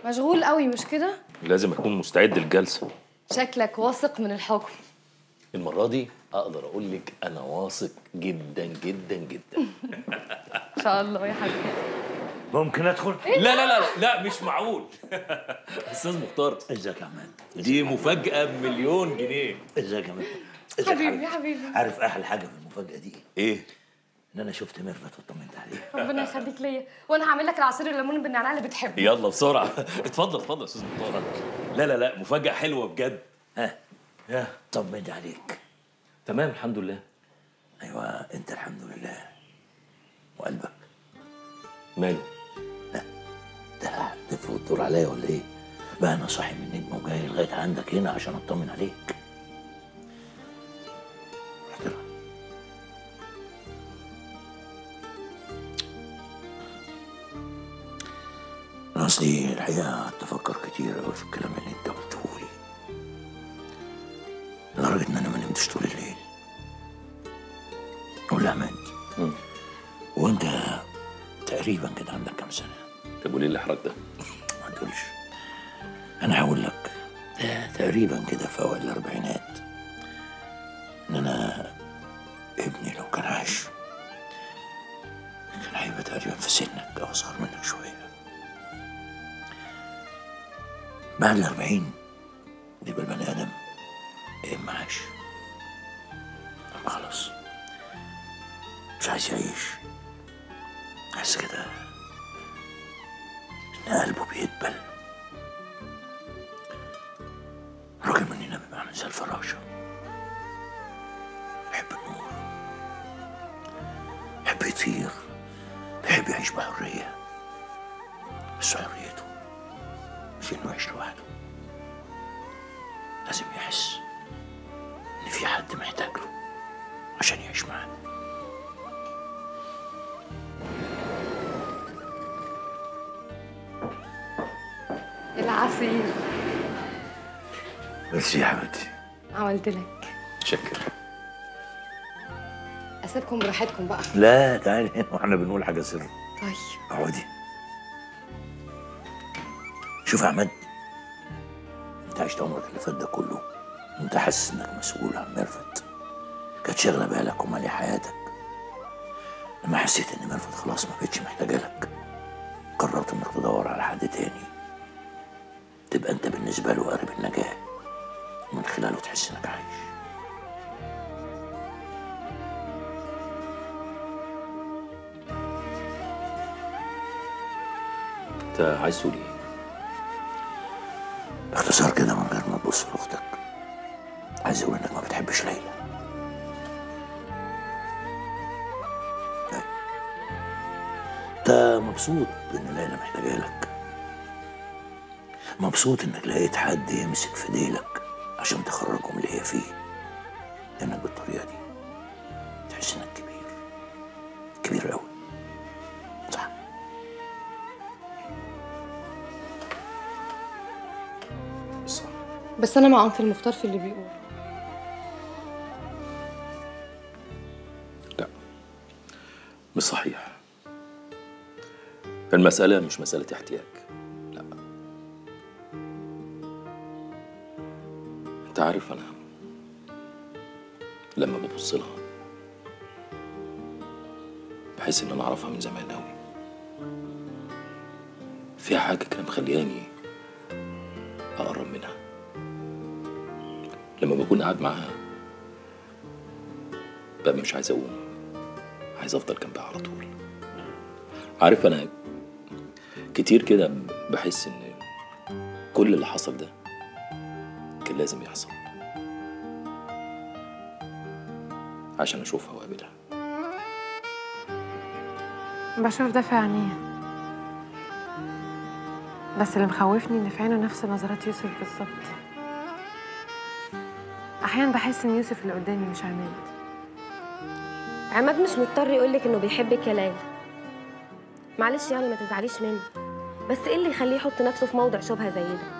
مشغول قوي مش كده لازم اكون مستعد للجلسه شكلك واثق من الحكم المره دي اقدر اقول لك انا واثق جدا جدا جدا ان شاء الله يا حبيبي ممكن ادخل؟ لا لا لا لا مش معقول استاذ مختار ازيك يا عماد؟ دي مفاجاه بمليون جنيه ازيك يا عماد؟ ازيك حبيبي يا حبيبي عارف احلى حاجه في المفاجاه دي ايه؟ ايه ان انا شفت ميرفت وطمنت عليها ربنا يخليك ليا وانا هعمل لك العصير الليمون بالنعناع اللي بتحبه يلا بسرعه اتفضل اتفضل يا استاذ مختار لا لا لا مفاجاه حلوه بجد ها يا طمنت عليك تمام الحمد لله ايوه انت الحمد لله وقلبك ماله ده تفوت الدور عليا ولا ايه؟ بقى انا صاحي من النجم وجاي لغايه عندك هنا عشان اطمن عليك احترم انا اصلي الحقيقه قعدت افكر كتير قوي في الكلام اللي انت قلته لي لدرجه ان انا ما نمتش طول الليل قول لي يا عماد مم. وانت تقريبا كده عندك كام سنه؟ طب وليه الاحراج ده ما تقولش انا هقول لك ده تقريبا كده في اوائل الاربعينات ان انا ابني لو كان عاش كان هيبقى تقريبا في سنك او اصغر منك شويه بعد الاربعين بيبقى البني ادم يا اما عاش اما خلاص مش عايز يعيش حاسس كده ان قلبه بيدبل راجل مننا بيبقى عامل زي الفراشة بيحب النور بيحب يطير بيحب يعيش بحرية بس حريته مش انه يعيش لوحده لازم يحس ان في حد محتاج له عشان يعيش معاه العصير بس يا حبيبتي عملت لك شكر اسيبكم براحتكم بقى لا تعالي هنا واحنا بنقول حاجة سر طيب اقعدي شوف يا احمد انت عشت عمرك اللي فات ده كله وانت حاسس انك مسؤول عن ميرفت كانت شاغله بالك ومالي حياتك لما حسيت ان ميرفت خلاص ما بقتش محتاجه لك قررت انك تدور على حد تاني تبقى انت بالنسبه له قارب النجاه ومن خلاله تحس انك عايش انت عايز تقول ايه باختصار كده من غير ما تبص لاختك عايز اقول انك ما بتحبش ليلى لا. انت مبسوط ان ليلى محتاجه لك مبسوط انك لقيت حد يمسك في ديلك عشان تخرجه من اللي هي فيه لانك بالطريقه دي تحس انك كبير كبير قوي صح صح بس انا مع انكل مختار في اللي بيقول لا مش صحيح المسألة مش مسألة احتياج لا انت عارف انا لما ببص لها بحس ان انا اعرفها من زمان قوي فيها حاجة كده مخلياني اقرب منها لما بكون قاعد معاها ببقى مش عايز اقوم عايز افضل جنبها على طول عارف انا كتير كده بحس ان كل اللي حصل ده كان لازم يحصل عشان اشوفها واقابلها بشوف ده في عينيه بس اللي مخوفني ان في عينه نفس نظرات يوسف بالظبط احيانا بحس ان يوسف اللي قدامي مش عماد عماد مش مضطر يقولك انه بيحبك يا ليلى معلش يعني ما تزعليش منه بس ايه اللي يخليه يحط نفسه في موضع شبهه زي ده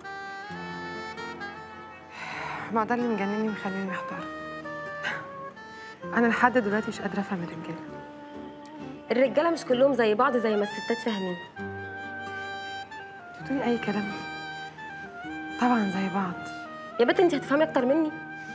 ما ده اللي مجنني ومخليني محتار انا لحد دلوقتي مش قادره افهم الرجاله الرجاله مش كلهم زي بعض زي ما الستات فاهمين بتقولي اي كلام طبعا زي بعض يا بنت انت هتفهمي اكتر مني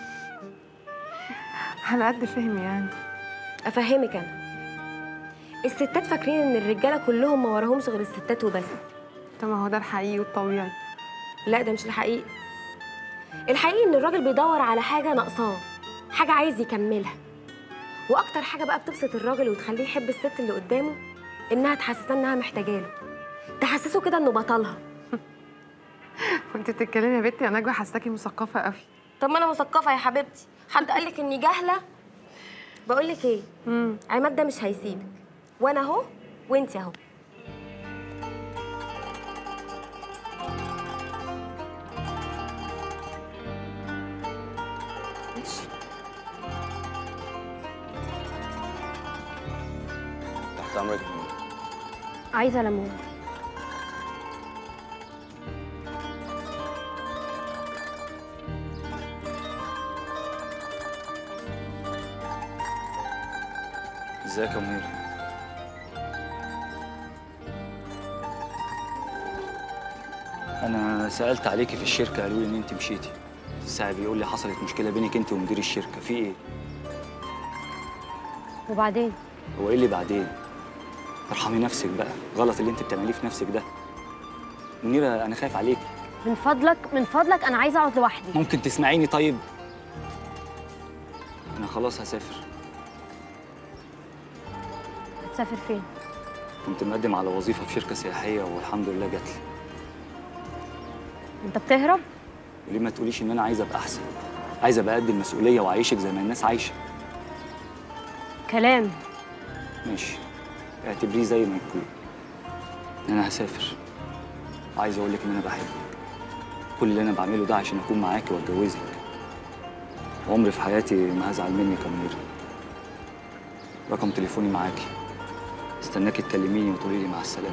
على قد فهمي يعني افهمك انا الستات فاكرين ان الرجاله كلهم ما وراهمش غير الستات وبس طب ما هو ده الحقيقي والطبيعي لا ده مش الحقيقي الحقيقي ان الراجل بيدور على حاجه ناقصاه حاجه عايز يكملها واكتر حاجه بقى بتبسط الراجل وتخليه يحب الست اللي قدامه انها تحسسها انها محتاجاله تحسسه كده انه بطلها وانت بتتكلمي يا بنتي يا نجوى حاساكي مثقفه قوي طب ما انا مثقفه يا حبيبتي حد قال لك اني جاهله بقول لك ايه امم عماد ده مش هيسيبك وانا اهو وانت اهو تحت امرك عايزه ليمون ازيك يا منير انا سالت عليكي في الشركه قالوا لي ان انت مشيتي الساعي بيقول لي حصلت مشكله بينك انت ومدير الشركه في ايه وبعدين هو ايه اللي بعدين ارحمي نفسك بقى غلط اللي انت بتعمليه في نفسك ده منيره انا خايف عليك من فضلك من فضلك انا عايزه اقعد لوحدي ممكن تسمعيني طيب انا خلاص هسافر هتسافر فين كنت مقدم على وظيفه في شركه سياحيه والحمد لله جات لي انت بتهرب وليه ما تقوليش ان انا عايز ابقى احسن عايز ابقى قد المسؤوليه واعيشك زي ما الناس عايشه كلام ماشي اعتبريه زي ما يكون انا هسافر عايز اقول لك ان انا بحبك كل اللي انا بعمله ده عشان اكون معاكي واتجوزك عمري في حياتي ما هزعل منك يا منير رقم تليفوني معاكي استناكي تكلميني وتقولي لي مع السلامه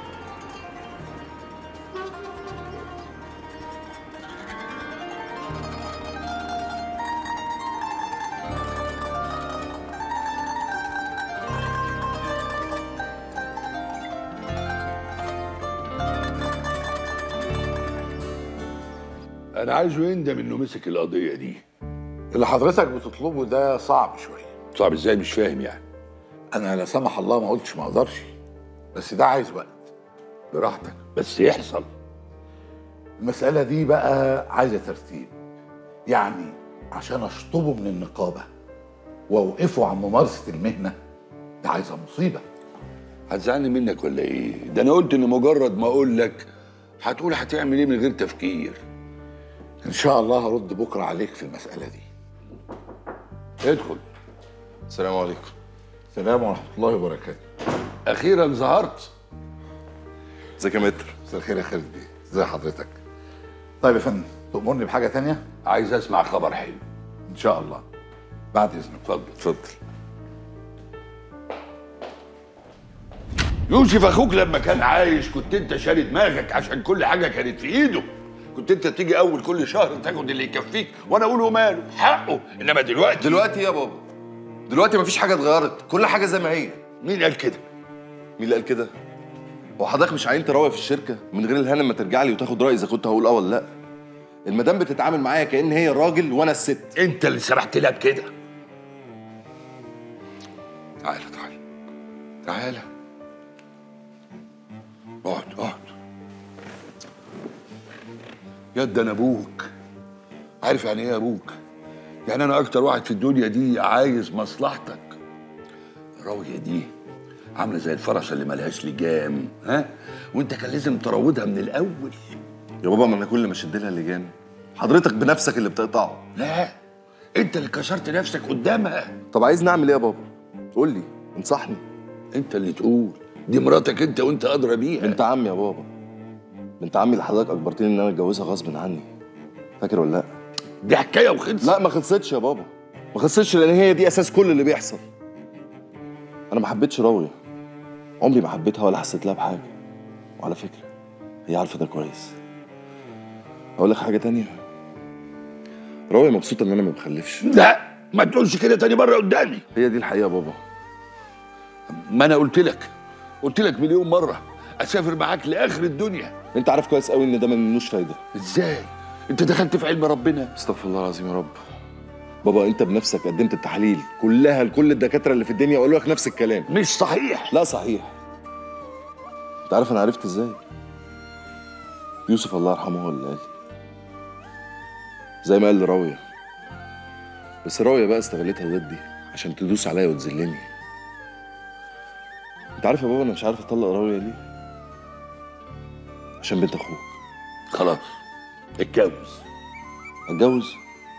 انا عايزه يندم انه مسك القضيه دي اللي حضرتك بتطلبه ده صعب شويه صعب ازاي مش فاهم يعني انا لا سمح الله ما قلتش ما اقدرش بس ده عايز وقت براحتك بس يحصل المسألة دي بقى عايزة ترتيب يعني عشان أشطبه من النقابة وأوقفه عن ممارسة المهنة ده عايزة مصيبة هتزعلني منك ولا ايه ده انا قلت ان مجرد ما اقول لك هتقول هتعمل ايه من غير تفكير إن شاء الله هرد بكرة عليك في المسألة دي ادخل السلام عليكم سلام ورحمة الله وبركاته اخيرا ظهرت ازيك يا متر مساء الخير يا خالد بيه ازي حضرتك طيب يا فندم تأمرني بحاجة تانية عايز اسمع خبر حلو إن شاء الله بعد إذنك اتفضل اتفضل يوسف اخوك لما كان عايش كنت انت شاري دماغك عشان كل حاجه كانت في ايده كنت انت تيجي اول كل شهر تاخد اللي يكفيك وانا اقول له ماله حقه انما دلوقتي دلوقتي إيه يا بابا دلوقتي مفيش حاجه اتغيرت كل حاجه زي ما هي مين قال كده مين اللي قال كده هو حضرتك مش عينت راويه في الشركه من غير الهنا ما ترجع لي وتاخد رايي اذا كنت هقول اه ولا لا المدام بتتعامل معايا كأن هي الراجل وانا الست انت اللي سمحت لها بكده تعالى تعالى تعالى اقعد اقعد يد انا ابوك عارف يعني ايه ابوك يعني انا اكتر واحد في الدنيا دي عايز مصلحتك راوية دي عامله زي الفرس اللي ملهاش لجام ها وانت كان لازم تروضها من الاول يا بابا ما انا كل ما اشد لها لجام حضرتك بنفسك اللي بتقطعه لا انت اللي كسرت نفسك قدامها طب عايز نعمل ايه يا بابا قول لي انصحني انت اللي تقول دي مراتك انت وانت ادرى بيها بنت عمي يا بابا بنت عمي اللي حضرتك اجبرتني ان انا اتجوزها غصب عني فاكر ولا لا دي حكايه وخلصت لا ما خلصتش يا بابا ما خلصتش لان هي دي اساس كل اللي بيحصل انا ما حبيتش راويه عمري ما حبيتها ولا حسيت لها بحاجه وعلى فكره هي عارفه ده كويس اقول لك حاجه تانية راويه مبسوطه ان انا ما بخلفش لا ما تقولش كده تاني مره قدامي هي دي الحقيقه يا بابا ما انا قلت لك قلت لك مليون مره اسافر معاك لاخر الدنيا انت عارف كويس قوي ان ده ملوش فايده ازاي انت دخلت في علم ربنا استغفر الله العظيم يا رب بابا انت بنفسك قدمت التحاليل كلها لكل الدكاتره اللي في الدنيا وقالوا لك نفس الكلام مش صحيح لا صحيح انت عارف انا عرفت ازاي يوسف الله يرحمه هو اللي قال لي زي ما قال لراويه بس راويه بقى استغلتها ضدي عشان تدوس عليا وتذلني انت عارف يا بابا انا مش عارف اطلق راويه ليه عشان بنت اخوك خلاص اتجوز اتجوز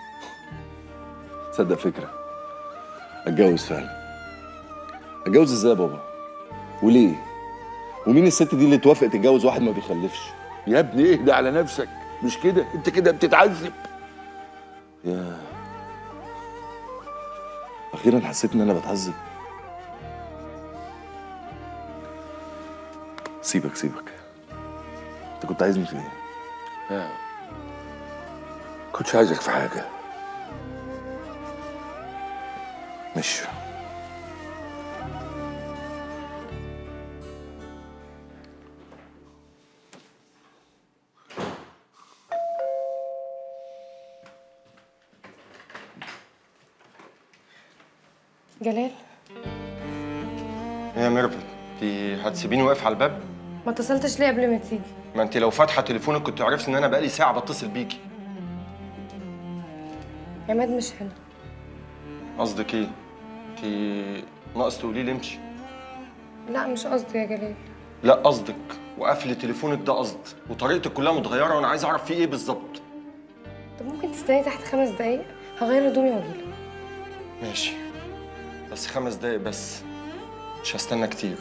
تصدق فكره اتجوز فعلا اتجوز ازاي يا بابا وليه ومين الست دي اللي توافق تتجوز واحد ما بيخلفش يا ابني اهدى على نفسك مش كده انت كده بتتعذب يا اخيرا حسيت ان انا بتعذب سيبك سيبك انت كنت عايزني في ايه لا. كنتش عايزك في حاجه مش جلال يا ميرفت انت هتسيبيني واقف على الباب ما اتصلتش ليه قبل ما تيجي ما انت لو فاتحه تليفونك كنت عرفت ان انا بقالي ساعه بتصل بيكي عماد مش هنا قصدك ايه انت ناقص تقولي لي امشي لا مش قصدي يا جلال لا قصدك وقفل تليفونك ده قصد وطريقتك كلها متغيره وانا عايز اعرف فيه ايه بالظبط طب ممكن تستني تحت خمس دقايق هغير هدومي واجيلك ماشي بس خمس دقايق بس مش هستنى كتير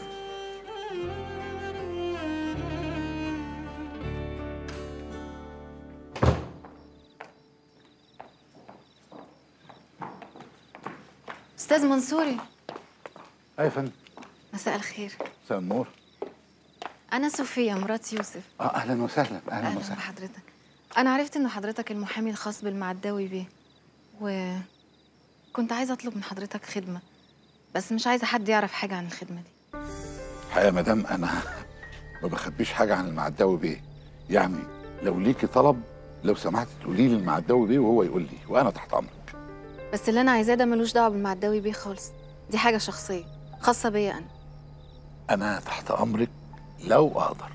استاذ منصوري اي يا فندم مساء الخير مساء النور انا صوفيا مرات يوسف اه اهلا وسهلا اهلا, اهلا وسهلا بحضرتك انا عرفت انه حضرتك المحامي الخاص بالمعداوي بيه و كنت عايزه اطلب من حضرتك خدمه بس مش عايزه حد يعرف حاجه عن الخدمه دي الحقيقه يا مدام انا ما بخبيش حاجه عن المعداوي بيه يعني لو ليكي طلب لو سمحت تقولي لي المعداوي بيه وهو يقول لي وانا تحت امرك بس اللي انا عايزاه ده ملوش دعوه بالمعداوي بيه خالص دي حاجه شخصيه خاصه بيا انا انا تحت امرك لو اقدر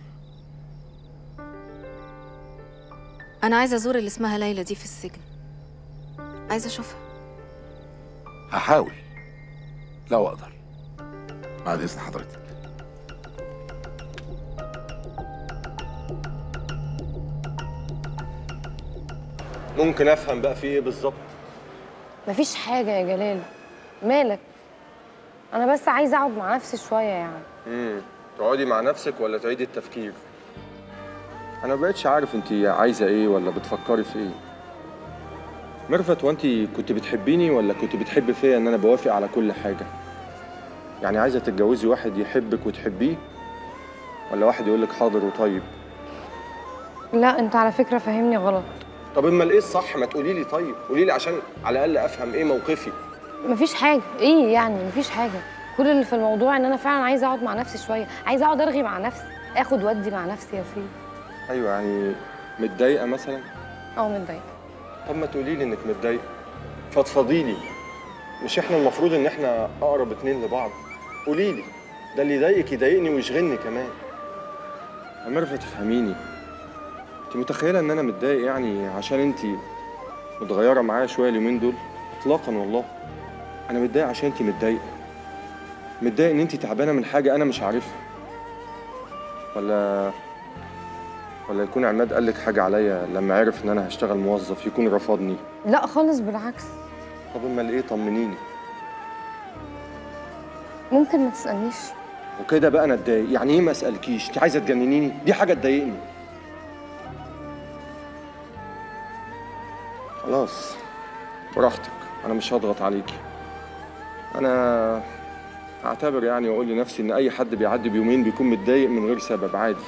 انا عايزه ازور اللي اسمها ليلى دي في السجن عايزه اشوفها هحاول لو اقدر بعد اذن حضرتك ممكن افهم بقى في ايه بالظبط مفيش حاجه يا جلال مالك انا بس عايزه اقعد مع نفسي شويه يعني امم تقعدي مع نفسك ولا تعيدي التفكير انا ما بقتش عارف انت عايزه ايه ولا بتفكري في ايه ميرفت وانت كنت بتحبيني ولا كنت بتحبي فيا ان انا بوافق على كل حاجه يعني عايزه تتجوزي واحد يحبك وتحبيه ولا واحد يقول لك حاضر وطيب لا انت على فكره فاهمني غلط طب اما ايه الصح ما تقولي لي طيب قولي لي عشان على الاقل افهم ايه موقفي مفيش حاجه ايه يعني مفيش حاجه كل اللي في الموضوع ان انا فعلا عايزه اقعد مع نفسي شويه عايزه اقعد ارغي مع نفسي اخد ودي مع نفسي يا سيدي ايوه يعني متضايقه مثلا اه متضايقه طب ما تقولي لي انك متضايقه فضفضي لي مش احنا المفروض ان احنا اقرب اتنين لبعض قولي لي ده اللي يضايقك يضايقني ويشغلني كمان يا ميرفت تفهميني انت متخيله ان انا متضايق يعني عشان انت متغيره معايا شويه اليومين دول اطلاقا والله انا متضايق عشان انت متضايقه متضايق ان انت تعبانه من حاجه انا مش عارفها ولا ولا يكون عماد قال لك حاجه عليا لما عرف ان انا هشتغل موظف يكون رفضني لا خالص بالعكس طب امال ايه طمنيني ممكن ما تسالنيش وكده بقى انا اتضايق يعني ايه ما اسالكيش انت عايزه تجننيني دي حاجه تضايقني خلاص براحتك انا مش هضغط عليكي انا اعتبر يعني واقول لنفسي ان اي حد بيعدي بيومين بيكون متضايق من غير سبب عادي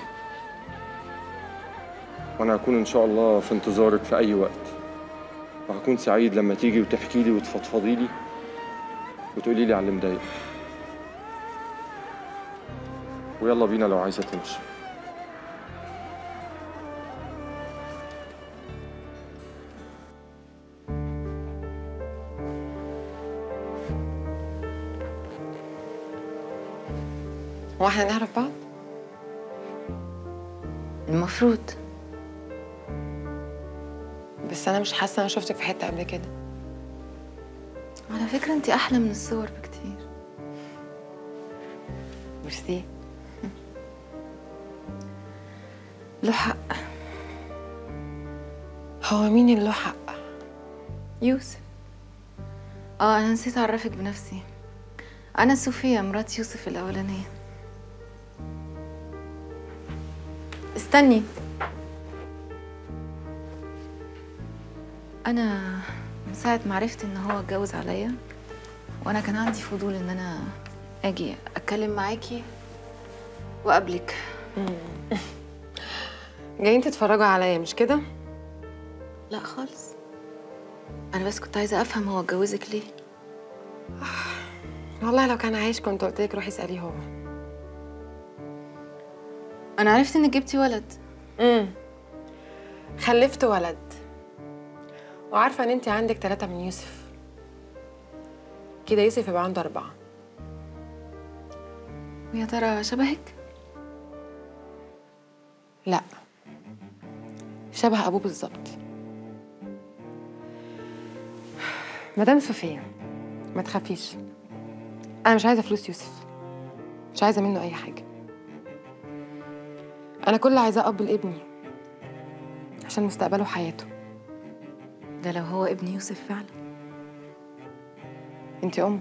وانا هكون ان شاء الله في انتظارك في اي وقت وهكون سعيد لما تيجي وتحكي لي وتفضفضي لي وتقولي لي على اللي مضايقك ويلا بينا لو عايزه تمشي هو احنا نعرف بعض المفروض بس انا مش حاسه انا شفتك في حته قبل كده على فكرة انت احلى من الصور بكتير ميرسي له حق هو مين اللي له حق يوسف اه انا نسيت اعرفك بنفسي انا صوفيا مرات يوسف الاولانيه استني انا من ساعه ما عرفت ان هو اتجوز عليا وانا كان عندي فضول ان انا اجي اتكلم معاكي واقابلك جايين تتفرجوا عليا مش كده لا خالص انا بس كنت عايزه افهم هو اتجوزك ليه والله لو كان عايش كنت قلت لك روحي اساليه هو انا عرفت انك جبتي ولد امم خلفت ولد وعارفه ان انت عندك ثلاثة من يوسف كده يوسف يبقى عنده أربعة ويا ترى شبهك لا شبه أبوه بالظبط مدام صوفيا ما تخافيش أنا مش عايزة فلوس يوسف مش عايزة منه أي حاجة أنا كل اللي عايزاه أب لابني عشان مستقبله وحياته ده لو هو ابن يوسف فعلا انت ام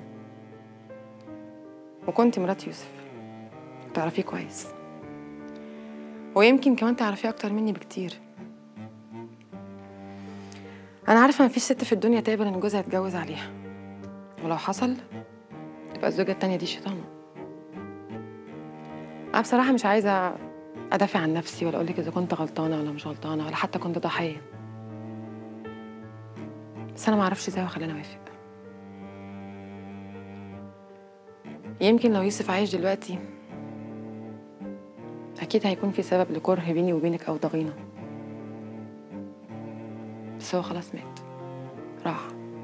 وكنت مرات يوسف تعرفيه كويس ويمكن كمان تعرفيه اكتر مني بكتير انا عارفه مفيش ست في الدنيا تقبل ان جوزها يتجوز عليها ولو حصل تبقى الزوجه التانية دي شيطانه انا بصراحه مش عايزه ادافع عن نفسي ولا اقولك اذا كنت غلطانه ولا مش غلطانه ولا حتى كنت ضحيه بس انا ما اعرفش ازاي هو خلاني اوافق يمكن لو يوسف عايش دلوقتي اكيد هيكون في سبب لكره بيني وبينك او ضغينه بس هو خلاص مات راح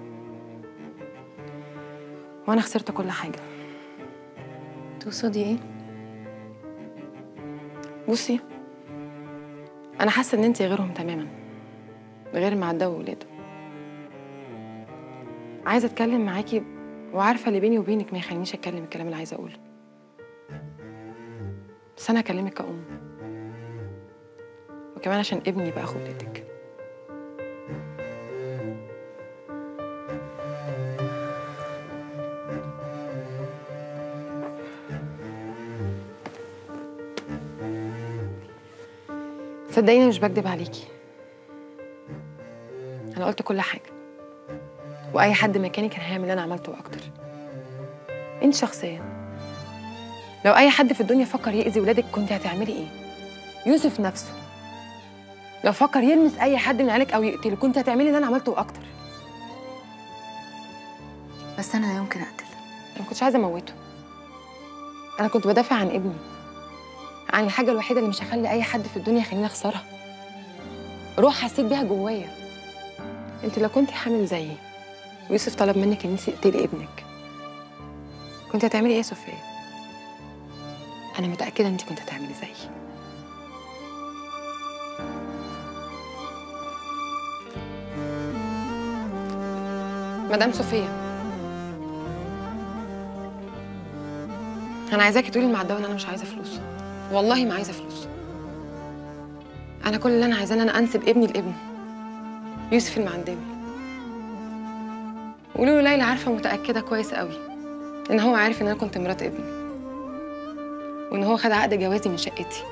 وانا خسرت كل حاجه تقصدي ايه بصي انا حاسه ان انت غيرهم تماما غير معدة وولاده عايزه اتكلم معاكي وعارفه اللي بيني وبينك ما يخلينيش اتكلم الكلام اللي عايزه اقوله بس انا هكلمك كأم وكمان عشان ابني يبقى اخو ولادك صدقيني مش بكدب عليكي انا قلت كل حاجه واي حد مكاني كان هيعمل اللي انا عملته واكتر انت شخصيا لو اي حد في الدنيا فكر يأذي ولادك كنت هتعملي ايه يوسف نفسه لو فكر يلمس اي حد من عيالك او يقتله كنت هتعملي اللي انا عملته واكتر بس انا لا يمكن اقتل انا ما كنتش عايزه اموته انا كنت بدافع عن ابني عن الحاجه الوحيده اللي مش هخلي اي حد في الدنيا يخليني اخسرها روح حسيت بيها جوايا انت لو كنت حامل زيي ويوسف طلب منك ان انت تقتلي ابنك كنت هتعملي ايه يا صوفيا انا متاكده انت كنت هتعملي زيي مدام صوفيا انا عايزاكي تقولي لمعداوي ان انا مش عايزه فلوس والله ما عايزه فلوس انا كل اللي انا عايزاه ان انا انسب ابني لابنه يوسف المعنداوي قولوا له ليلى عارفه متاكده كويس قوي ان هو عارف ان انا كنت مرات ابني وان هو خد عقد جوازي من شقتي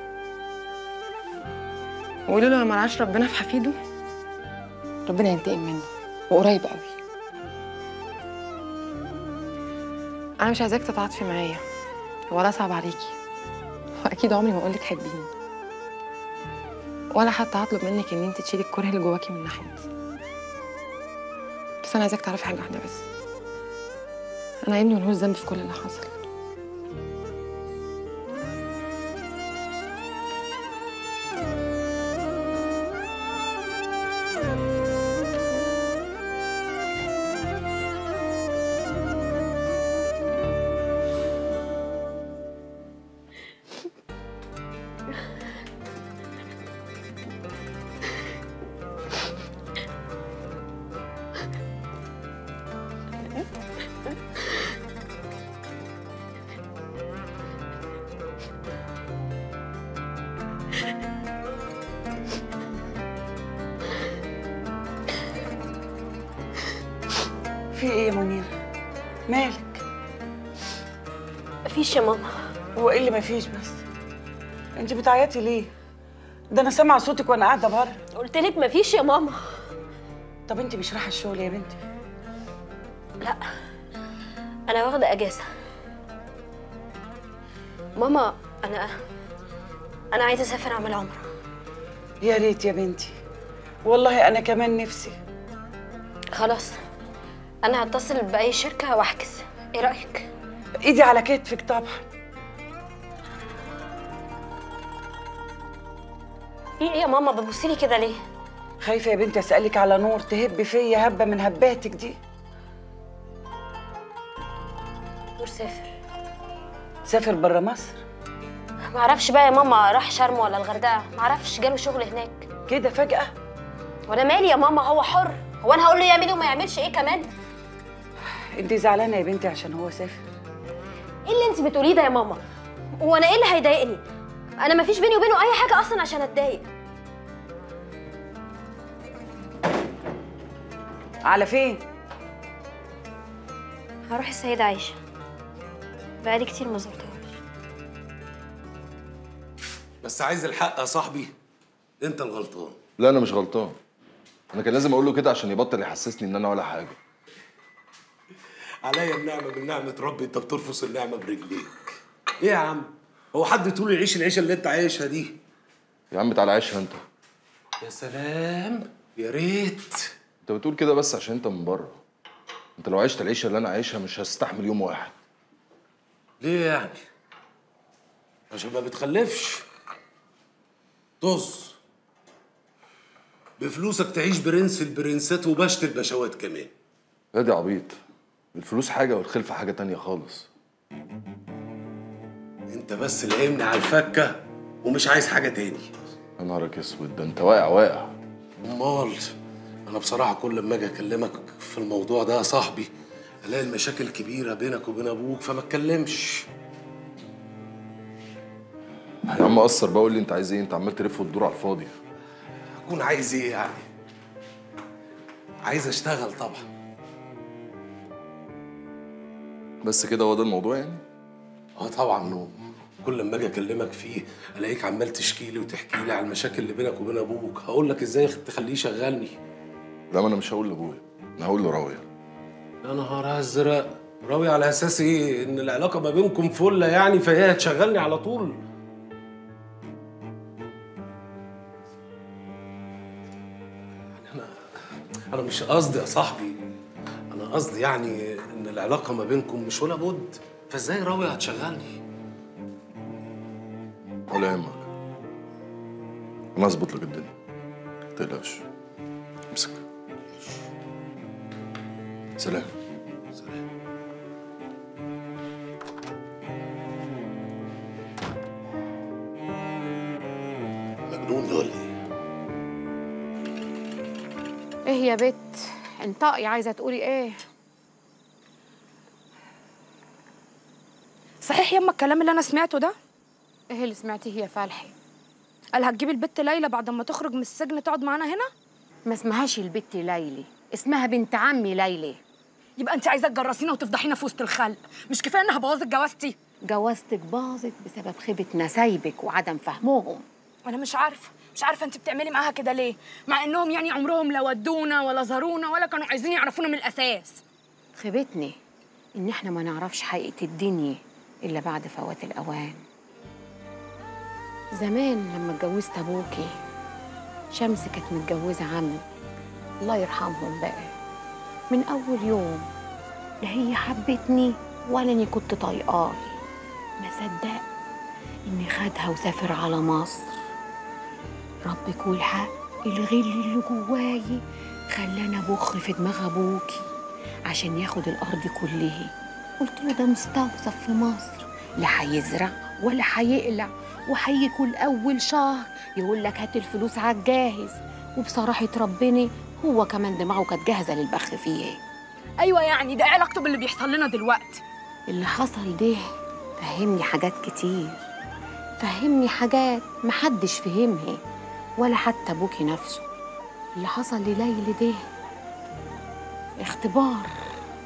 وقولوا له لما رعاش ربنا في حفيده ربنا ينتقم منه وقريب قوي انا مش عايزاك تتعاطفي معايا ولا اصعب عليكي واكيد عمري ما اقول لك حبيني ولا حتى هطلب منك ان انت تشيلي الكره اللي جواكي من ناحيتي بس انا عايزاك تعرفي حاجه واحده بس انا ابني ملهوش ذنب في كل اللي حصل في ايه يا منير مالك مفيش يا ماما هو ايه اللي مفيش بس انت بتعيطي ليه ده انا سامعه صوتك وانا قاعده بره قلت لك مفيش يا ماما طب انت مش رايحه الشغل يا بنتي لا انا واخده اجازه ماما انا انا عايزه اسافر اعمل عمره يا ريت يا بنتي والله انا كمان نفسي خلاص انا هتصل باي شركه واحجز ايه رايك ايدي على كتفك طبعا في ايه يا ماما بتبصيلي كده ليه خايفه يا بنتي اسالك على نور تهب فيا هبه من هباتك دي نور سافر سافر بره مصر معرفش بقى يا ماما راح شرم ولا الغردقه معرفش جاله شغل هناك كده فجاه وانا مالي يا ماما هو حر هو انا هقول له يعمل ايه وما يعملش ايه كمان انت زعلانه يا بنتي عشان هو سافر ايه اللي انت بتقوليه ده يا ماما هو انا ايه اللي هيضايقني انا مفيش بيني وبينه اي حاجه اصلا عشان اتضايق على فين هروح السيده عايشه بقالي كتير ما زرتهاش بس عايز الحق يا صاحبي انت الغلطان لا انا مش غلطان انا كان لازم اقول له كده عشان يبطل يحسسني ان انا ولا حاجه عليا النعمه من نعمه ربي انت بترفس النعمه برجليك ايه يا عم هو حد طول يعيش العيشه اللي انت عايشها دي يا عم تعالى عيشها انت يا سلام يا ريت انت بتقول كده بس عشان انت من بره انت لو عشت العيشه اللي انا عايشها مش هستحمل يوم واحد ليه يعني عشان ما بتخلفش طز بفلوسك تعيش برنس البرنسات وبشت البشوات كمان يا دي عبيط الفلوس حاجه والخلفه حاجه تانية خالص انت بس لاقمني على الفكه ومش عايز حاجه تاني يا نهارك اسود ده انت واقع واقع امال انا بصراحه كل ما اجي اكلمك في الموضوع ده يا صاحبي الاقي المشاكل كبيره بينك وبين ابوك فما اتكلمش يا عم قصر بقى قول لي انت عايز ايه انت عمال تلف وتدور على الفاضي اكون عايز ايه يعني عايز اشتغل طبعا بس كده هو ده الموضوع يعني اه طبعا كل ما اجي اكلمك فيه الاقيك عمال تشكي لي وتحكي لي على المشاكل اللي بينك وبين ابوك هقول لك ازاي تخليه يشغلني لا ما انا مش هقول لابويا انا هقول لراويه يا نهار ازرق راوي على اساس ايه ان العلاقه ما بينكم فله يعني فهي هتشغلني على طول انا انا مش قصدي يا صاحبي انا قصدي يعني ان العلاقه ما بينكم مش ولا بد فازاي راوي هتشغلني ولا يهمك انا اظبط لك الدنيا ما تقلقش امسك سلام مجنون ده ولا ايه ايه يا بت انطقي عايزه تقولي ايه صحيح يما الكلام اللي انا سمعته ده ايه اللي سمعتيه يا فالحي قال هتجيب البت ليلى بعد ما تخرج من السجن تقعد معانا هنا ما اسمهاش البت ليلي اسمها بنت عمي ليلي يبقى انت عايزه تجرسينا وتفضحينا في وسط الخلق مش كفايه انها بوظت جوازتي جوازتك باظت بسبب خيبه نسايبك وعدم فهمهم انا مش عارفه مش عارفه انت بتعملي معاها كده ليه مع انهم يعني عمرهم لا ودونا ولا زارونا ولا كانوا عايزين يعرفونا من الاساس خيبتني ان احنا ما نعرفش حقيقه الدنيا الا بعد فوات الاوان زمان لما اتجوزت ابوكي شمس كانت متجوزه عمي الله يرحمهم بقى من اول يوم لا هي حبتني ولا اني كنت طايقاه ما صدق اني خدها وسافر على مصر ربك والحق الغل اللي جواي خلاني ابخ في دماغ ابوكي عشان ياخد الارض كلها قلت له ده مستوصف في مصر لا هيزرع ولا هيقلع وهيجي كل اول شهر يقول لك هات الفلوس على الجاهز وبصراحه ربنا هو كمان دماغه كانت جاهزه للبخ فيه ايوه يعني ده ايه علاقته باللي بيحصل لنا دلوقتي اللي حصل ده فهمني حاجات كتير فهمني حاجات محدش فهمها ولا حتى ابوكي نفسه اللي حصل لليلى ده اختبار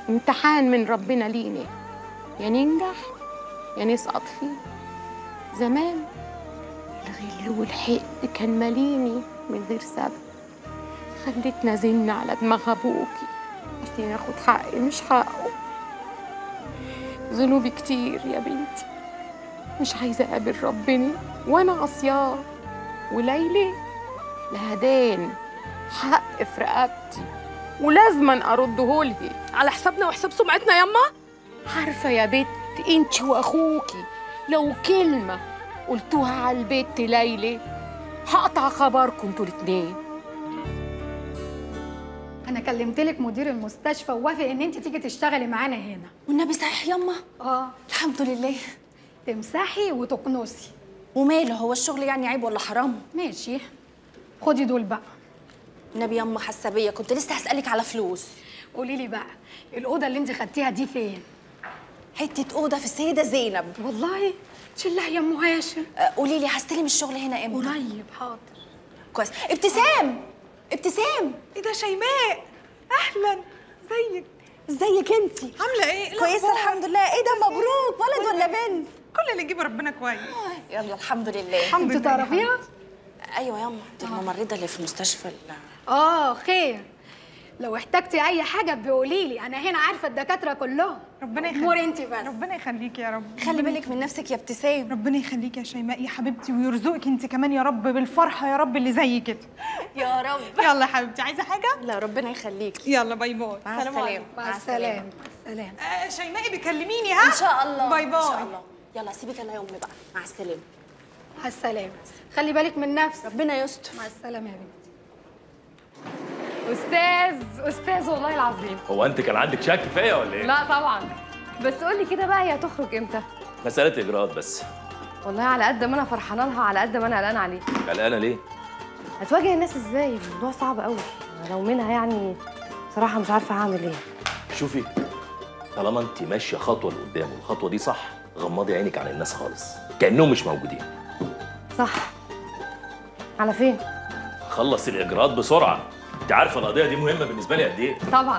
امتحان من ربنا لينا يا ننجح يا نسقط فيه زمان الغل والحقد كان ماليني من غير سبب خلتنا زن على دماغ ابوكي عشان ياخد حقي مش حقه ذنوبي كتير يا بنتي مش عايزة أقابل ربنا وأنا عصياه وليلى لها دين حق في رقبتي ولازما أرده لها على حسابنا وحساب سمعتنا يما عارفة يا بت انت وأخوكي لو كلمة قلتوها على البيت ليلى هقطع خبركم انتوا الاتنين انا كلمت لك مدير المستشفى ووافق ان انت تيجي تشتغلي معانا هنا والنبي صحيح يما اه الحمد لله تمسحي وتكنسي وماله هو الشغل يعني عيب ولا حرام ماشي خدي دول بقى النبي يما حاسه بيا كنت لسه هسألك على فلوس قولي لي بقى الاوضه اللي انت خدتيها دي فين حته اوضه في السيده زينب والله شلها يا ام هاشم قولي لي هستلم الشغل هنا امتى قريب حاضر كويس ابتسام ابتسام ايه ده شيماء اهلا ازيك ازيك انتي عامله ايه إيه كويسه الأخبار؟ الحمد لله ايه ده مبروك ولد ولا بنت كل اللي يجيبه ربنا كويس يلا الحمد لله الحمد انتوا لله. تعرفيها ايوه ياما دي الممرضه اللي في المستشفى ال- اه خير لو احتجتي اي حاجه بقولي لي انا هنا عارفه الدكاتره كلهم ربنا امور يخليك انت بس ربنا يخليك يا رب خلي بالك من نفسك يا ابتسام ربنا يخليك يا شيماء يا حبيبتي ويرزقك انت كمان يا رب بالفرحه يا رب اللي زي كده يا رب يلا يا حبيبتي عايزه حاجه لا ربنا يخليك يلا باي باي مع سلام السلامه عليكم. مع السلامه سلام آه شيماء بيكلميني ها ان شاء الله باي ان باي شاء الله يلا سيبك انا يا امي بقى مع السلامه مع السلامه خلي بالك من نفسك ربنا يستر مع السلامه يا بنتي استاذ استاذ والله العظيم هو انت كان عندك شك فيا ولا ايه؟ لا طبعا بس قولي كده بقى هي هتخرج امتى مسألة إجراءات بس والله على قد ما انا فرحانه لها على قد ما انا قلقانه عليه قلقانة ليه؟ هتواجه الناس ازاي الموضوع صعب قوي أنا لو منها يعني بصراحه مش عارفه اعمل ايه شوفي طالما انت ماشية خطوة لقدام والخطوة دي صح غمضي عينك عن الناس خالص كأنهم مش موجودين صح على فين خلص الإجراءات بسرعة انت عارفة القضية دي مهمة بالنسبة لي قد إيه؟ طبعا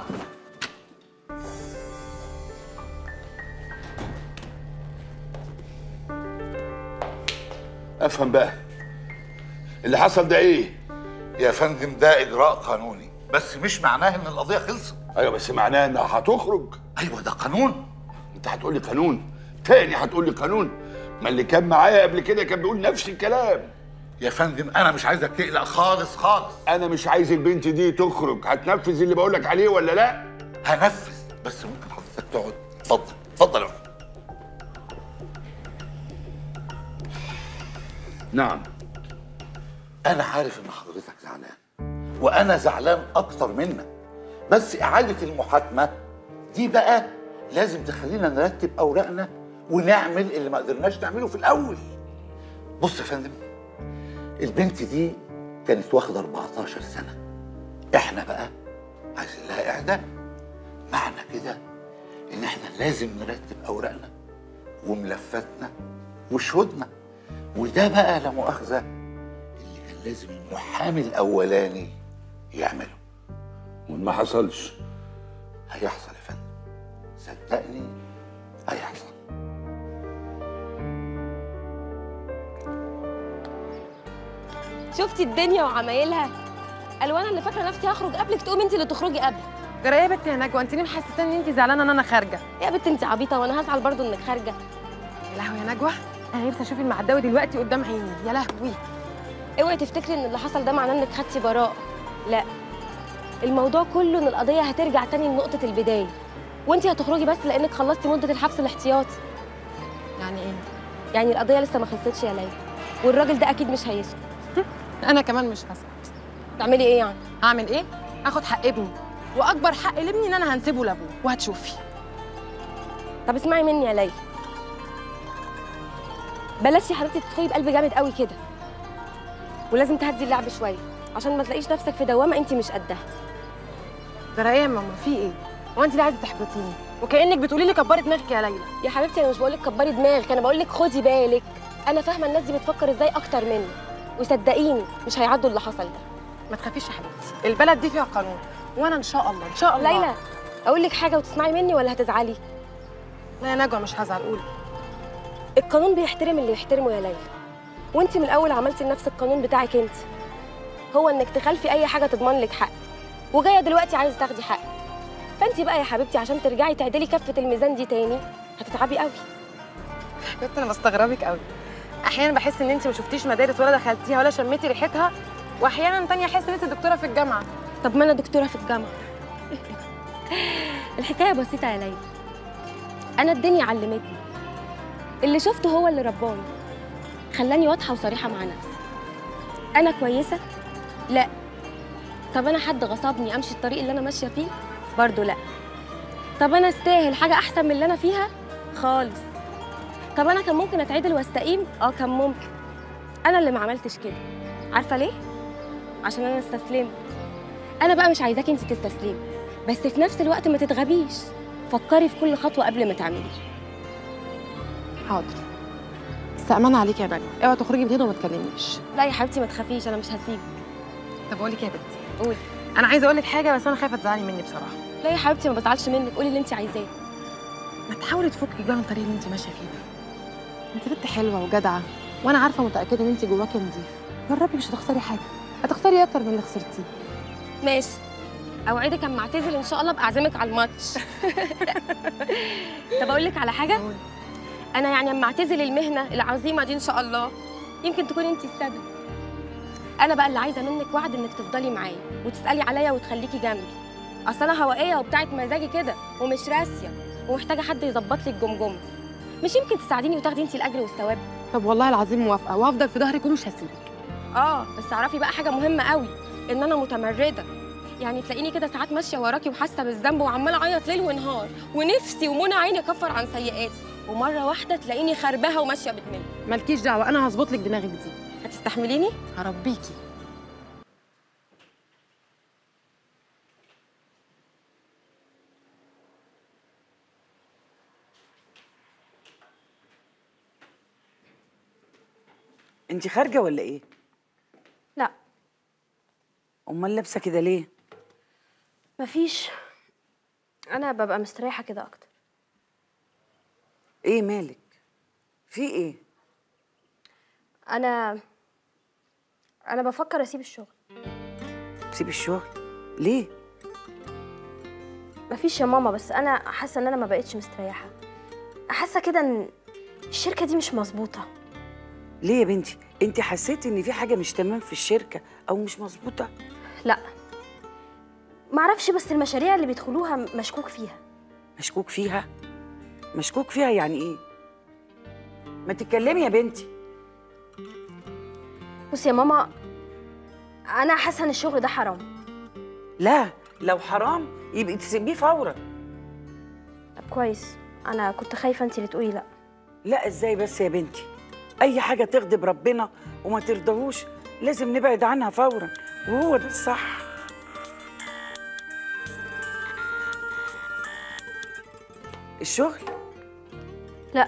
افهم بقى اللي حصل ده ايه يا فندم ده اجراء قانوني بس مش معناه ان القضيه خلصت ايوه بس معناه انها هتخرج ايوه ده قانون انت هتقول لي قانون تاني هتقول لي قانون ما اللي كان معايا قبل كده كان بيقول نفس الكلام يا فندم انا مش عايزك تقلق خالص خالص انا مش عايز البنت دي تخرج هتنفذ اللي بقول لك عليه ولا لا هنفذ بس ممكن حضرتك تقعد اتفضل اتفضل اقعد نعم انا عارف ان حضرتك زعلان وانا زعلان اكتر منك بس اعاده المحاكمه دي بقى لازم تخلينا نرتب اوراقنا ونعمل اللي ما قدرناش نعمله في الاول بص يا فندم البنت دي كانت واخده 14 سنه احنا بقى عايزين لها اعدام معنى كده ان احنا لازم نرتب اوراقنا وملفاتنا وشهودنا وده بقى لا مؤاخذه اللي كان لازم المحامي الاولاني يعمله وما حصلش هيحصل يا فندم صدقني هيحصل شفتي الدنيا وعمايلها قالوا انا اللي فاكره نفسي هخرج قبلك تقومي انت اللي تخرجي قبل جرى يا بنتي يا نجوى انت ليه محسساني ان انت زعلانه ان انا خارجه يا بنت انت عبيطه وانا هزعل برضو انك خارجه يا لهوي يا نجوى انا نفسي اشوف المعداوي دلوقتي قدام عيني يا لهوي اوعي تفتكري ان اللي حصل ده معناه انك خدتي براءه لا الموضوع كله ان القضيه هترجع تاني لنقطه البدايه وانت هتخرجي بس لانك خلصتي مده الحبس الاحتياطي يعني ايه يعني القضيه لسه ما خلصتش يا ليلى والراجل ده اكيد مش هيسكت انا كمان مش هسكت تعملي ايه يعني هعمل ايه هاخد حق ابني واكبر حق لابني ان انا هنسيبه لابوه وهتشوفي طب اسمعي مني يا ليلى بلاش يا حبيبتي تدخلي بقلب جامد قوي كده ولازم تهدي اللعب شويه عشان ما تلاقيش نفسك في دوامه انت مش قدها جرى ايه يا ماما في ايه هو انت اللي عايزه تحبطيني وكانك بتقولي لي كبري دماغك يا ليلى يا حبيبتي انا مش بقول لك كبري دماغك انا بقول لك خدي بالك انا فاهمه الناس دي بتفكر ازاي اكتر مني وصدقيني مش هيعدوا اللي حصل ده ما تخافيش يا حبيبتي البلد دي فيها قانون وانا ان شاء الله ان شاء الله ليلى اقول لك حاجه وتسمعي مني ولا هتزعلي لا يا نجوى مش هزعل قولي القانون بيحترم اللي يحترمه يا ليلى وانت من الاول عملتي لنفسك القانون بتاعك انت هو انك تخالفي اي حاجه تضمن لك حق وجايه دلوقتي عايزه تاخدي حق فانت بقى يا حبيبتي عشان ترجعي تعدلي كفه الميزان دي تاني هتتعبي قوي كنت انا بستغربك قوي احيانا بحس ان انت ما شفتيش مدارس ولا دخلتيها ولا شميتي ريحتها واحيانا تانية احس ان انت دكتوره في الجامعه طب ما انا دكتوره في الجامعه الحكايه بسيطه يا ليلى انا الدنيا علمتني اللي شفته هو اللي رباني خلاني واضحه وصريحه مع نفسي انا كويسه لا طب انا حد غصبني امشي الطريق اللي انا ماشيه فيه برضو لا طب انا استاهل حاجه احسن من اللي انا فيها خالص طب انا كان ممكن اتعدل واستقيم اه كان ممكن انا اللي ما عملتش كده عارفه ليه عشان انا استسلمت انا بقى مش عايزاكي انت تستسلمي بس في نفس الوقت ما تتغبيش فكري في كل خطوه قبل ما تعملي حاضر بس امان عليك يا نجوى اوعي تخرجي من هنا وما تكلمنيش لا يا حبيبتي ما تخافيش انا مش هسيبك طب اقول لك يا بنتي قولي انا عايزه اقول لك حاجه بس انا خايفه تزعلي مني بصراحه لا يا حبيبتي ما بزعلش منك قولي اللي انت عايزاه ما تحاولي تفكي بقى من الطريق اللي انت ماشيه فيه ده انت بنت حلوه وجدعه وانا عارفه متاكده ان انت جواكي نظيف جربي مش هتخسري حاجه هتخسري اكتر من اللي خسرتيه ماشي اوعدك اما اعتزل ان شاء الله ابقى اعزمك على الماتش طب اقول لك على حاجه انا يعني اما اعتزل المهنه العظيمه دي ان شاء الله يمكن تكوني انت السبب انا بقى اللي عايزه منك وعد انك تفضلي معايا وتسالي عليا وتخليكي جنبي اصل انا هوائيه وبتاعت مزاجي كده ومش راسيه ومحتاجه حد يظبط لي الجمجمه مش يمكن تساعديني وتاخدي انت الاجر والثواب طب والله العظيم موافقه وهفضل في ظهرك ومش هسيبك اه بس اعرفي بقى حاجه مهمه قوي ان انا متمرده يعني تلاقيني كده ساعات ماشيه وراكي وحاسه بالذنب وعماله اعيط ليل ونهار ونفسي ومنى عيني اكفر عن سيئاتي ومره واحده تلاقيني خربها وماشيه بتمل مالكيش دعوه انا هظبط لك دماغك دي هتستحمليني هربيكي انت خارجه ولا ايه لا امال لابسه كده ليه مفيش انا ببقى مستريحه كده اكتر ايه مالك في ايه انا انا بفكر اسيب الشغل سيب الشغل ليه مفيش يا ماما بس انا حاسه ان انا ما بقتش مستريحه حاسه كده ان الشركه دي مش مظبوطه ليه يا بنتي انت حسيتي ان في حاجه مش تمام في الشركه او مش مظبوطه لا معرفش بس المشاريع اللي بيدخلوها مشكوك فيها مشكوك فيها مشكوك فيها يعني ايه ما تتكلمي يا بنتي بصي يا ماما انا حاسه ان الشغل ده حرام لا لو حرام يبقى تسيبيه فورا طب كويس انا كنت خايفه انت اللي تقولي لا لا ازاي بس يا بنتي اي حاجه تغضب ربنا وما ترضاهوش لازم نبعد عنها فورا وهو ده الصح الشغل لا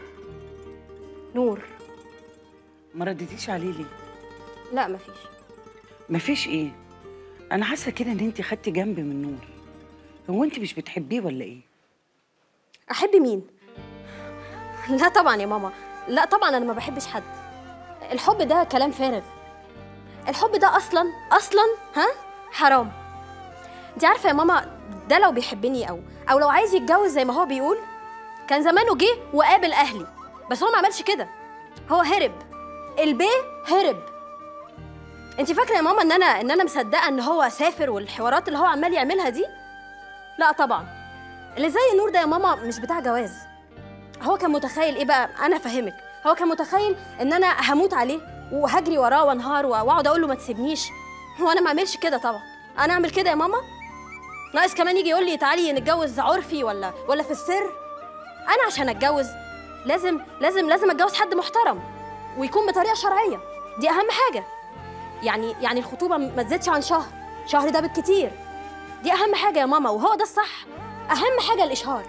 نور ما رديتيش عليه ليه لا مفيش مفيش ايه انا حاسه كده ان انت خدتي جنب من نور هو انت مش بتحبيه ولا ايه احب مين لا طبعا يا ماما لا طبعا انا ما بحبش حد الحب ده كلام فارغ الحب ده اصلا اصلا ها حرام انت عارفه يا ماما ده لو بيحبني او او لو عايز يتجوز زي ما هو بيقول كان زمانه جه وقابل اهلي بس هو ما عملش كده هو هرب البيه هرب انت فاكره يا ماما ان انا ان انا مصدقه ان هو سافر والحوارات اللي هو عمال يعملها دي لا طبعا اللي زي نور ده يا ماما مش بتاع جواز هو كان متخيل ايه بقى انا فاهمك هو كان متخيل ان انا هموت عليه وهجري وراه وانهار واقعد اقول له ما تسيبنيش هو انا ما اعملش كده طبعا انا اعمل كده يا ماما ناقص كمان يجي يقول لي تعالي نتجوز عرفي ولا ولا في السر انا عشان اتجوز لازم لازم لازم اتجوز حد محترم ويكون بطريقه شرعيه دي اهم حاجه يعني يعني الخطوبه ما تزيدش عن شهر شهر ده بالكتير دي اهم حاجه يا ماما وهو ده الصح اهم حاجه الاشهار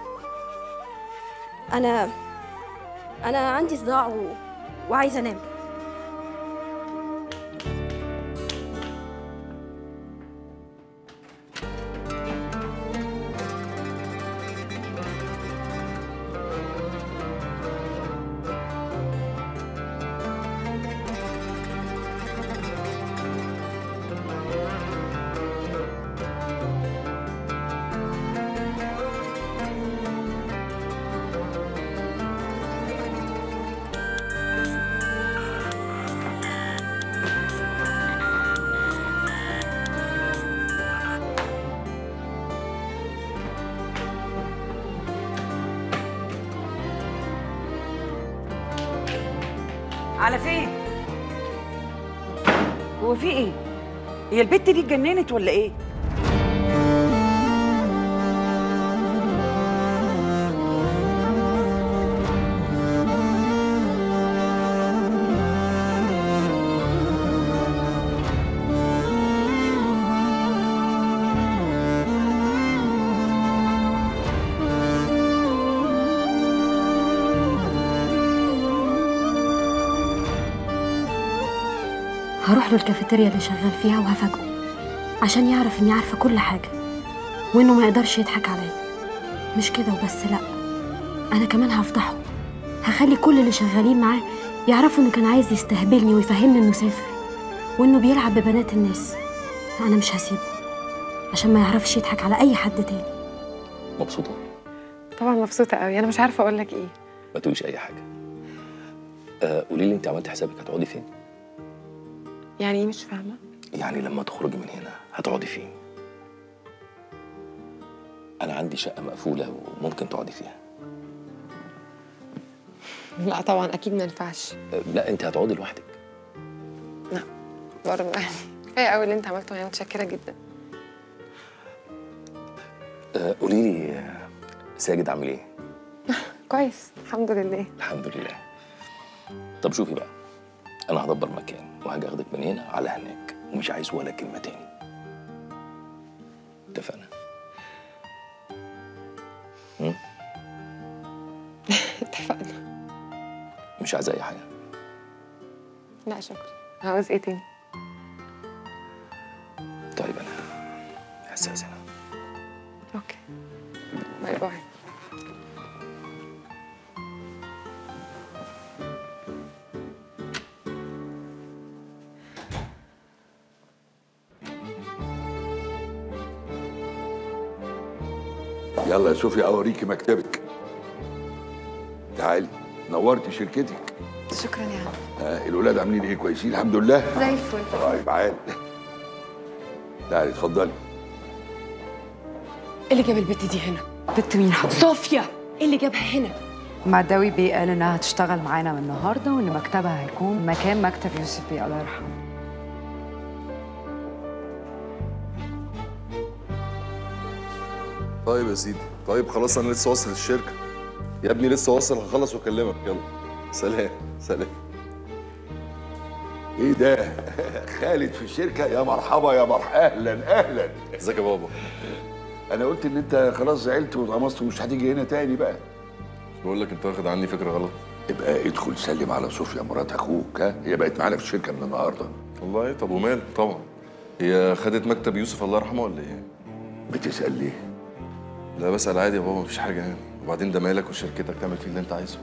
انا انا عندي صداع و... وعايزه انام على فين هو في ايه هي البت دي اتجننت ولا ايه هروح له الكافيتيريا اللي شغال فيها وهفاجئه عشان يعرف اني عارفه كل حاجه وانه ما يقدرش يضحك عليا مش كده وبس لا انا كمان هفضحه هخلي كل اللي شغالين معاه يعرفوا انه كان عايز يستهبلني ويفهمني انه سافر وانه بيلعب ببنات الناس انا مش هسيبه عشان ما يعرفش يضحك على اي حد تاني مبسوطه طبعا مبسوطه قوي انا مش عارفه اقول لك ايه ما تقوليش اي حاجه آه قولي لي انت عملتي حسابك هتقعدي فين يعني ايه مش فاهمه يعني لما تخرجي من هنا هتقعدي فين انا عندي شقه مقفوله وممكن تقعدي فيها لا طبعا اكيد ما ينفعش آه، لا انت هتقعدي لوحدك لا برضه يعني كفايه قوي اللي انت عملته يعني متشكره جدا آه قولي لي آه، ساجد عامل ايه كويس الحمد لله الحمد لله طب شوفي بقى انا هدبر مكان وهاجي اخدك من هنا على هناك ومش عايز ولا كلمه تاني اتفقنا هم؟ اتفقنا مش عايز اي حاجه لا شكرا عاوز ايه تاني طيب انا حساس انا اوكي باي باي يلا يا صوفيا اوريكي مكتبك تعالي نورتي شركتك شكرا يا عم آه الولاد عاملين ايه كويسين الحمد لله زي الفل طيب عال تعالي اتفضلي ايه اللي جاب البت دي هنا بنت مين حضرتك؟ صوفيا ايه اللي جابها هنا معداوي بيه قال انها هتشتغل معانا من النهارده وان مكتبها هيكون مكان مكتب يوسف بيه الله يرحمه طيب يا سيدي طيب خلاص انا لسه واصل الشركه يا ابني لسه واصل هخلص واكلمك يلا سلام سلام ايه ده خالد في الشركه يا مرحبا يا مرحبا اهلا اهلا ازيك يا بابا انا قلت ان انت خلاص زعلت واتقمصت ومش هتيجي هنا تاني بقى مش بقول لك انت واخد عني فكره غلط ابقى ادخل سلم على صوفيا مرات اخوك ها هي بقت معانا في الشركه من النهارده والله طب ومال طبعا هي خدت مكتب يوسف الله يرحمه ولا ايه بتسال ليه لا بسال عادي يا بابا مفيش حاجه يعني وبعدين ده مالك وشركتك تعمل فيه اللي انت عايزه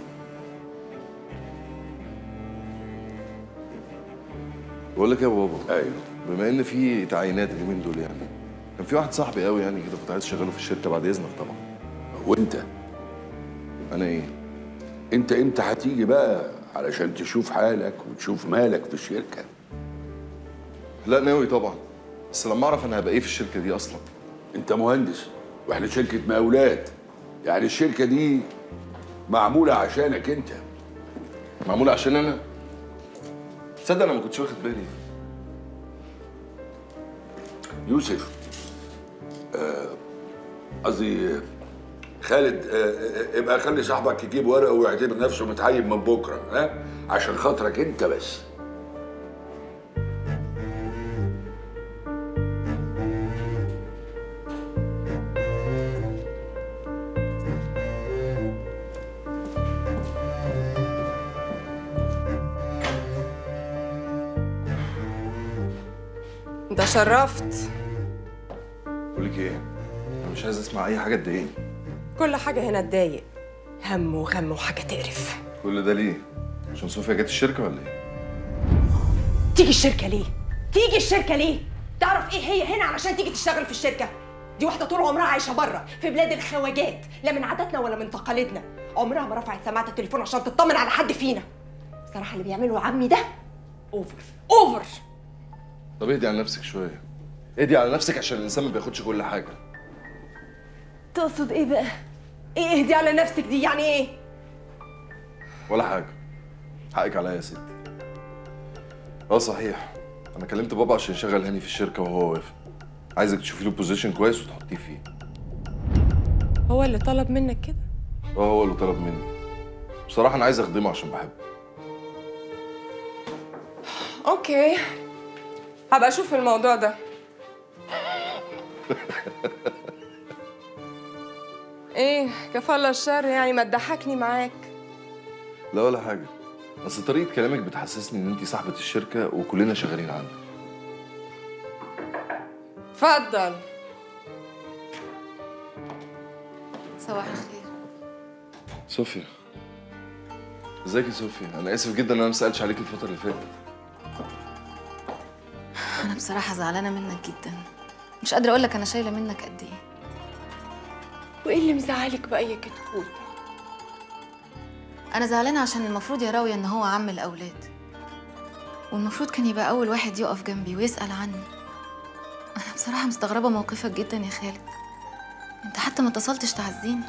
بقول لك يا بابا ايوه بما ان في تعيينات اليومين دول يعني كان في واحد صاحبي قوي يعني كده كنت عايز اشغله في الشركه بعد اذنك طبعا وانت انا ايه انت امتى هتيجي بقى علشان تشوف حالك وتشوف مالك في الشركه لا ناوي طبعا بس لما اعرف انا هبقى ايه في الشركه دي اصلا انت مهندس واحنا شركه مقاولات يعني الشركه دي معموله عشانك انت معموله عشان انا تصدق انا ما كنتش واخد بالي يوسف آه، قصدي آه، خالد آه، آه، ابقى خلي صاحبك يجيب ورقه ويعتبر نفسه متعين من بكره ها عشان خاطرك انت بس ده شرفت بقول لك ايه انا مش عايز اسمع اي حاجه تضايقني كل حاجه هنا تضايق هم وغم وحاجه تقرف كل ده ليه عشان صوفيا جت الشركه ولا ايه تيجي الشركه ليه تيجي الشركه ليه تعرف ايه هي هنا علشان تيجي تشتغل في الشركه دي واحده طول عمرها عايشه بره في بلاد الخواجات لا من عاداتنا ولا من تقاليدنا عمرها ما رفعت سماعه التليفون عشان تطمن على حد فينا بصراحه اللي بيعمله عمي ده اوفر اوفر طب اهدي على نفسك شويه اهدي على نفسك عشان الانسان ما بياخدش كل حاجه تقصد ايه بقى ايه اهدي على نفسك دي يعني ايه ولا حاجه حقك عليا يا ستي اه صحيح انا كلمت بابا عشان يشغل هاني في الشركه وهو وافق عايزك تشوفي له بوزيشن كويس وتحطيه فيه هو اللي طلب منك كده اه هو اللي طلب مني بصراحه انا عايز اخدمه عشان بحبه اوكي هبقى اشوف الموضوع ده ايه كفالة الشر يعني ما تضحكني معاك لا ولا حاجه بس طريقه كلامك بتحسسني ان انت صاحبه الشركه وكلنا شغالين عندك اتفضل صباح الخير صوفيا ازيك يا صوفيا انا اسف جدا ان انا ما سالتش عليك الفتره اللي فاتت انا بصراحه زعلانه منك جدا مش قادره اقول لك انا شايله منك قد ايه وايه اللي مزعلك بقى يا كتكوت انا زعلانه عشان المفروض يا راويه ان هو عم الاولاد والمفروض كان يبقى اول واحد يقف جنبي ويسال عني انا بصراحه مستغربه موقفك جدا يا خالد انت حتى ما اتصلتش تعزيني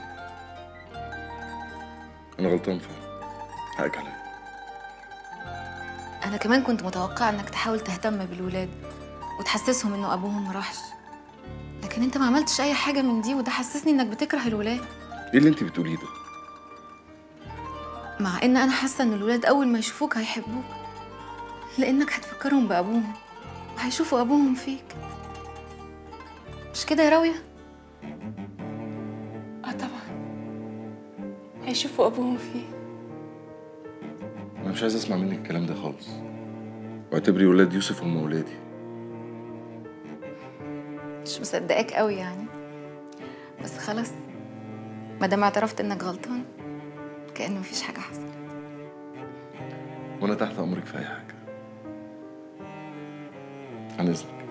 انا غلطان فعلا حقك عليا انا كمان كنت متوقعه انك تحاول تهتم بالولاد وتحسسهم انه ابوهم ما راحش لكن انت ما عملتش اي حاجه من دي وده حسسني انك بتكره الولاد ايه اللي انت بتقوليه ده مع ان انا حاسه ان الولاد اول ما يشوفوك هيحبوك لانك هتفكرهم بابوهم وهيشوفوا ابوهم فيك مش كده يا راويه اه طبعا هيشوفوا ابوهم فيه انا مش عايز اسمع منك الكلام ده خالص واعتبري ولاد يوسف هم ولادي مش مصدقاك قوي يعني بس خلاص ما دام اعترفت انك غلطان كأن مفيش حاجه حصلت وانا تحت امرك في اي حاجه عن اذنك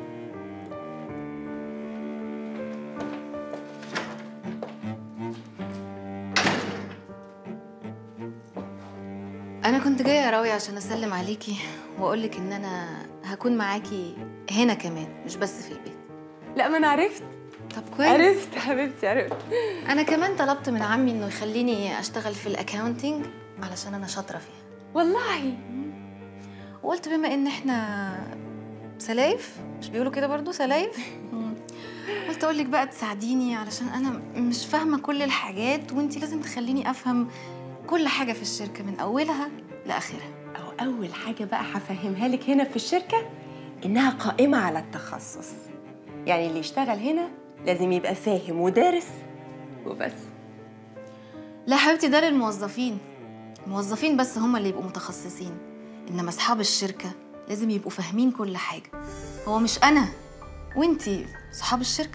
انا كنت جايه يا راويه عشان اسلم عليكي واقولك ان انا هكون معاكي هنا كمان مش بس في البيت لا ما انا عرفت طب كويس عرفت حبيبتي عرفت انا كمان طلبت من عمي انه يخليني اشتغل في الاكاونتنج علشان انا شاطره فيها والله وقلت بما ان احنا سلايف مش بيقولوا كده برضو سلايف مم. قلت اقول لك بقى تساعديني علشان انا مش فاهمه كل الحاجات وانتي لازم تخليني افهم كل حاجه في الشركه من اولها لاخرها أو أول حاجة بقى هفهمها لك هنا في الشركة إنها قائمة على التخصص يعني اللي يشتغل هنا لازم يبقى فاهم ودارس وبس لا حبيبتي ده للموظفين الموظفين بس هم اللي يبقوا متخصصين انما اصحاب الشركه لازم يبقوا فاهمين كل حاجه هو مش انا وانتي صحاب الشركه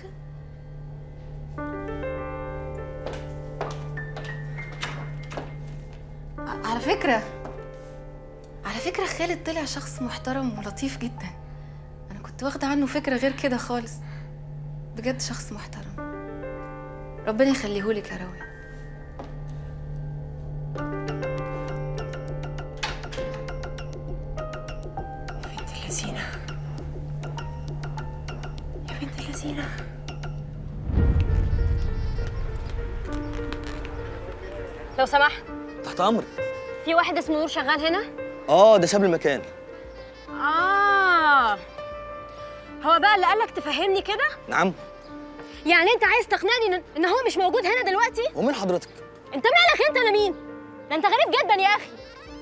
ع- على فكره على فكره خالد طلع شخص محترم ولطيف جدا انا كنت واخده عنه فكره غير كده خالص بجد شخص محترم ربنا يخليهولك يا راوي بنت اللذينة يا بنت اللذينة لو سمحت تحت امرك في واحد اسمه نور شغال هنا اه ده ساب المكان اه هو بقى اللي قالك تفهمني كده نعم يعني انت عايز تقنعني ان إن هو مش موجود هنا دلوقتي ومين حضرتك انت مالك انت انا مين ده انت غريب جدا يا اخي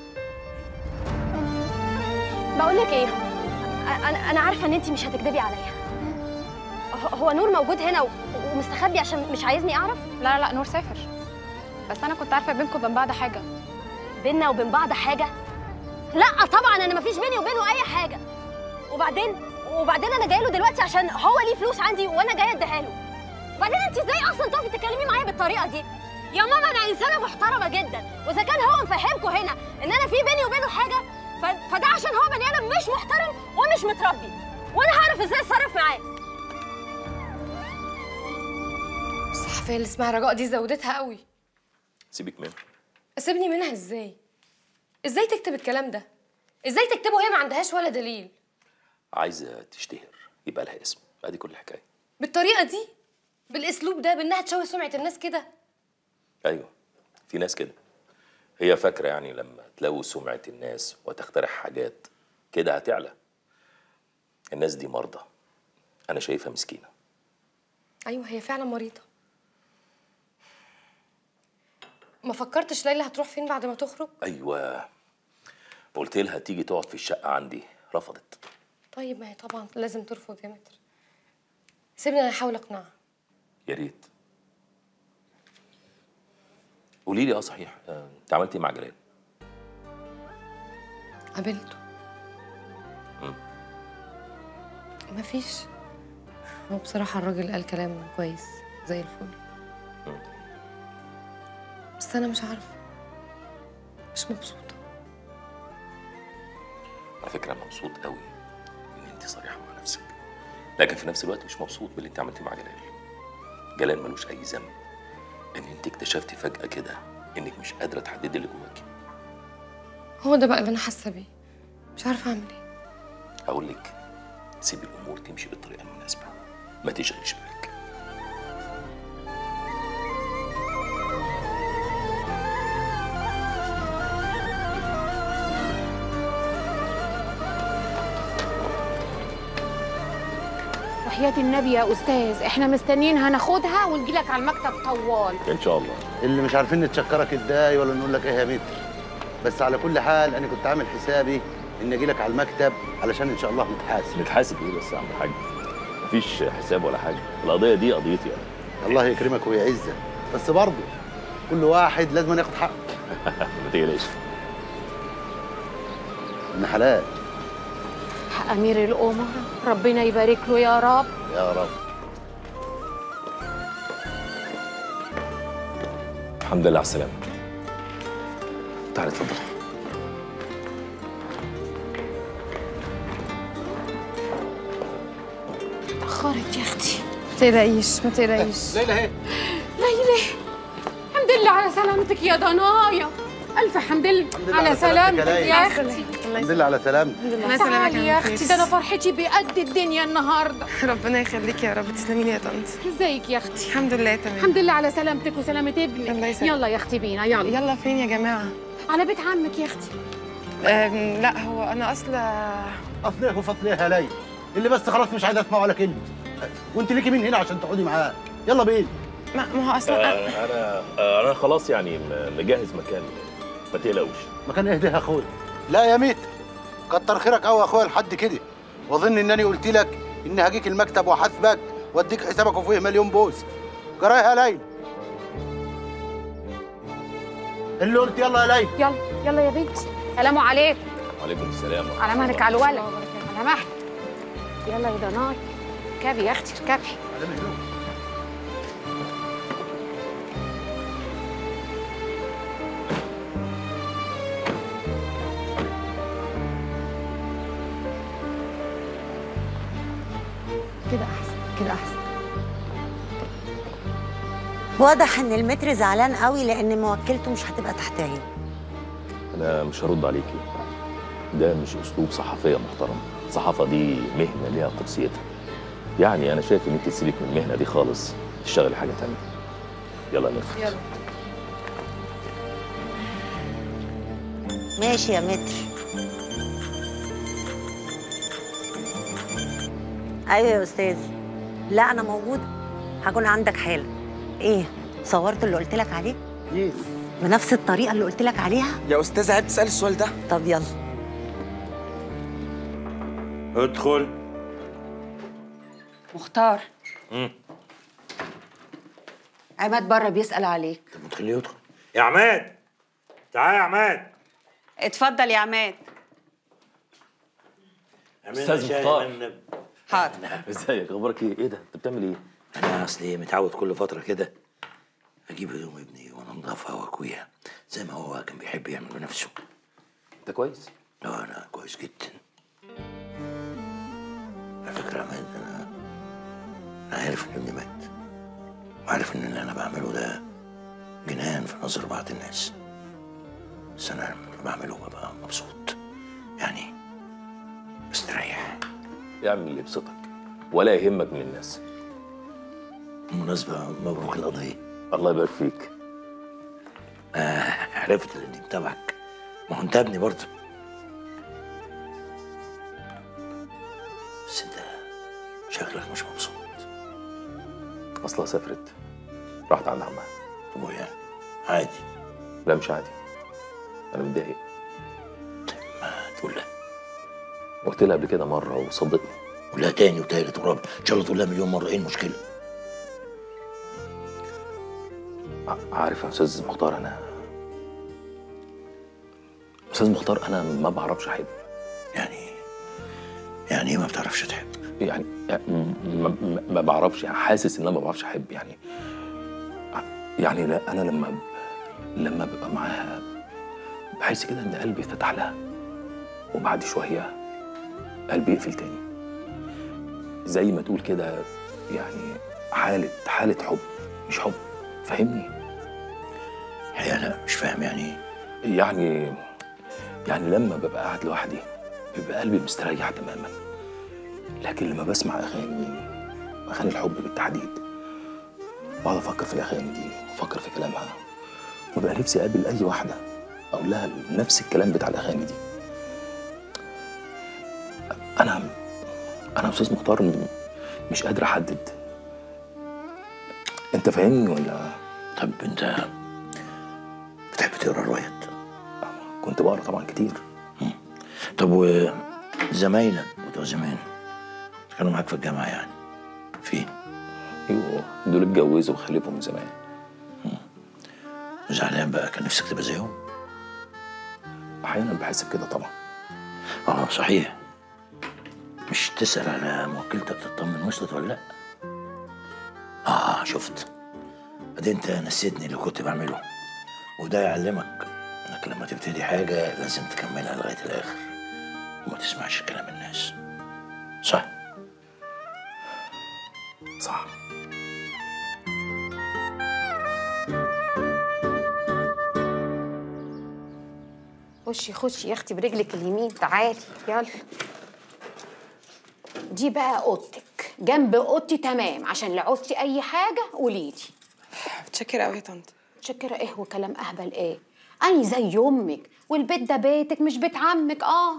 بقول لك ايه انا انا عارفه ان انت مش هتكدبي عليا هو- هو نور موجود هنا و- ومستخبي عشان مش عايزني اعرف لا لا نور سافر بس انا كنت عارفه بينكم وبين بعض حاجه بينا وبين بعض حاجه لا طبعا انا مفيش بيني وبينه اي حاجه وبعدين وبعدين انا جايه له دلوقتي عشان هو ليه فلوس عندي وانا جايه اديها له وبعدين انت ازاي اصلا تقفي تتكلمي معايا بالطريقه دي يا ماما انا انسانه محترمه جدا واذا كان هو مفهمكم هنا ان انا في بيني وبينه حاجه ف... فده عشان هو بني ادم مش محترم ومش متربي وانا هعرف ازاي اتصرف معاه الصحفيه اللي اسمها رجاء دي زودتها قوي سيبك منه سيبني منها ازاي ازاي تكتب الكلام ده ازاي تكتبه وهي ما عندهاش ولا دليل عايزه تشتهر يبقى لها اسم ادي كل الحكايه بالطريقه دي بالاسلوب ده بانها تشوه سمعه الناس كده ايوه في ناس كده هي فاكره يعني لما تلوي سمعه الناس وتخترع حاجات كده هتعلى الناس دي مرضى انا شايفها مسكينه ايوه هي فعلا مريضه ما فكرتش ليلى هتروح فين بعد ما تخرج ايوه قلت لها تيجي تقعد في الشقه عندي رفضت طيب ما هي طبعا لازم ترفض يا متر سيبني انا احاول اقنعها يا ريت قولي لي اه صحيح آه، انت عملت ايه مع جلال قابلته مم. مفيش هو بصراحة الراجل قال كلام كويس زي الفل بس أنا مش عارفة مش مبسوطة على فكره انا مبسوط قوي ان انت صريحه مع نفسك لكن في نفس الوقت مش مبسوط باللي انت عملتيه مع جلال جلال ملوش اي ذنب ان انت اكتشفتي فجاه كده انك مش قادره تحددي اللي جواكي هو ده بقى اللي أنا حاسة بيه مش عارفة أعمل إيه اقول لك سيبي الامور تمشي بالطريقه المناسبه ما تشغليش بالك وحياة النبي يا أستاذ إحنا مستنيين هناخدها ونجيلك على المكتب طوال ان شاء الله اللي مش عارفين نتشكرك ازاي ولا نقول لك ايه يا متر بس على كل حال انا كنت عامل حسابي ان اجي لك على المكتب علشان ان شاء الله نتحاسب نتحاسب ايه بس يا عم الحاج مفيش حساب ولا حاجه القضيه دي قضيتي انا الله يكرمك ويعزك بس برضه كل واحد لازم ياخد حقه ما تقلقش ابن حلال حق أمير الأمراء ربنا يبارك له يا رب يا رب الحمد لله على السلامه تعالي اتفضل اتأخرت يا أختي ما تقلقيش ما تقلقيش ليلى اهي ليلى الحمد لله على سلامتك يا ضنايا ألف حمد لله على على سلامتك سلامتك يا يا ليلى. أختي الحمد لله على سلامتك تعالي يا أختي ده أنا فرحتي بقد الدنيا النهاردة ربنا يخليكي يا رب تسلمي لي يا طنط ازيك يا أختي الحمد لله تمام الحمد لله على سلامتك وسلامة ابنك الله يسلمك. يلا يا أختي بينا يلا يلا فين يا جماعه على بيت عمك يا أختي أم، لا هو انا اصلا اصليه وفصليه يا ليلى اللي بس خلاص مش عايز اسمع ولا كلمه وانت ليكي مين هنا عشان تقعدي معاه يلا بينا ما ما هو اصلا آه، انا آه، انا خلاص يعني م- مجهز مكان ما تقلقوش مكان اهدى يا اخويا لا يا ميت كتر خيرك قوي يا اخويا لحد كده واظن انني قلت لك اني هجيك المكتب واحاسبك واديك حسابك وفيه مليون بوس جرايه يا ليلى اللي قلت يلا يا ليلى يلا يلا يا بنتي سلام عليكم وعليكم السلام على مهلك على الولد على مهلك يلا يا ضناي اركبي يا أختي اركبي كده احسن كده احسن واضح ان المتر زعلان قوي لان موكلته مش هتبقى تحت عينه انا مش هرد عليكي ده مش اسلوب صحفيه محترم الصحافه دي مهنه ليها قدسيتها يعني انا شايف ان انت تسيبك من المهنه دي خالص تشتغلي حاجه تانية يلا نرفض يلا ماشي يا متر ايوه يا استاذ لا انا موجوده هكون عندك حالا ايه صورت اللي قلت لك عليه يس بنفس الطريقه اللي قلت لك عليها يا استاذ عيب تسال السؤال ده طب يلا ادخل مختار مم. عماد بره بيسال عليك طب ما تخليه يدخل يا عماد تعال يا عماد اتفضل يا عماد استاذ مختار حاضر ازيك اخبارك ايه ايه ده انت بتعمل ايه انا اصلي متعود كل فتره كده اجيب هدوم ابني وانضفها واكويها زي ما هو كان بيحب يعمل بنفسه انت كويس اه انا كويس جدا على فكره يا عماد انا انا عارف ان ابني مات وعارف ان اللي انا بعمله ده جنان في نظر بعض الناس بس انا لما بعمله ببقى مبسوط يعني مستريح اعمل اللي يبسطك ولا يهمك من الناس بالمناسبة مبروك القضية الله يبارك فيك آه حلفت اني متابعك ما هو انت ابني برضه بس انت شكلك مش مبسوط اصلها سافرت راحت عند عمها طب يعني عادي لا مش عادي انا متضايق ما تقول لها قلت لها قبل كده مره وصدتني قول لها تاني وتالت ورابع ان شاء الله تقول لها مليون مره ايه المشكله ع- عارف يا استاذ مختار انا استاذ مختار انا ما بعرفش احب يعني يعني ايه ما بتعرفش تحب يعني م- ما, ما بعرفش حاسس ان انا ما بعرفش احب يعني يعني لا انا لما ب- لما ببقى معاها بحس كده ان قلبي فتح لها وبعد شويه قلبي يقفل تاني زي ما تقول كده يعني حاله حاله حب مش حب فاهمني الحقيقه لا مش فاهم يعني ايه يعني يعني لما ببقى قاعد لوحدي بيبقى قلبي مستريح تماما لكن لما بسمع اغاني اغاني الحب بالتحديد بقعد افكر في الاغاني دي وافكر في كلامها وببقى نفسي اقابل اي واحده اقول لها نفس الكلام بتاع الاغاني دي انا انا يا استاذ مختار م- مش قادر احدد انت فاهمني ولا طب انت بتحب تقرا روايات كنت بقرا طبعا كتير طب وزمايلك بتوع زمان كانوا معاك في الجامعه يعني فين ايوه دول اتجوزوا وخلفوا من زمان زعلان بقى كان نفسك تبقى زيهم احيانا بحس بكده طبعا اه صحيح مش تسأل على موكلتك تطمن وصلت ولا لا اه شفت ادي انت نسيتني اللي كنت بعمله وده يعلمك انك لما تبتدي حاجة لازم تكملها لغاية الآخر وما تسمعش كلام الناس صح صح خشي خشي يا اختي برجلك اليمين تعالي يلا دي بقى اوضتك جنب اوضتي تمام عشان لو عوزتي اي حاجه قولي لي متشكرة قوي يا طنط متشكره ايه وكلام اهبل ايه اني زي امك والبيت ده بيتك مش بيت عمك اه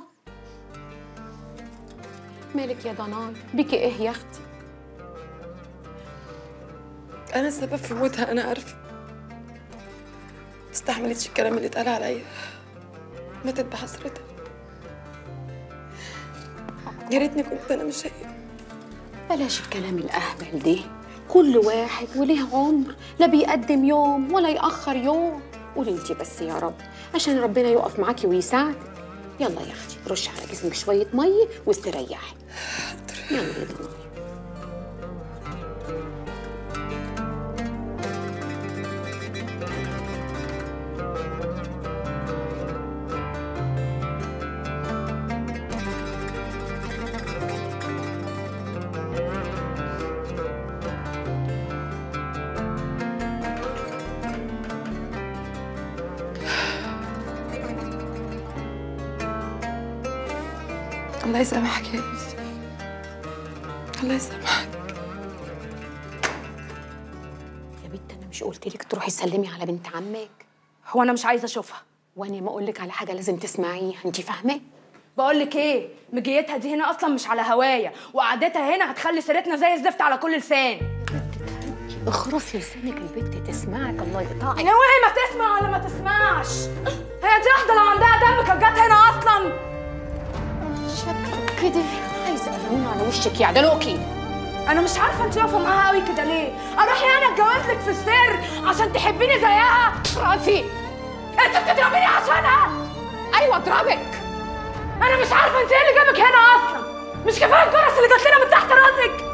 مالك يا ضناي بيكي ايه يا اختي انا السبب في موتها انا عارفه استحملتش الكلام اللي اتقال عليا ماتت بحسرتها يا ريتني كنت انا مش هي بلاش الكلام الاهبل ده كل واحد وليه عمر لا بيقدم يوم ولا يأخر يوم قولي انت بس يا رب عشان ربنا يقف معاكي ويساعدك يلا يا اختي رش على جسمك شويه ميه واستريحي يلا يا ضناي الله يسامحك يا يوسف الله يسامحك يا بنت انا مش قلت لك تروحي تسلمي على بنت عمك هو انا مش عايزه اشوفها وانا ما اقول لك على حاجه لازم تسمعيها انت فاهمه بقول لك ايه مجيتها دي هنا اصلا مش على هوايه وقعدتها هنا هتخلي سيرتنا زي الزفت على كل لسان اخرسي لسانك البنت تسمعك الله يقطعك ناوي ما تسمع ولا ما تسمعش هي دي واحده لو عندها دم كانت جت هنا اصلا شكلك كده عايزه اقلون على وشك يا عدلوكي انا مش عارفه انت واقفه معاها قوي كده ليه اروح يعني اتجوز لك في السر عشان تحبيني زيها رافي انت بتضربيني عشانها ايوه اضربك انا مش عارفه انت ايه اللي جابك هنا اصلا مش كفايه الجرس اللي جات لنا من تحت راسك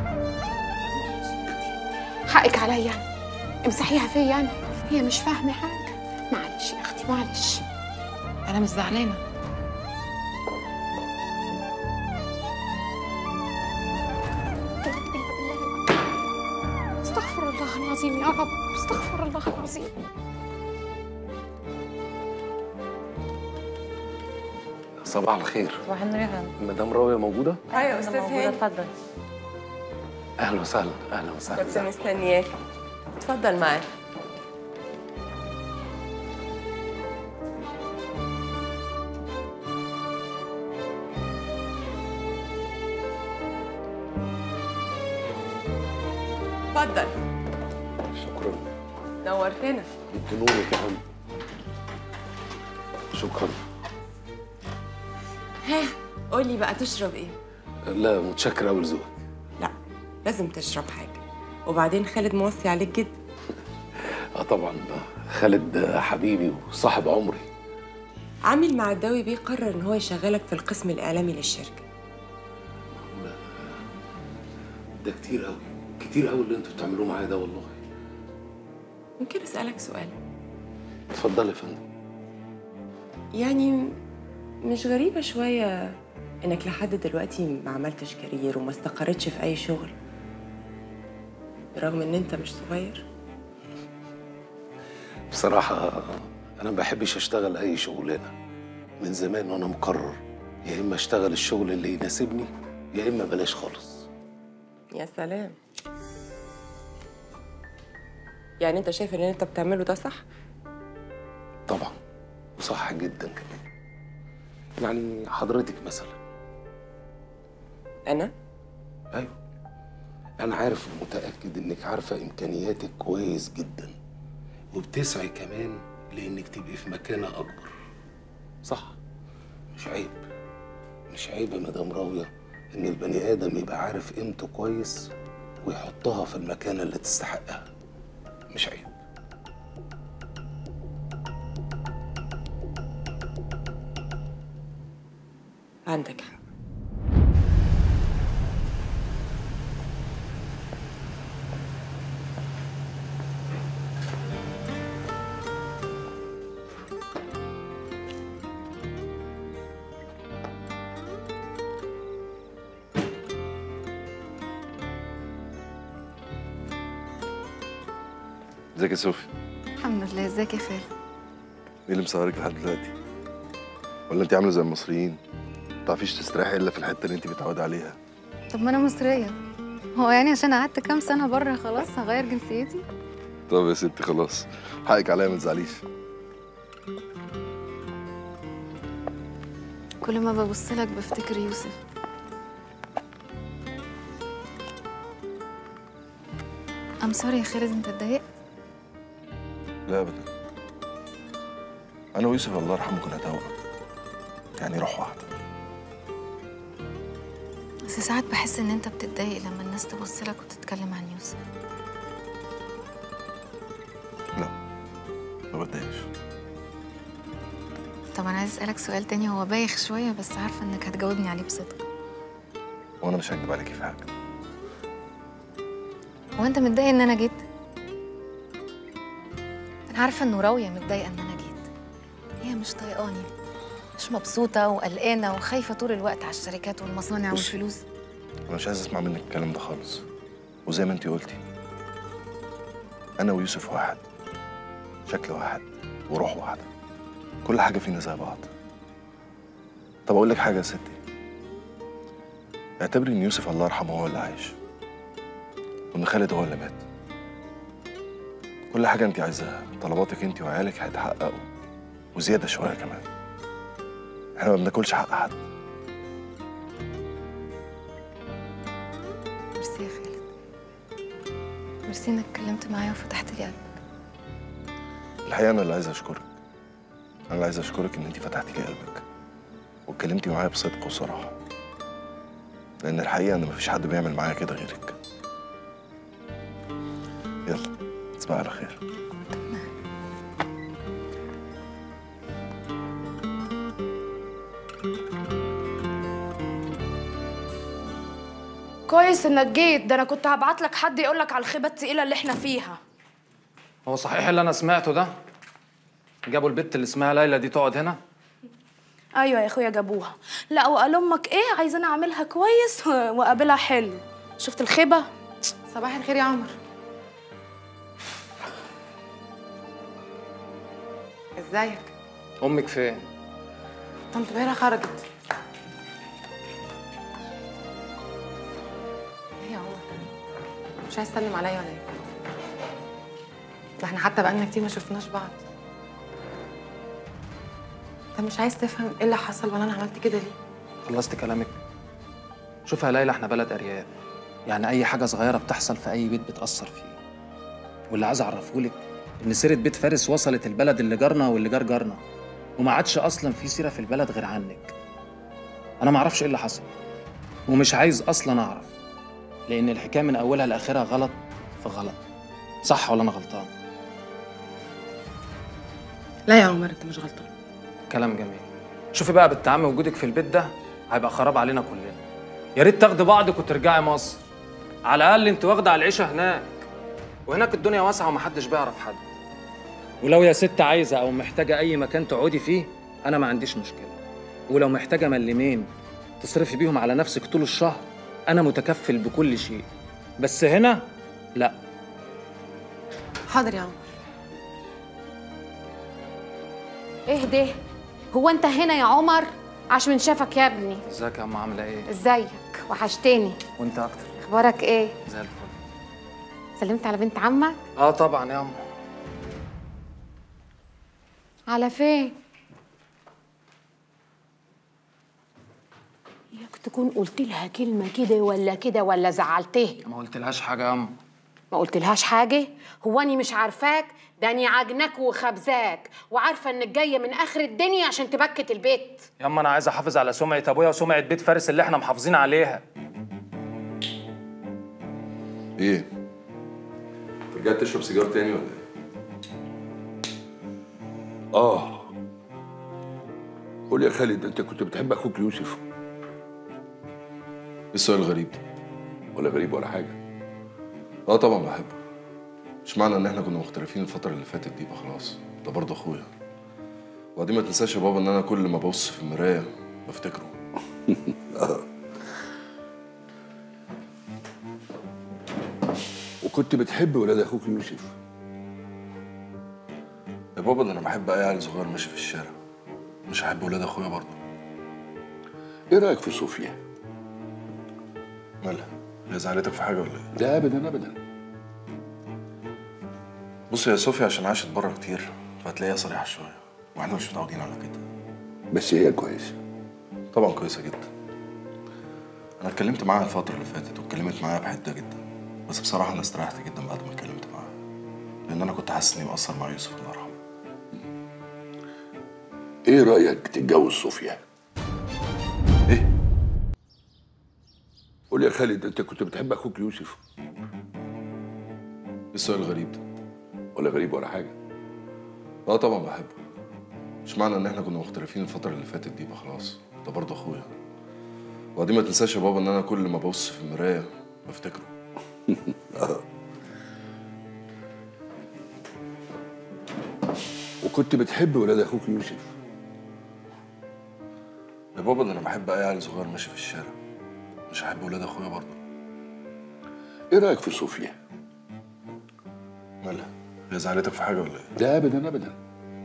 حقك عليا امسحيها فيا انا هي مش فاهمه حاجه معلش يا اختي معلش انا مش زعلانه استغفر الله العظيم يا رب استغفر الله العظيم صباح الخير صباح النور يا فندم مدام راوية موجودة؟ ايوه أنا استاذ موجودة، هاني اتفضل أهلا وسهلا أهلا وسهلا كنت مستنياك اتفضل معايا اتفضل شكرا نورتنا انت نورك يا فندم شكرا ها قولي بقى تشرب ايه لا متشكر قوي لذوقك لا لازم تشرب حاجه وبعدين خالد موصي عليك جدا اه طبعا خالد حبيبي وصاحب عمري عامل مع الداوي بيه قرر ان هو يشغلك في القسم الاعلامي للشركه ده كتير قوي كتير قوي اللي انتوا بتعملوه معايا ده والله ممكن اسالك سؤال اتفضل يا فندم يعني مش غريبه شويه انك لحد دلوقتي ما عملتش كارير وما استقرتش في اي شغل برغم ان انت مش صغير بصراحة أنا ما بحبش أشتغل أي شغلانة من زمان وأنا مقرر يا إما أشتغل الشغل اللي يناسبني يا إما بلاش خالص يا سلام يعني انت شايف ان انت بتعمله ده صح طبعا وصح جدا كمان يعني حضرتك مثلا انا أيوه أنا عارف ومتأكد إنك عارفة إمكانياتك كويس جدا وبتسعي كمان لإنك تبقي في مكانة أكبر صح مش عيب مش عيب يا مدام راوية إن البني آدم يبقى عارف قيمته كويس ويحطها في المكانة اللي تستحقها مش عيب عندك حق ازيك يا صوفي الحمد لله ازيك يا خالد ايه اللي مسهرك لحد دلوقتي ولا انت عامله زي المصريين ما تعرفيش تستريحي الا في الحته اللي انت متعوده عليها طب ما انا مصريه هو يعني عشان قعدت كام سنه بره خلاص هغير جنسيتي طب يا ستي خلاص حقك عليا ما تزعليش كل ما ببص لك بفتكر يوسف ام سوري يا خالد انت اتضايقت لا ابدا انا ويوسف الله يرحمه كنا توأم يعني روح واحده بس ساعات بحس ان انت بتتضايق لما الناس تبص لك وتتكلم عن يوسف ما بتضايقش طب انا عايز اسالك سؤال تاني هو بايخ شويه بس عارفه انك هتجاوبني عليه بصدق وانا مش هكدب عليكي في حاجه هو انت متضايق ان انا جيت انا عارفه انه راويه متضايقه ان انا جيت هي مش طايقاني مش مبسوطه وقلقانه وخايفه طول الوقت على الشركات والمصانع بصي. والفلوس انا مش عايز اسمع منك الكلام ده خالص وزي ما انت قلتي انا ويوسف واحد شكل واحد وروح واحده كل حاجه فينا زي بعض طب اقول لك حاجه يا ستي اعتبري ان يوسف الله يرحمه هو اللي عايش وان خالد هو اللي مات كل حاجه انت عايزاها طلباتك انت وعيالك هيتحققوا وزياده شويه كمان احنا ما بناكلش حق حد ميرسي يا خالد ميرسي انك اتكلمت معايا وفتحت لي قلبك الحقيقه انا اللي عايز اشكرك انا اللي عايز اشكرك ان انت فتحتي لي قلبك واتكلمتي معايا بصدق وصراحه لان الحقيقه ان مفيش حد بيعمل معايا كده غيرك يلا تصبحي على خير كويس انك جيت ده انا كنت هبعت لك حد يقول لك على الخيبه التقيله اللي احنا فيها هو صحيح اللي انا سمعته ده جابوا البت اللي اسمها ليلى دي تقعد هنا ايوه يا اخويا جابوها لا وقال امك ايه عايزاني اعملها كويس واقابلها حلو شفت الخيبه صباح الخير يا عمر ازيك امك فين طنط بهيرة خرجت ايه يا عمر مش عايز تسلم عليا ولا ايه ده احنا حتى بقالنا كتير ما شفناش بعض انت مش عايز تفهم ايه اللي حصل ولا انا عملت كده ليه خلصت كلامك شوف يا ليلى احنا بلد ارياف يعني اي حاجه صغيره بتحصل في اي بيت بتاثر فيه واللي عايز اعرفهولك ان سيره بيت فارس وصلت البلد اللي جارنا واللي جار جارنا وما عادش اصلا في سيره في البلد غير عنك انا ما اعرفش ايه اللي حصل ومش عايز اصلا اعرف لان الحكايه من اولها لاخرها غلط في غلط صح ولا انا غلطان لا يا عمر انت مش غلطان كلام جميل شوفي بقى بنت عم وجودك في البيت ده هيبقى خراب علينا كلنا يا ريت تاخدي بعضك وترجعي مصر على الاقل انت واخده على العيشه هناك وهناك الدنيا واسعه ومحدش بيعرف حد ولو يا ست عايزه او محتاجه اي مكان تقعدي فيه انا ما عنديش مشكله ولو محتاجه ملمين تصرفي بيهم على نفسك طول الشهر انا متكفل بكل شيء بس هنا لا حاضر يا عمر ايه ده هو انت هنا يا عمر عاش من شافك يا ابني ازيك يا عم عامله ايه ازيك وحشتني وانت اكتر اخبارك ايه زي الفل سلمت على بنت عمك اه طبعا يا عم على فين ياك تكون قلت لها كلمه كده ولا كده ولا زعلتها ما قلتلهاش حاجه يا عم ما قلتلهاش حاجه هو اني مش عارفاك ده اني عجنك وخبزاك وعارفه انك جايه من اخر الدنيا عشان تبكت البيت ياما انا عايز احافظ على سمعه ابويا وسمعه بيت فارس اللي احنا محافظين عليها ايه؟ رجعت تشرب سيجار تاني ولا ايه؟ اه قول يا خالد انت كنت بتحب اخوك يوسف ايه السؤال الغريب ده؟ ولا غريب ولا حاجه اه طبعا بحبه مش معنى ان احنا كنا مختلفين الفترة اللي فاتت دي يبقى خلاص ده برضه اخويا وبعدين ما تنساش يا بابا ان انا كل ما ببص في المراية بفتكره وكنت بتحب ولاد اخوك يوسف يا بابا ده انا بحب اي عيل صغير ماشي في الشارع مش هحب ولاد اخويا برضه ايه رايك في صوفيا مالها هي زعلتك في حاجة ولا ايه؟ لا ابدا ابدا بص يا صوفيا عشان عاشت بره كتير فهتلاقيها صريحة شوية واحنا مش متعودين على كده بس هي كويسه طبعا كويسة جدا انا اتكلمت معاها الفترة اللي فاتت واتكلمت معاها بحدة جدا بس بصراحة انا استريحت جدا بعد ما اتكلمت معاها لان انا كنت حاسس اني مقصر مع يوسف الله يرحمه ايه رايك تتجوز صوفيا ايه قول يا خالد انت كنت بتحب اخوك يوسف ايه السؤال الغريب ده ولا غريب ولا حاجه اه طبعا بحبه مش معنى ان احنا كنا مختلفين الفترة اللي فاتت دي يبقى خلاص ده برضه اخويا وبعدين ما تنساش يا بابا ان انا كل ما ببص في المراية بفتكره وكنت بتحب ولاد اخوك يوسف يا بابا ده انا بحب اي عيل صغير ماشي في الشارع مش هحب ولاد اخويا برضه ايه رايك في صوفيا مالها هي زعلتك في حاجة ولا ايه؟ لا ابدا ابدا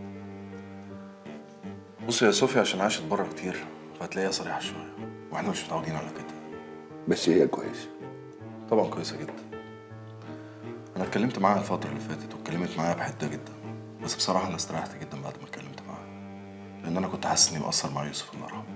بص يا صوفيا عشان عاشت بره كتير فهتلاقيها صريحة شوية واحنا مش متعودين على كده بس هي كويسه طبعا كويسة جدا انا اتكلمت معاها الفترة اللي فاتت واتكلمت معاها بحدة جدا بس بصراحة انا استريحت جدا بعد ما اتكلمت معاها لان انا كنت حاسس اني مقصر مع يوسف الله يرحمه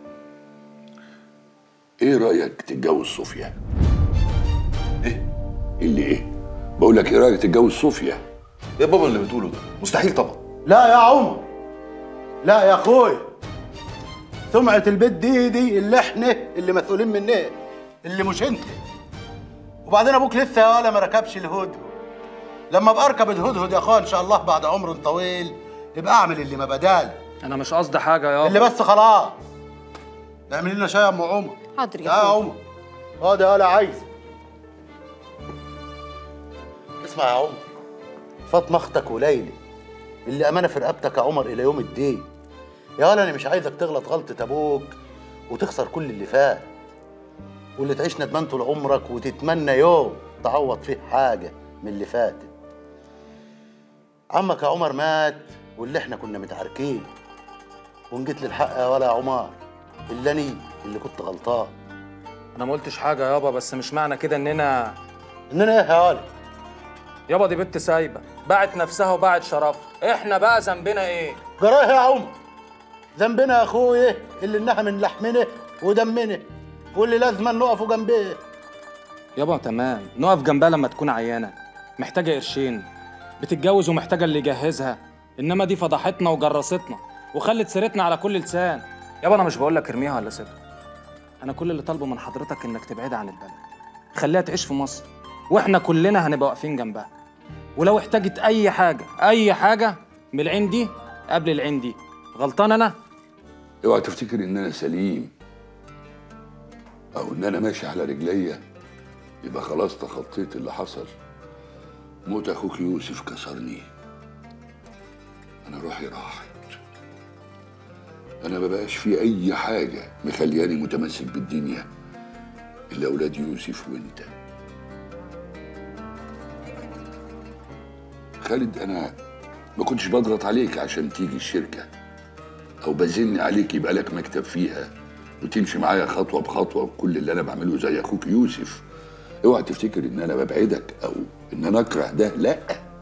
ايه رايك تتجوز صوفيا ايه اللي ايه بقول لك ايه رايك تتجوز صوفيا يا بابا اللي بتقوله ده مستحيل طبعا لا يا عمر لا يا اخوي سمعة البيت دي دي اللي احنا اللي مسؤولين منها اللي مش انت وبعدين ابوك لسه يا ولا ما ركبش الهدهد لما ابقى اركب الهدهد يا اخويا ان شاء الله بعد عمر طويل يبقى اعمل اللي ما بدال انا مش قصدي حاجه يابا اللي بس خلاص اعمل لنا شاي يا ام عمر حاضر يا عمر اه ده ولا عايز اسمع يا عمر فاطمه اختك وليلى اللي امانه في رقبتك يا عمر الى يوم الدين يا ولا انا مش عايزك تغلط غلطه ابوك وتخسر كل اللي فات واللي تعيش ندمان طول عمرك وتتمنى يوم تعوض فيه حاجه من اللي فاتت عمك يا عمر مات واللي احنا كنا متعاركين وان جيت للحق يا ولا يا عمر الا اني اللي كنت غلطان انا ما قلتش حاجه يابا بس مش معنى كده اننا اننا ايه يا ولد يابا دي بنت سايبه باعت نفسها وباعت شرفها احنا بقى ذنبنا ايه جرايه يا عمر ذنبنا يا اخويا اللي انها من لحمنا ودمنا واللي لازم نقفوا جنبيه يابا تمام نقف جنبها لما تكون عيانه محتاجه قرشين بتتجوز ومحتاجه اللي يجهزها انما دي فضحتنا وجرستنا وخلت سيرتنا على كل لسان يابا انا مش بقول لك ارميها ولا سيبها انا كل اللي طالبه من حضرتك انك تبعد عن البلد خليها تعيش في مصر واحنا كلنا هنبقى واقفين جنبها ولو احتاجت اي حاجه اي حاجه من العين دي قبل العين دي غلطان انا اوعى تفتكر ان انا سليم او ان انا ماشي على رجليا يبقى خلاص تخطيت اللي حصل موت اخوك يوسف كسرني انا روحي راحت انا مبقاش في اي حاجه مخلياني متمسك بالدنيا الا اولاد يوسف وانت خالد انا ما كنتش بضغط عليك عشان تيجي الشركه او بزن عليك يبقى لك مكتب فيها وتمشي معايا خطوه بخطوه وكل اللي انا بعمله زي اخوك يوسف اوعى تفتكر ان انا ببعدك او ان انا اكره ده لا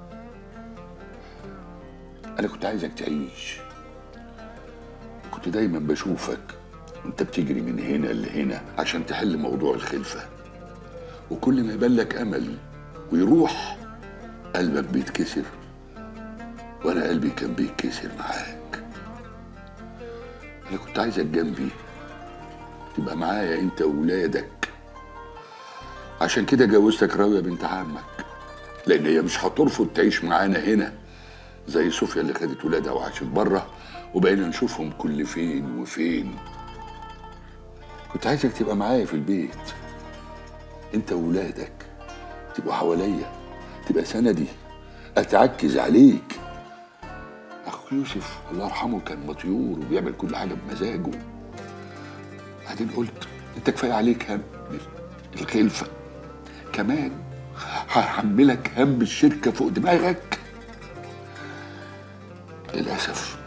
انا كنت عايزك تعيش كنت دايما بشوفك وانت بتجري من هنا لهنا عشان تحل موضوع الخلفه وكل ما يبان لك امل ويروح قلبك بيتكسر وانا قلبي كان بيتكسر معاك انا كنت عايزك جنبي تبقى معايا انت وولادك عشان كده جوزتك راوية بنت عمك لان هي مش هترفض تعيش معانا هنا زي صوفيا اللي خدت ولادها وعاشت بره وبقينا نشوفهم كل فين وفين كنت عايزك تبقى معايا في البيت انت وولادك تبقوا حواليا تبقى سندي اتعكز عليك اخوك يوسف الله يرحمه كان مطيور وبيعمل كل حاجه بمزاجه بعدين قلت انت كفايه عليك هم الخلفه كمان هحملك هم الشركه فوق دماغك للاسف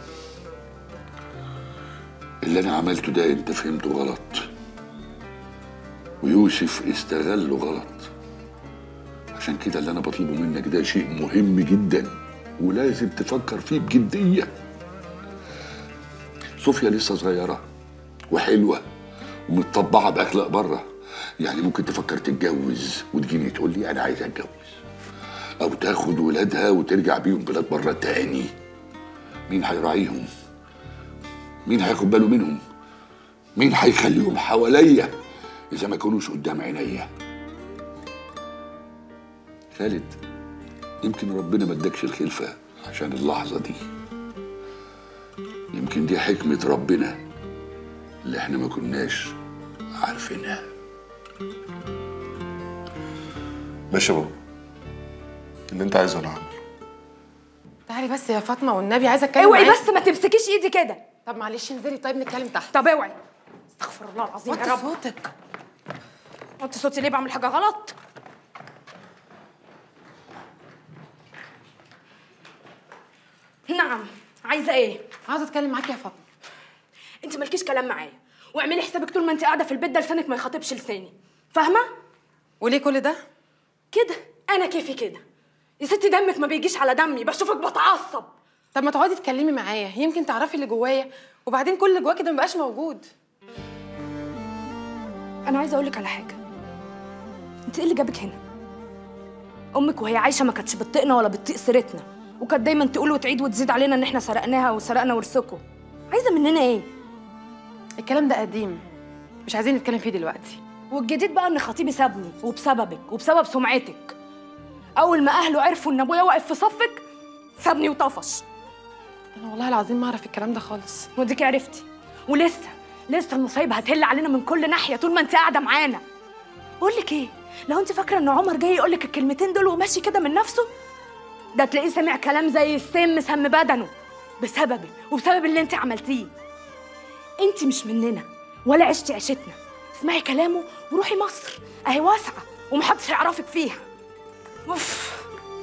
اللي انا عملته ده انت فهمته غلط ويوسف استغله غلط عشان كده اللي انا بطلبه منك ده شيء مهم جدا ولازم تفكر فيه بجديه صوفيا لسه صغيره وحلوه ومتطبعه باخلاق بره يعني ممكن تفكر تتجوز وتجيني تقول لي انا عايز اتجوز او تاخد ولادها وترجع بيهم بلاد بره تاني مين هيراعيهم مين هياخد باله منهم مين هيخليهم حواليا اذا ما كانوش قدام عينيا خالد يمكن ربنا ما ادكش الخلفه عشان اللحظه دي يمكن دي حكمه ربنا اللي احنا ما كناش عارفينها ماشي يا بابا اللي انت عايزه انا هعمله تعالي بس يا فاطمه والنبي عايزه اتكلم اوعي معاكي. بس ما تمسكيش ايدي كده طب معلش انزلي طيب نتكلم تحت طب اوعي استغفر الله العظيم يا وطي رب صوتك وطي صوتي ليه بعمل حاجه غلط نعم عايزه ايه عاوزه اتكلم معاكي يا فاطمه انت مالكيش كلام معايا واعملي حسابك طول ما انت قاعده في البيت ده لسانك ما يخاطبش لساني فاهمه وليه كل ده كده انا كيفي كده يا ستي دمك ما بيجيش على دمي بشوفك بتعصب طب ما تقعدي تتكلمي معايا يمكن تعرفي اللي جوايا وبعدين كل اللي جواكي ده مبقاش موجود انا عايزه اقول لك على حاجه انت ايه اللي جابك هنا امك وهي عايشه ما كانتش بتطيقنا ولا بتطيق سيرتنا وكانت دايما تقول وتعيد وتزيد علينا ان احنا سرقناها وسرقنا ورثكم عايزه مننا ايه الكلام ده قديم مش عايزين نتكلم فيه دلوقتي والجديد بقى ان خطيبي سابني وبسببك وبسبب سمعتك اول ما اهله عرفوا ان ابويا واقف في صفك سابني وطفش انا والله العظيم ما اعرف الكلام ده خالص وديكي عرفتي ولسه لسه المصايب هتهل علينا من كل ناحيه طول ما انت قاعده معانا بقول لك ايه لو انت فاكره ان عمر جاي يقول لك الكلمتين دول وماشي كده من نفسه ده تلاقيه سامع كلام زي السم سم بدنه بسببك وبسبب اللي انت عملتيه انت مش مننا ولا عشتي عيشتنا اسمعي كلامه وروحي مصر اهي واسعه ومحدش هيعرفك فيها اوف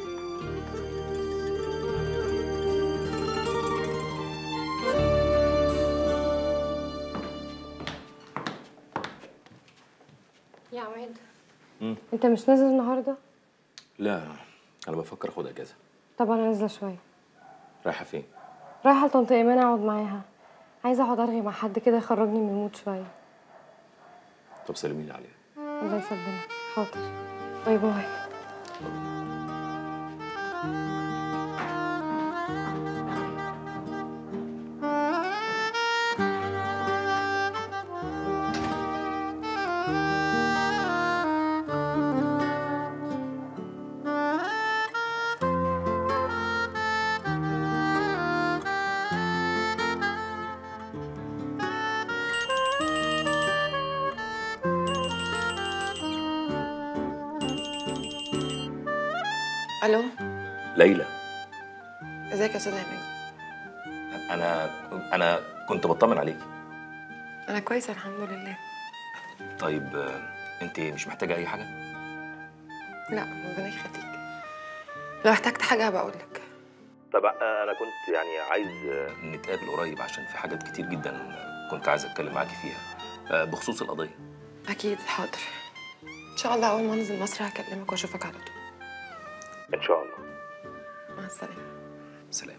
يا عماد مم. انت مش نازل النهارده لا انا بفكر اخد اجازه طب انا نازله شويه رايحه فين رايحه لطنط ايمان اقعد معاها عايزه اقعد ارغي مع حد كده يخرجني من المود شويه طب سلمي لي عليها الله يسلمك حاضر باي باي الو ليلى ازيك يا استاذ عماد انا انا كنت بطمن عليكي انا كويسه الحمد لله طيب آه، انت مش محتاجه اي حاجه لا ربنا يخليك لو احتجت حاجه هبقى اقول لك طب آه، انا كنت يعني عايز آه، نتقابل قريب عشان في حاجات كتير جدا آه، كنت عايز اتكلم معاكي فيها آه، بخصوص القضيه اكيد حاضر ان شاء الله اول ما انزل مصر هكلمك واشوفك على طول ان شاء الله مع السلامه سلام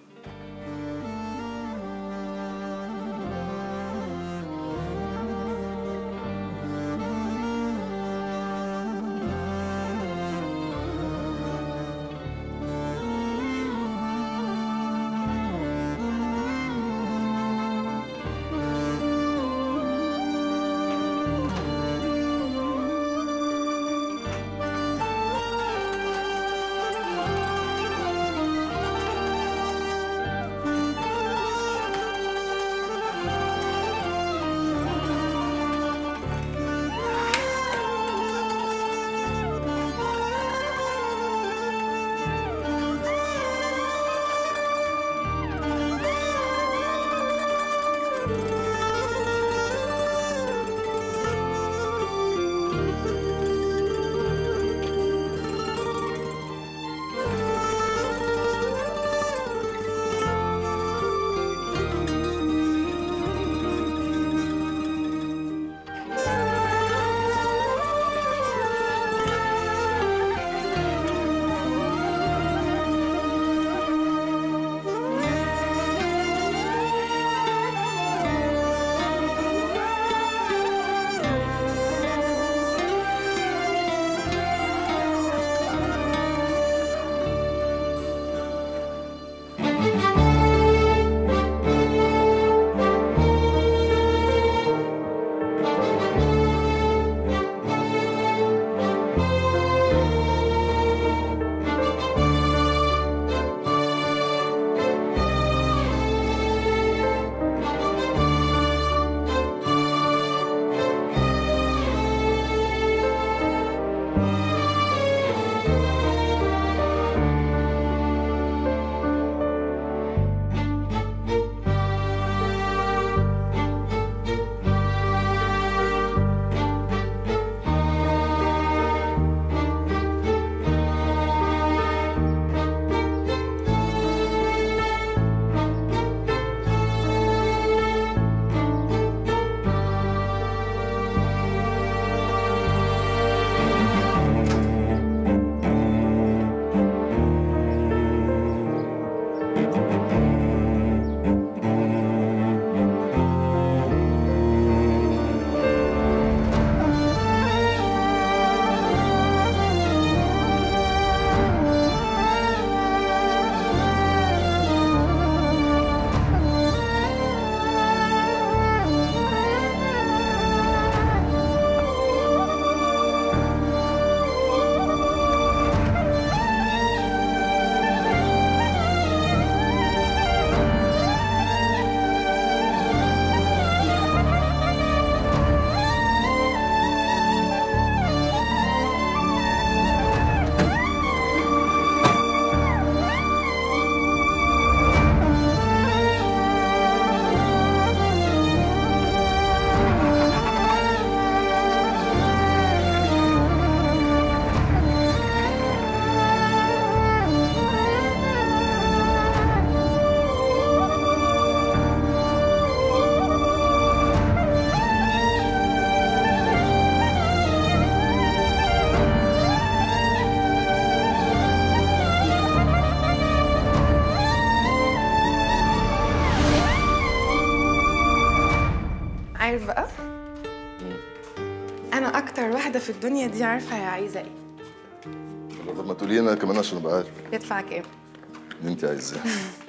واحده في الدنيا دي عارفه هي عايزه ايه طب ما تقولي لنا كمان عشان ابقى عارف يدفع كام ان انت عايزاه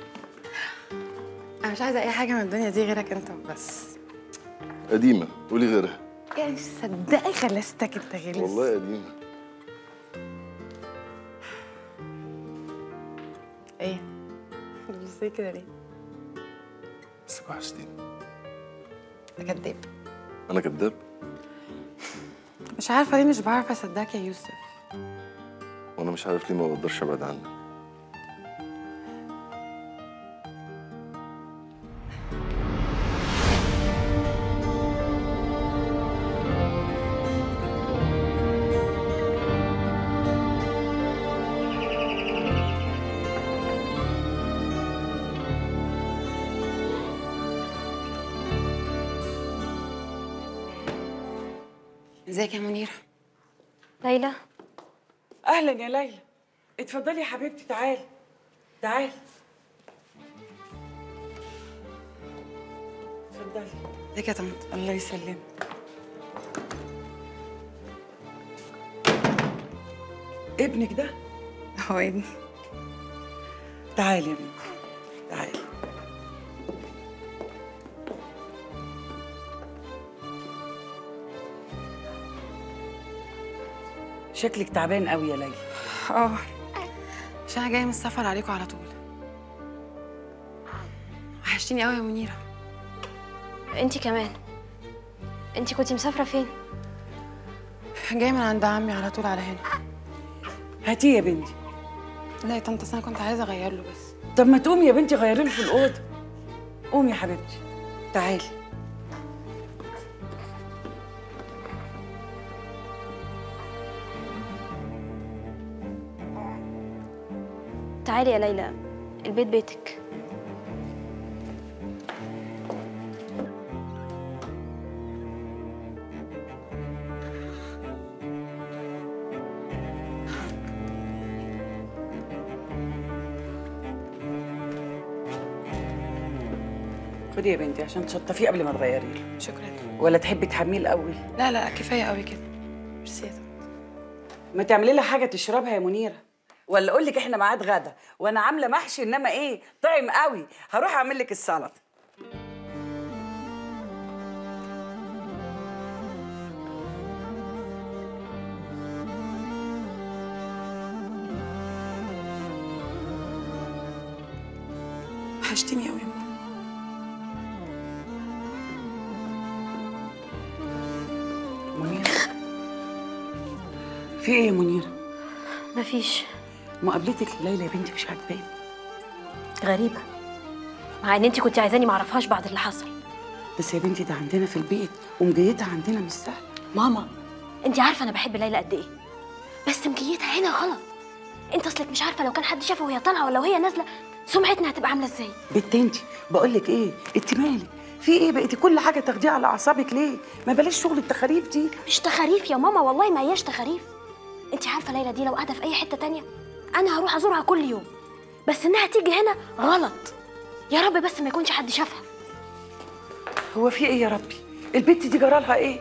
انا مش عايزه اي حاجه من الدنيا دي غيرك انت وبس قديمه قولي غيرها يعني صدقي خلصتك انت غلس والله قديمه ايه بتبصي كده ليه بس وحشتيني انت كداب انا كداب مش عارفه ليه مش بعرف اصدقك يا يوسف وانا مش عارف ليه ما بقدرش ابعد عنك ازيك يا منيره ليلى اهلا يا ليلى اتفضلي يا حبيبتي تعالي تعالي اتفضلي ازيك يا طنط الله يسلمك ابنك ده هو ابني تعالي يا بنتي تعالي شكلك تعبان قوي يا ليلى اه عشان انا جايه من السفر عليكم على طول وحشتيني قوي يا منيره انت كمان انت كنتي مسافره فين جايه من عند عمي على طول على هنا هاتيه يا بنتي لا يا طنط أصل انا كنت عايزه اغير له بس طب ما تقومي يا بنتي غيري له في الاوضه قومي يا حبيبتي تعالي تعالي يا ليلى البيت بيتك خدي يا بنتي عشان تشطفيه قبل ما تغيري له شكرا ولا تحبي تحميه الاول لا لا كفايه قوي كده ميرسي يا طنط ما تعملي لها حاجه تشربها يا منيره ولا اقول لك احنا ميعاد غدا وانا عامله محشي انما ايه طعم قوي هروح اعمل لك السلطه وحشتيني قوي يا ماما منيره في ايه يا منيره مفيش مقابلتك لليلى يا بنتي مش عاجباني غريبه مع ان انت كنتي عايزاني معرفهاش بعد اللي حصل بس يا بنتي ده عندنا في البيت ومجيتها عندنا مش سهل ماما انت عارفه انا بحب ليلى قد ايه بس مجيتها هنا غلط انت اصلك مش عارفه لو كان حد شافها وهي طالعه ولا وهي نازله سمعتنا هتبقى عامله ازاي بنت انت بقول لك ايه انت مالك في ايه بقيتي كل حاجه تاخديها على اعصابك ليه ما بلاش شغل التخاريف دي مش تخاريف يا ماما والله ما هياش تخاريف انت عارفه ليلى دي لو قاعده في اي حته تانية انا هروح ازورها كل يوم بس انها تيجي هنا غلط يا رب بس ما يكونش حد شافها هو في ايه يا ربي البنت دي جرالها ايه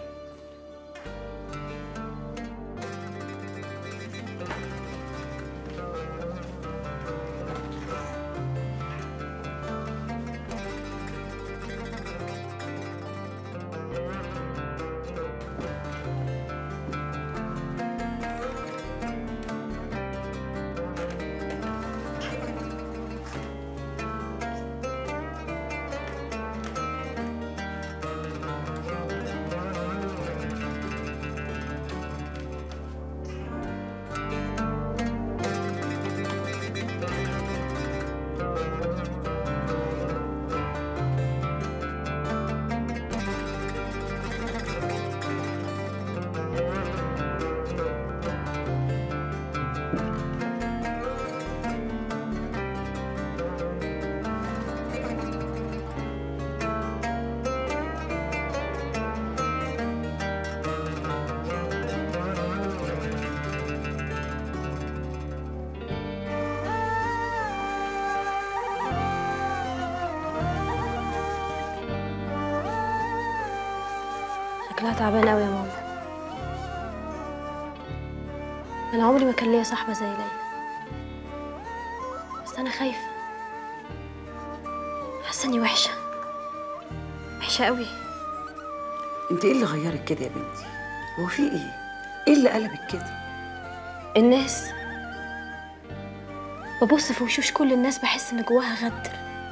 شكلها تعبانه قوي يا ماما انا عمري ما كان ليا صاحبه زي ليلى بس انا خايفه حاسه اني وحشه وحشه قوي انت ايه اللي غيرك كده يا بنتي هو في ايه ايه اللي قلبك كده الناس ببص في وشوش كل الناس بحس ان جواها غدر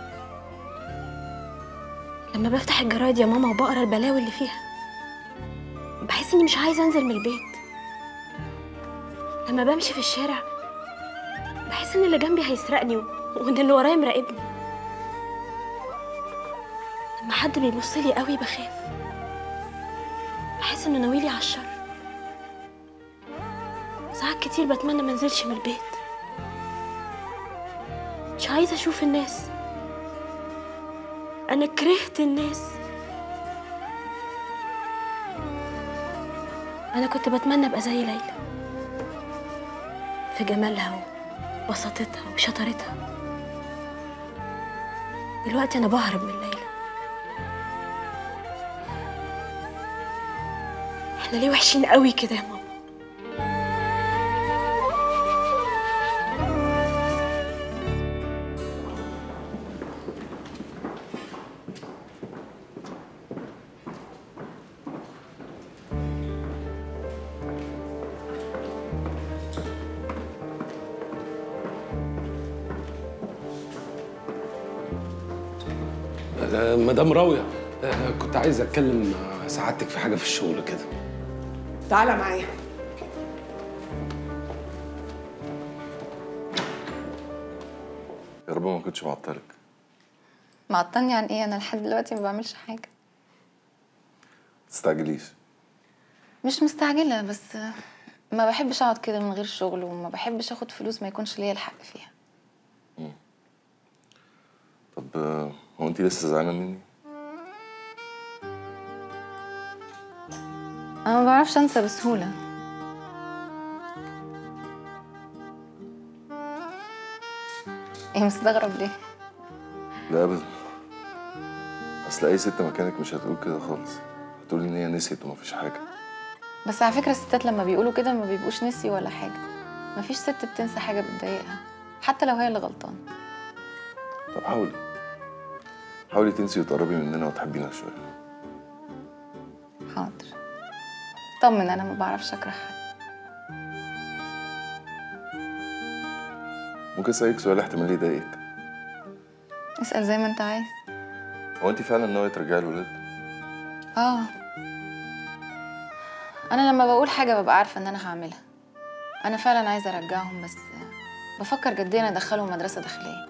لما بفتح الجرايد يا ماما وبقرا البلاوي اللي فيها بحس اني مش عايزه انزل من البيت لما بمشي في الشارع بحس ان اللي جنبي هيسرقني و- وان اللي ورايا مراقبني لما حد بيبص لي قوي بخاف بحس انه ناويلي على الشر ساعات كتير بتمنى ما انزلش من البيت مش عايزه اشوف الناس انا كرهت الناس انا كنت بتمنى ابقى زي ليلى في جمالها وبساطتها وشطارتها دلوقتي انا بهرب من ليلى احنا ليه وحشين قوي كده يا ماما آه، مدام راوية آه، كنت عايز اتكلم مع سعادتك في حاجة في الشغل كده تعالى معايا يا رب ما كنتش معطلك معطلني عن ايه انا لحد دلوقتي ما بعملش حاجه تستعجليش مش مستعجله بس ما بحبش اقعد كده من غير شغل وما بحبش اخد فلوس ما يكونش ليا الحق فيها طب آه، هو انت لسه زعلانه مني انا ما بعرفش انسى بسهوله ايه مستغرب ليه لا ابدا اصل اي ست مكانك مش هتقول كده خالص هتقول ان هي نسيت ومفيش حاجه بس على فكره الستات لما بيقولوا كده ما بيبقوش نسي ولا حاجه مفيش ست بتنسى حاجه بتضايقها حتى لو هي اللي غلطانه طب حاولي حاولي تنسي وتقربي مننا وتحبينا شويه حاضر طمن انا ما بعرفش اكره حد ممكن اسالك سؤال احتمال يضايقك اسال زي ما انت عايز هو انت فعلا ناويه ترجعي الولاد اه انا لما بقول حاجه ببقى عارفه ان انا هعملها انا فعلا عايزه ارجعهم بس بفكر جديا ادخلهم مدرسه داخليه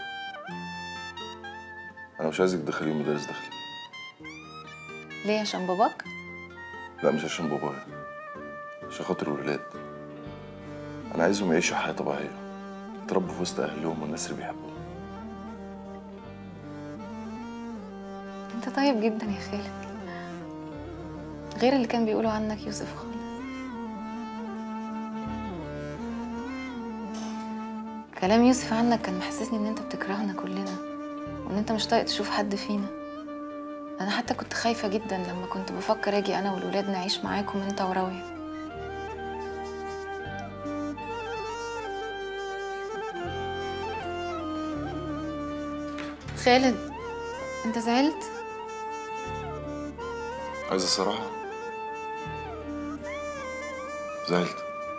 انا مش عايزك تدخليهم مدارس داخلي ليه عشان باباك لا مش عشان بابايا عشان خاطر الولاد انا عايزهم يعيشوا حياه طبيعيه يتربوا في وسط اهلهم والناس اللي بيحبوهم انت طيب جدا يا خالد غير اللي كان بيقولوا عنك يوسف خالص كلام يوسف عنك كان محسسني ان انت بتكرهنا كلنا وان انت مش طايق تشوف حد فينا انا حتى كنت خايفه جدا لما كنت بفكر اجي انا والولاد نعيش معاكم انت وراوية خالد انت زعلت عايز الصراحه زعلت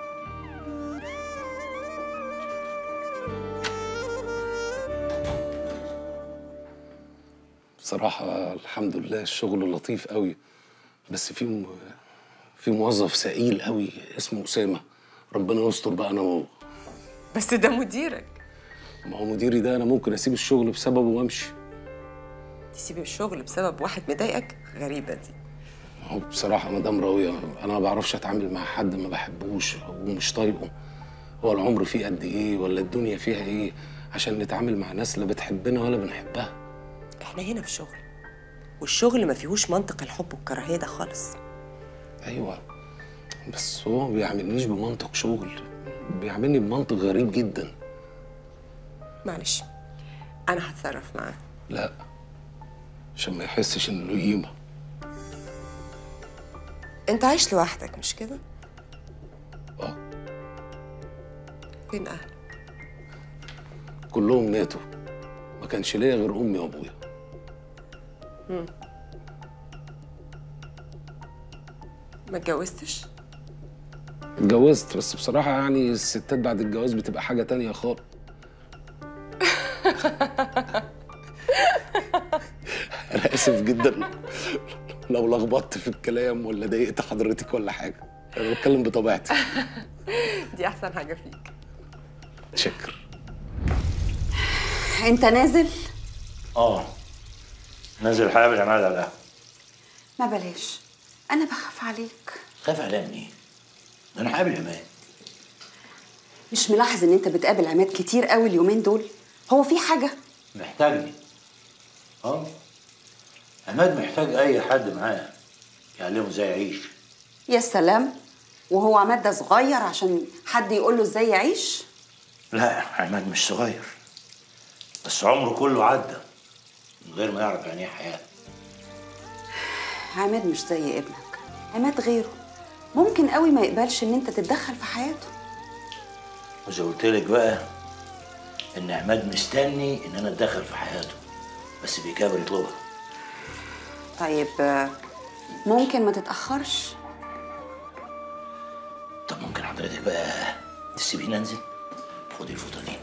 بصراحة الحمد لله الشغل لطيف قوي بس في م... في موظف سئيل قوي اسمه أسامة ربنا يستر بقى أنا وهو بس ده مديرك ما هو مديري ده أنا ممكن أسيب الشغل بسببه وأمشي تسيب الشغل بسبب واحد مضايقك غريبة دي هو بصراحة مدام راوية أنا ما بعرفش أتعامل مع حد ما بحبوش ومش طايقه هو العمر فيه قد إيه ولا الدنيا فيها إيه عشان نتعامل مع ناس لا بتحبنا ولا بنحبها احنا هنا في شغل والشغل ما فيهوش منطق الحب والكراهية ده خالص أيوة بس هو ما بيعاملنيش بمنطق شغل بيعاملني بمنطق غريب جدا معلش انا هتصرف معاه لا عشان ما يحسش إن له قيمة انت عايش لوحدك مش كده فين اهلك كلهم ماتوا ما كانش ليا غير امي وابويا مم. ما اتجوزتش اتجوزت بس بصراحة يعني الستات بعد الجواز بتبقى حاجة تانية خالص أنا آسف جدا لو لخبطت في الكلام ولا ضايقت حضرتك ولا حاجة أنا بتكلم بطبيعتي دي احسن حاجه فيك شكر انت نازل اه نازل حابب يا معلم على القهوه ما بلاش انا بخاف عليك خايف عليا من ايه؟ ده انا حابب عماد مش ملاحظ ان انت بتقابل عماد كتير قوي اليومين دول هو في حاجه محتاجني اه عماد محتاج اي حد معاه يعلمه ازاي يعيش يا سلام وهو عماد ده صغير عشان حد يقول له ازاي يعيش لا عماد مش صغير بس عمره كله عدى من غير ما يعرف يعني ايه حياه عماد مش زي ابنك عماد غيره ممكن قوي ما يقبلش ان انت تتدخل في حياته وزي قلت لك بقى ان عماد مستني ان انا اتدخل في حياته بس بيكابر يطلبها طيب آه، ممكن ما تتاخرش طب ممكن حضرتك بقى تسيبيني انزل خدي الفوطه دي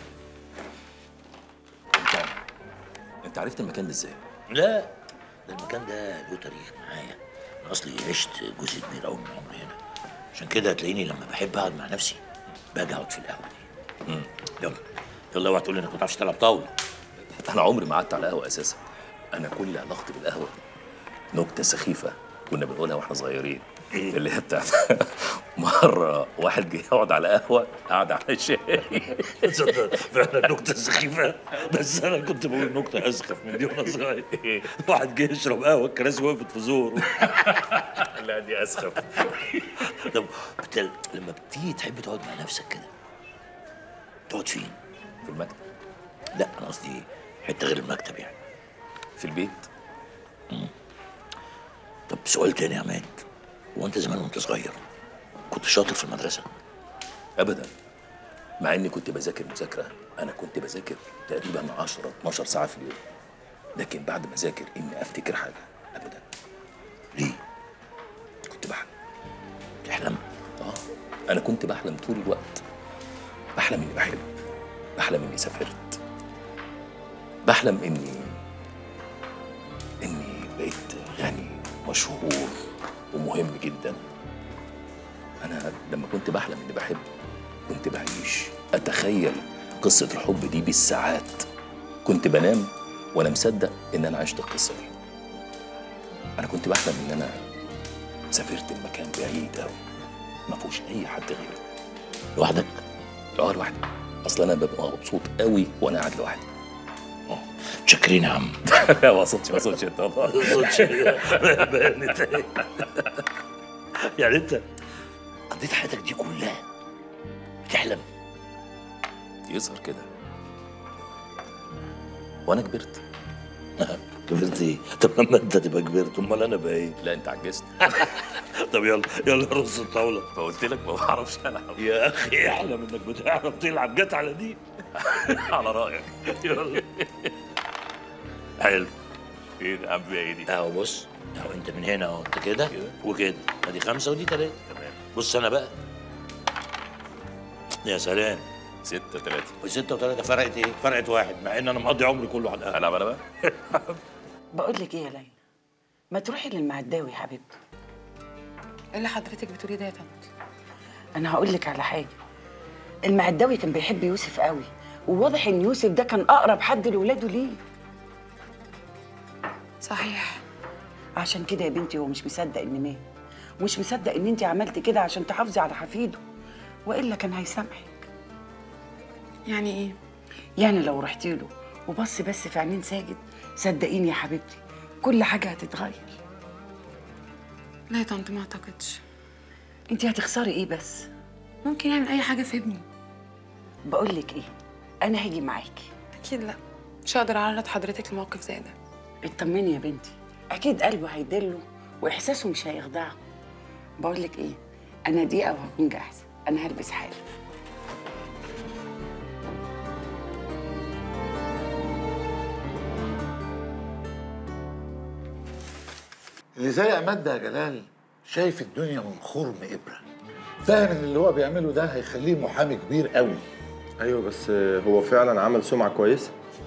انت عرفت المكان ده ازاي؟ لا ده المكان ده له تاريخ معايا انا اصلي عشت جزء كبير قوي من عمري هنا عشان كده هتلاقيني لما بحب اقعد مع نفسي باجي اقعد في القهوه دي مم. يلا يلا اوعى تقول لي انك ما بتعرفش تلعب طاوله انا عمري ما قعدت على قهوه اساسا انا كل علاقتي بالقهوه نكته سخيفه كنا بنقولها واحنا صغيرين اللي هي بتاعت مره واحد جه يقعد على قهوه قعد على شاي تصدق فعلا نكته سخيفه بس انا كنت بقول نكته اسخف من دي وانا صغير واحد جه يشرب قهوه الكراسي وقفت في زوره لا دي اسخف طب بتل... لما بتيجي تحب تقعد مع نفسك كده تقعد فين؟ في المكتب لا انا قصدي حته غير المكتب يعني في البيت مم. طب سؤال تاني يا عماد هو انت زمان وانت صغير كنت شاطر في المدرسه ابدا مع اني كنت بذاكر مذاكره انا كنت بذاكر تقريبا 10 12 ساعه في اليوم لكن بعد ما اذاكر اني افتكر حاجه ابدا ليه كنت بحلم تحلم اه انا كنت بحلم طول الوقت بحلم اني بحب بحلم اني سافرت بحلم اني اني بقيت غني مشهور ومهم جدا انا لما كنت بحلم اني بحب كنت بعيش اتخيل قصه الحب دي بالساعات كنت بنام وانا مصدق ان انا عشت القصه دي انا كنت بحلم ان انا سافرت المكان بعيد قوي ما فيهوش اي حد غيري لوحدك اه لوحدي اصل انا ببقى مبسوط قوي وانا قاعد لوحدي متشكرين يا عم لا ما صوتش ما صوتش انت والله ما صوتش. بانت اهي. يعني انت قضيت حياتك دي كلها بتحلم يظهر كده وانا كبرت كبرت ايه؟ طب لما انت تبقى كبرت امال انا بقى ايه؟ لا انت عجزت طب يلا يلا رص الطاوله فقلت لك ما بعرفش العب يا اخي احلم انك بتعرف تلعب جت على دي على رايك يلا حلو ايه ده عم ايه دي اهو بص اهو انت من هنا اهو انت كده وكده ادي خمسه ودي ثلاثه تمام بص انا بقى يا سلام ستة ثلاثة وستة وثلاثة فرقت ايه؟ فرقت واحد مع ان انا مقضي عمري كله على القهوة العب انا بقى بقول لك ايه يا ليلى ما تروحي للمعداوي يا حبيبتي ايه اللي حضرتك بتقوليه ده يا طنط انا هقول لك على حاجه المعداوي كان بيحب يوسف قوي وواضح ان يوسف ده كان اقرب حد لاولاده ليه صحيح عشان كده يا بنتي هو مش مصدق ان مات ومش مصدق ان انت عملتي كده عشان تحافظي على حفيده والا كان هيسامحك يعني ايه يعني لو رحتي له وبص بس في عينين ساجد صدقيني يا حبيبتي كل حاجه هتتغير لا يا طنط ما اعتقدش انت هتخسري ايه بس ممكن يعمل اي حاجه في ابني بقول لك ايه انا هاجي معاكي اكيد لا مش هقدر اعرض حضرتك لموقف زي ده اطمني يا بنتي اكيد قلبه هيدله واحساسه مش هيخدعه بقول لك ايه انا دقيقه وهكون جاهزه انا هلبس حالا اللي زي عماد ده يا جلال شايف الدنيا من خرم ابره فاهم ان اللي هو بيعمله ده هيخليه محامي كبير قوي ايوه بس هو فعلا عمل سمعه كويسه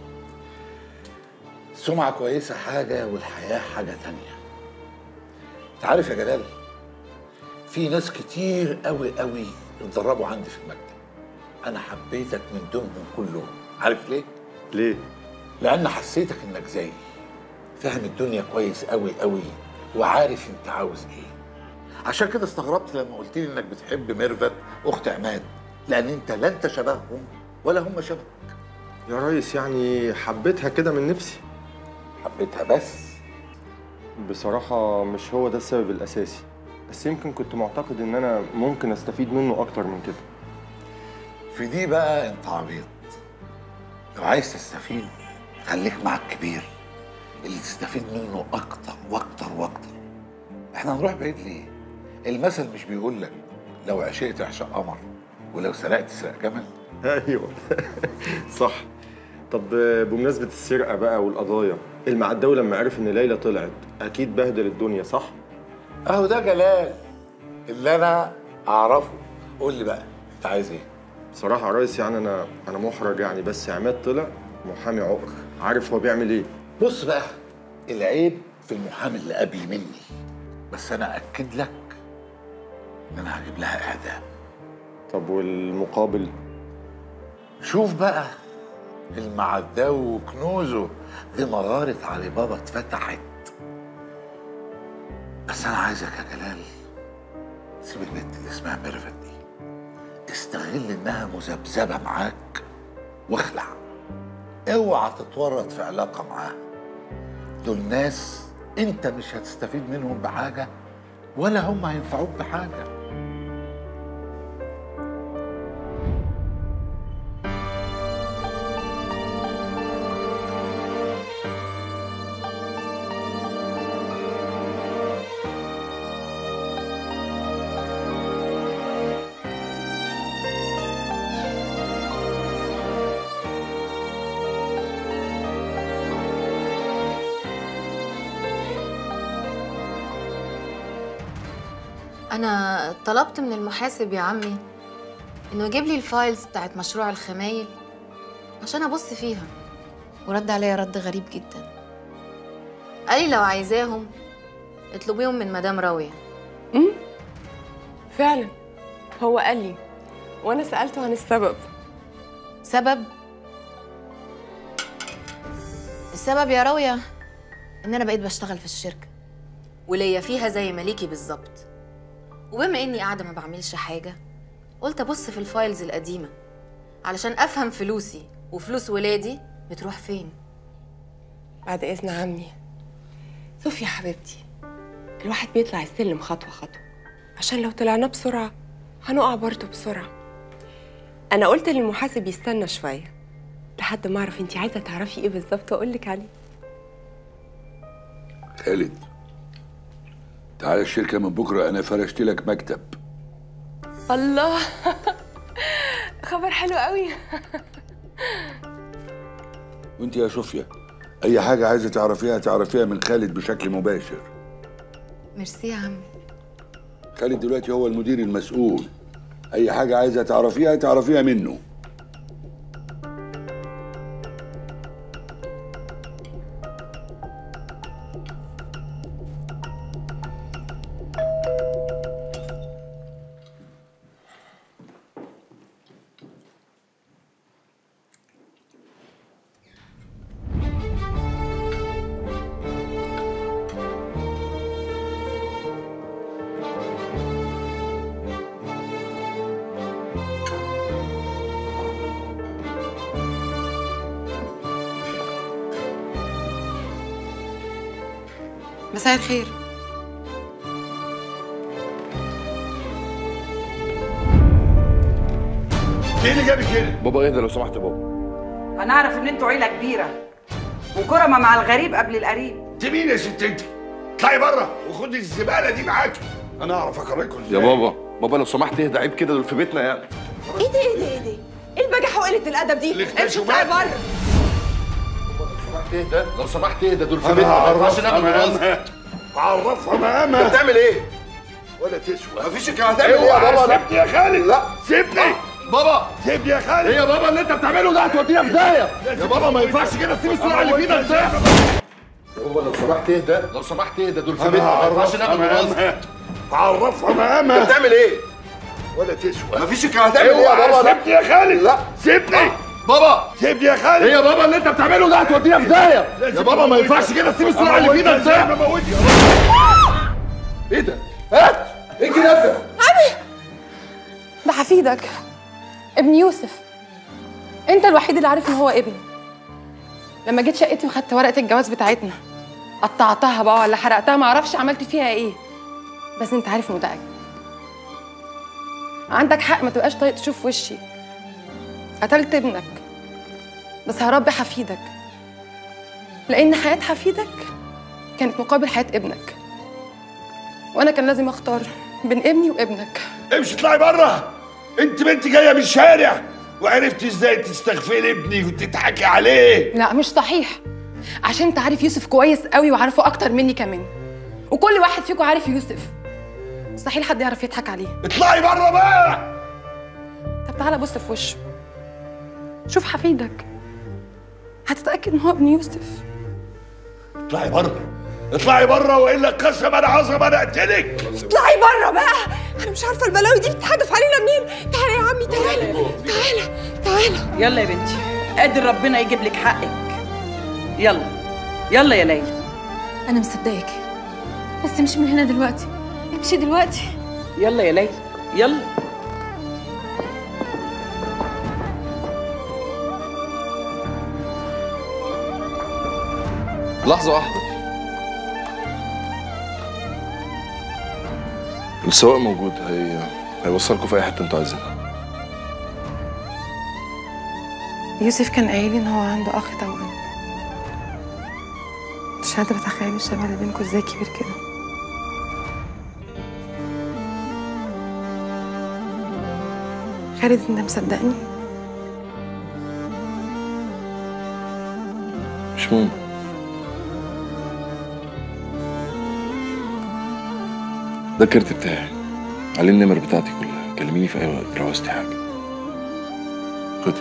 سمعه كويسه حاجه والحياه حاجه تانية انت عارف يا جلال في ناس كتير قوي قوي اتدربوا عندي في المكتب انا حبيتك من دونهم كلهم عارف ليه ليه لان حسيتك انك زيي فاهم الدنيا كويس قوي قوي وعارف انت عاوز ايه عشان كده استغربت لما قلت لي انك بتحب ميرفت اخت عماد لان انت لا انت شبههم ولا هم شبهك يا ريس يعني حبيتها كده من نفسي حبيتها بس بصراحة مش هو ده السبب الأساسي بس يمكن كنت معتقد إن أنا ممكن أستفيد منه أكتر من كده في دي بقى انت عبيط لو عايز تستفيد خليك مع الكبير اللي تستفيد منه اكتر واكتر واكتر احنا هنروح بعيد ليه المثل مش بيقول لك لو عشقت اعشق قمر ولو سرقت سرق جمل أيوه صح طب بمناسبة السرقة بقى والقضايا المعداوي لما عرف إن ليلى طلعت أكيد بهدل الدنيا صح؟ اهو ده جلال اللي انا اعرفه قول لي بقى انت عايز ايه بصراحة يا ريس يعني أنا أنا محرج يعني بس عماد طلع محامي عقر عارف هو بيعمل إيه بص بقى العيب في المحامي اللي قبل مني بس انا اكد لك ان انا هجيب لها اعدام طب والمقابل شوف بقى المعداوي وكنوزه دي مغارة علي بابا اتفتحت بس انا عايزك يا جلال سيب البنت اللي اسمها ميرفت دي استغل انها مذبذبه معاك واخلع اوعى تتورط في علاقه معاها دول ناس انت مش هتستفيد منهم بحاجه ولا هم هينفعوك بحاجه أنا طلبت من المحاسب يا عمي إنه يجيب لي الفايلز بتاعت مشروع الخمايل عشان أبص فيها ورد عليا رد غريب جدا قال لي لو عايزاهم اطلبيهم من مدام راوية امم فعلا هو قال لي وانا سالته عن السبب سبب السبب يا راوية إن أنا بقيت بشتغل في الشركة وليا فيها زي مليكي بالظبط وبما إني قاعدة ما بعملش حاجة قلت أبص في الفايلز القديمة علشان أفهم فلوسي وفلوس ولادي بتروح فين بعد اذن عمي صوفيا حبيبتي الواحد بيطلع السلم خطوه خطوه عشان لو طلعنا بسرعه هنقع برضه بسرعه انا قلت للمحاسب يستنى شويه لحد ما اعرف انت عايزه تعرفي ايه بالظبط واقول لك عليه خالد تعالى الشركة من بكرة أنا فرشت لك مكتب الله خبر حلو قوي وأنت يا صوفيا أي حاجة عايزة تعرفيها تعرفيها من خالد بشكل مباشر ميرسي يا عمي خالد دلوقتي هو المدير المسؤول أي حاجة عايزة تعرفيها تعرفيها منه مساء الخير ايه اللي جابك هنا؟ بابا اهدى لو سمحت يا بابا انا اعرف ان انتوا عيله كبيره وكرمه مع الغريب قبل القريب انت مين يا ست انت؟ اطلعي بره وخدي الزبالة دي معاكي أنا أعرف أخرجكم يا بابا بابا لو سمحت اهدى عيب كده دول في بيتنا يعني ايه ده ايه ده ايه ده؟ ايه البجاحه وقله الادب دي؟ امشي اطلعي بره اهدى لو سمحت اهدى دول في أنا بيتنا ما هعرف ينفعش نعمل أنا مناظر عرفها مقامها انت بتعمل ايه؟ ولا تسوى مفيش الكلام هتعمل ايه يا بابا؟ لا. سيبني يا خالد لا سيبني بابا سيبني يا خالد ايه يا بابا اللي انت بتعمله ده هتودينا في داهيه يا بابا ما ينفعش كده تسيب السرعه اللي فينا ازاي يا بابا لو سمحت اهدى لو سمحت اهدى دول في انا بيتنا ما ينفعش هعرفها ناخد غصب مقامها عرفها مقامها انت بتعمل ايه؟ ولا تسوى مفيش الكلام هتعمل ايه يا اوعى، بابا؟ لا. سيبني يا خالد لا سيبني بابا سيبني يا خالد ايه يا بابا اللي انت بتعمله ده هتودينا في داهيه يا بابا ما ينفعش كده تسيب السرعه اللي فينا ازاي ايه ده؟ هات ايه الجناب ده؟ ده حفيدك ابن يوسف انت الوحيد اللي عارف ان هو ابني لما جيت شقتي وخدت ورقه الجواز بتاعتنا قطعتها بقى ولا حرقتها ما اعرفش عملت فيها ايه بس انت عارف انه ده ابني عندك حق ما تبقاش طايق تشوف وشي قتلت ابنك بس هربي حفيدك لان حياه حفيدك كانت مقابل حياه ابنك وانا كان لازم اختار بين ابني وابنك امشي اطلعي بره انت بنت جايه من الشارع وعرفت ازاي تستغفلي ابني وتضحكي عليه لا مش صحيح عشان انت عارف يوسف كويس قوي وعارفه اكتر مني كمان وكل واحد فيكم عارف يوسف مستحيل حد يعرف يضحك عليه اطلعي بره بقى طب تعالى بص في وشه شوف حفيدك هتتاكد ان هو ابن يوسف اطلعي بره اطلعي بره والا قسما عظم انا اقتلك اطلعي بره بقى انا مش عارفه البلاوي دي بتتحدف علينا منين تعالى يا عمي تعالى تعالى تعالى يلا يا بنتي قادر ربنا يجيب لك حقك يلا يلا يا ليلى انا مصدقك بس امشي من هنا دلوقتي امشي دلوقتي يلا يا ليلى يلا لحظة واحدة السواق موجود هي هيوصلكوا في أي حتة أنتوا عايزينها يوسف كان قايل لي ان هو عنده اخ توأم مش قادره اتخيل الشبه اللي بينكم ازاي كبير كده خالد انت مصدقني مش مهم ده الكارت بتاعي عليه النمر بتاعتي كلها كلميني في أي وقت لو عوزتي حاجة خدي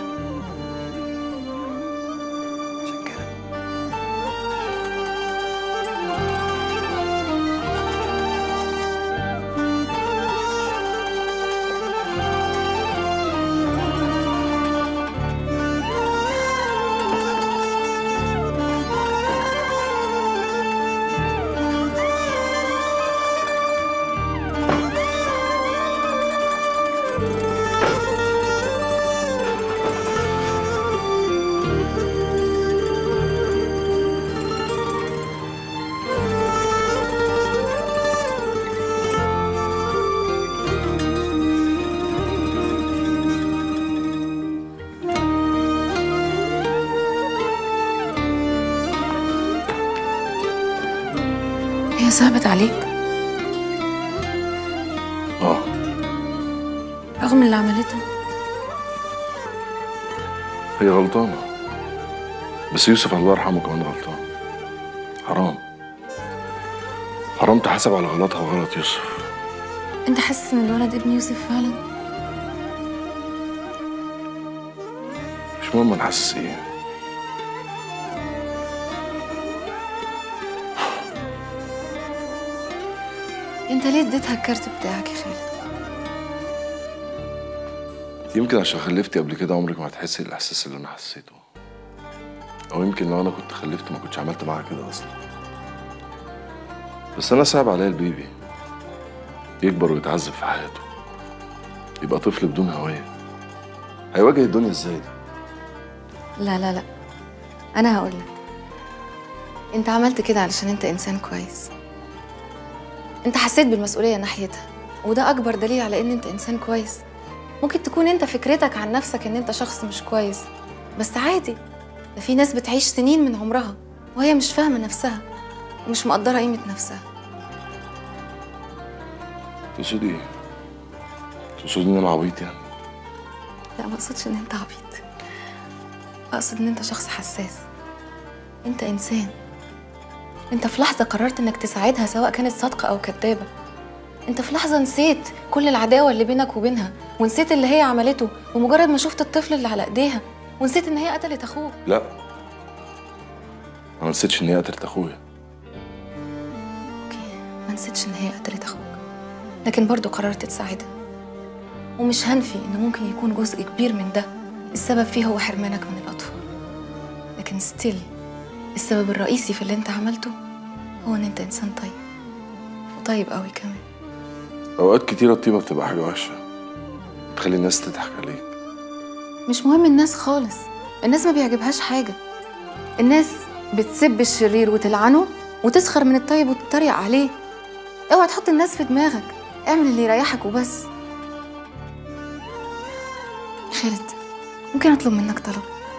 هي صعبت عليك اه رغم اللي عملته هي غلطانة بس يوسف الله يرحمه كمان غلطان حرام حرام تحاسب على غلطها وغلط يوسف انت حاسس ان الولد ابن يوسف فعلا مش مهم انا حاسس ايه انت ليه اديتها الكارت بتاعك يا خالد يمكن عشان خلفتي قبل كده عمرك ما هتحسي الاحساس اللي انا حسيته او يمكن لو انا كنت خلفت ما كنتش عملت معاها كده اصلا بس انا صعب عليا البيبي يكبر ويتعذب في حياته يبقى طفل بدون هوية هيواجه الدنيا ازاي ده لا لا لا انا هقول لك انت عملت كده علشان انت انسان كويس انت حسيت بالمسؤوليه ناحيتها وده اكبر دليل على ان انت انسان كويس ممكن تكون انت فكرتك عن نفسك ان انت شخص مش كويس بس عادي ده في ناس بتعيش سنين من عمرها وهي مش فاهمه نفسها ومش مقدره قيمه نفسها تقصدي ايه؟ تقصدي ان انا عبيط يعني لا ما اقصدش ان انت عبيط اقصد ان انت شخص حساس انت انسان انت في لحظة قررت انك تساعدها سواء كانت صادقة او كدابة انت في لحظة نسيت كل العداوة اللي بينك وبينها ونسيت اللي هي عملته بمجرد ما شفت الطفل اللي على ايديها ونسيت ان هي قتلت اخوك لا انا نسيتش ان هي قتلت اخويا ما نسيتش ان هي قتلت اخوك لكن برضو قررت تساعدها ومش هنفي ان ممكن يكون جزء كبير من ده السبب فيه هو حرمانك من الاطفال لكن ستيل السبب الرئيسي في اللي انت عملته هو ان انت انسان طيب وطيب قوي كمان اوقات كتيره الطيبه بتبقى حاجه وحشه تخلي الناس تضحك عليك مش مهم الناس خالص الناس ما بيعجبهاش حاجة الناس بتسب الشرير وتلعنه وتسخر من الطيب وتتريق عليه اوعى تحط الناس في دماغك اعمل اللي يريحك وبس خالد ممكن اطلب منك طلب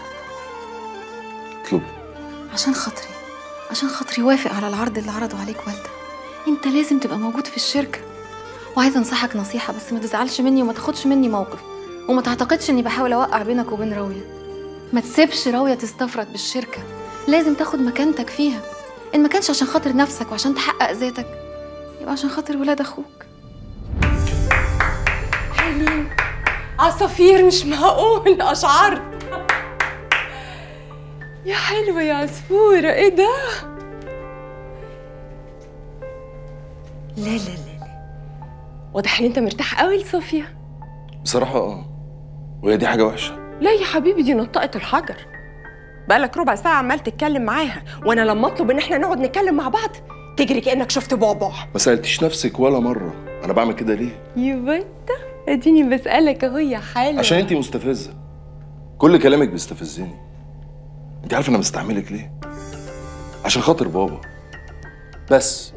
اطلب عشان خاطري عشان خاطري وافق على العرض اللي عرضه عليك والدك انت لازم تبقى موجود في الشركة وعايزة انصحك نصيحة بس ما تزعلش مني وما تاخدش مني موقف وما تعتقدش اني بحاول اوقع بينك وبين راوية ما تسيبش راوية تستفرد بالشركة لازم تاخد مكانتك فيها ان ما كانش عشان خاطر نفسك وعشان تحقق ذاتك يبقى عشان خاطر ولاد اخوك حلوين عصافير مش معقول اشعرت يا حلوة يا عصفورة ايه ده؟ لا لا لا لا واضح ان انت مرتاح قوي لصوفيا بصراحه اه وهي دي حاجه وحشه لا يا حبيبي دي نطقت الحجر بقالك ربع ساعة عمال تتكلم معاها وانا لما اطلب ان احنا نقعد نتكلم مع بعض تجري كأنك شفت بعبع ما سالتيش نفسك ولا مره انا بعمل كده ليه يبقى انت اديني بسألك اهو يا حلوة عشان انتي مستفزه كل كلامك بيستفزني انت عارفه انا مستعملك ليه عشان خاطر بابا بس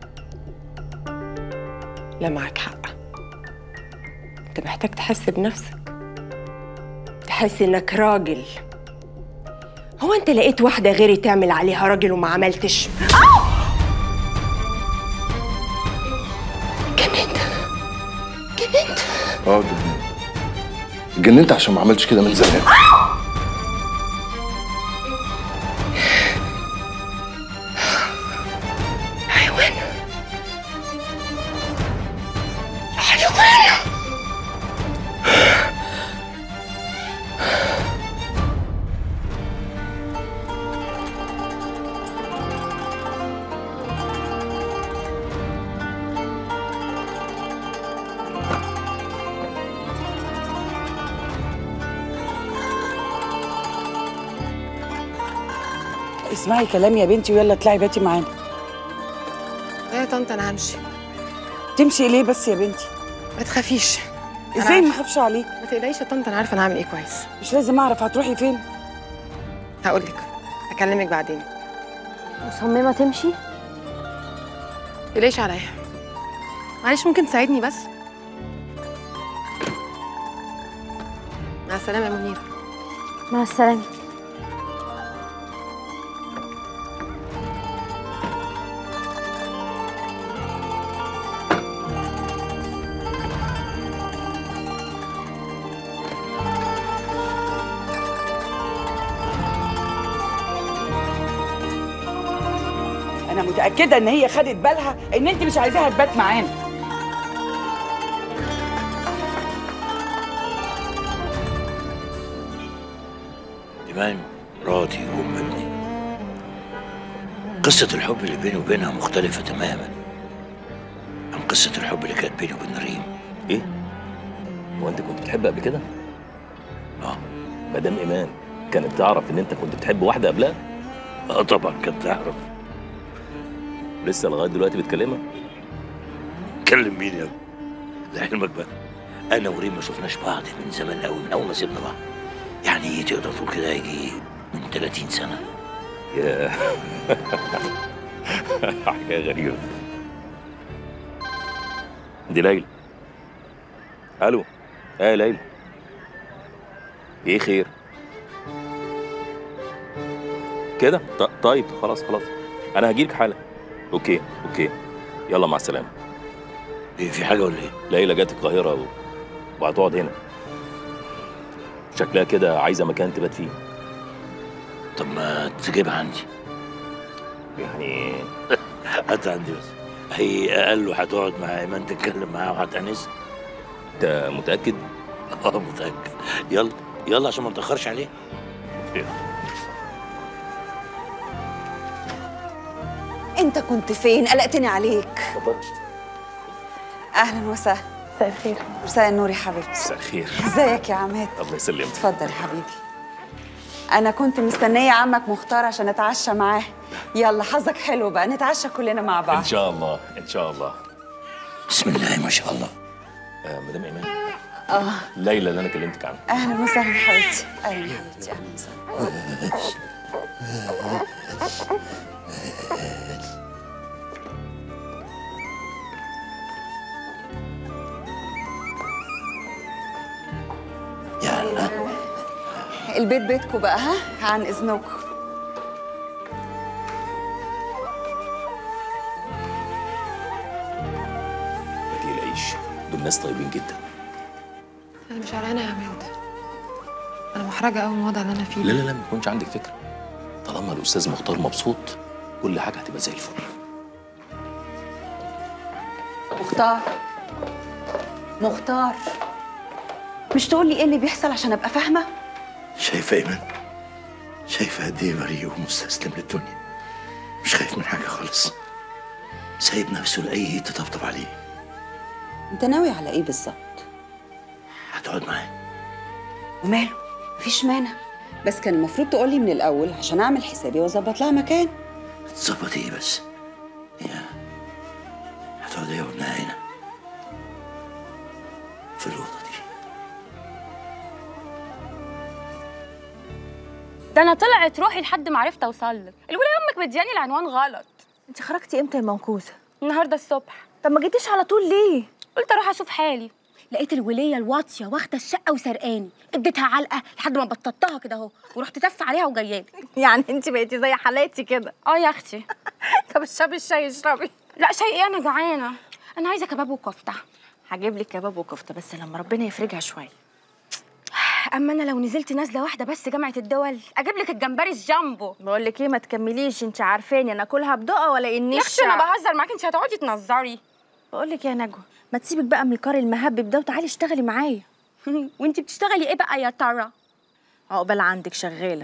لا معاك حق انت محتاج تحس بنفسك تحس انك راجل هو انت لقيت واحدة غيري تعمل عليها راجل وما عملتش جننت جننت اه اتجننت اتجننت عشان ما عملتش كده من زمان حيوان حيوان اسمعي كلامي يا بنتي ويلا اطلعي باتي معانا يا طنط انا همشي تمشي ليه بس يا بنتي ما تخافيش أنا ازاي ما عارفة. اخافش عليك ما تقلقيش يا طنط انا عارفه انا هعمل ايه كويس مش لازم اعرف هتروحي فين هقول لك اكلمك بعدين مصممة تمشي؟ تقلقيش عليا معلش ممكن تساعدني بس مع السلامه يا منيره مع السلامة انا متاكده ان هي خدت بالها ان انت مش عايزاها تبات معانا إيمان مراتي وأم ابني قصة الحب اللي بيني وبينها مختلفة تماما عن قصة الحب اللي كانت بيني وبين ريم ايه؟ هو انت كنت بتحب قبل كده؟ اه مدام ايمان كانت تعرف ان انت كنت بتحب واحده قبلها؟ اه طبعا كانت تعرف لسه لغايه دلوقتي بتكلمها؟ كلم مين يا ابني لعلمك بقى انا وريم ما شفناش بعض من زمان قوي من اول ما سيبنا بعض يعني ايه تقدر تقول كده يجي من 30 سنه يا حكايه غريبه دي ليلى الو ايه يا ليلى ايه خير كده ط- طيب خلاص خلاص انا هجيلك حالا اوكي اوكي يلا مع السلامه ايه في حاجه ولا ايه ليلى جت القاهره و... وهتقعد هنا شكلها كده عايزه مكان تبات فيه طب ما تجيبها عندي يعني هات عندي بس هي اقل وهتقعد مع ايمان تتكلم معاها وهتأنس انت متاكد اه متاكد يلا يلا عشان ما نتاخرش عليه انت كنت فين قلقتني عليك اهلا وسهلا مساء الخير مساء النور يا حبيبتي مساء الخير ازيك يا عماد الله يسلمك اتفضل يا حبيبي انا كنت مستنيه عمك مختار عشان اتعشى معاه يلا حظك حلو بقى نتعشى كلنا مع بعض ان شاء الله ان شاء الله بسم الله ما شاء الله آه مدام ايمان اه ليلى اللي انا كلمتك عنها اهلا وسهلا يا حبيبتي اهلا يا حبيبتي اهلا وسهلا يلا البيت بيتكم بقى ها عن اذنكم ما تقلقيش دول ناس طيبين جدا انا مش قلقانه يا عماد انا محرجه قوي من الوضع اللي انا فيه لا لا لا ما يكونش عندك فكره طالما الاستاذ مختار مبسوط كل حاجه هتبقى زي الفل مختار مختار مش تقول لي ايه اللي بيحصل عشان ابقى فاهمه شايفه ايمان شايفه قد ايه بريء ومستسلم للدنيا مش خايف من حاجه خالص سايب نفسه لاي تطبطب عليه انت ناوي على ايه بالظبط هتقعد معاه وماله مفيش مانع بس كان المفروض تقولي من الاول عشان اعمل حسابي واظبط لها مكان تظبط ايه بس هي هتقعد هي وابنها هنا في الاوضه دي ده انا طلعت روحي لحد ما عرفت اوصل لك الولايه امك مدياني العنوان غلط انت خرجتي امتى يا موكوسه النهارده الصبح طب ما جيتيش على طول ليه قلت اروح اشوف حالي لقيت الوليه الواطيه واخده الشقه وسرقاني اديتها علقه لحد ما بططتها كده اهو ورحت تف عليها وجايالي يعني انت بقيتي زي حالاتي كده اه يا اختي طب اشربي الشاي اشربي لا شيء ايه انا جعانه انا عايزه كباب وكفته هجيب لك كباب وكفته بس لما ربنا يفرجها شويه اما انا لو نزلت نازله واحده بس جامعه الدول اجيب لك الجمبري الجامبو بقول لك ايه ما تكمليش انت عارفاني انا اكلها بدقه ولا انيش يا اختي انا بهزر معاكي انت هتقعدي تنظري بقول لك يا نجوى ما تسيبك بقى من الكار المهبب ده وتعالي اشتغلي معايا وانت بتشتغلي ايه بقى يا ترى عقبال عندك شغاله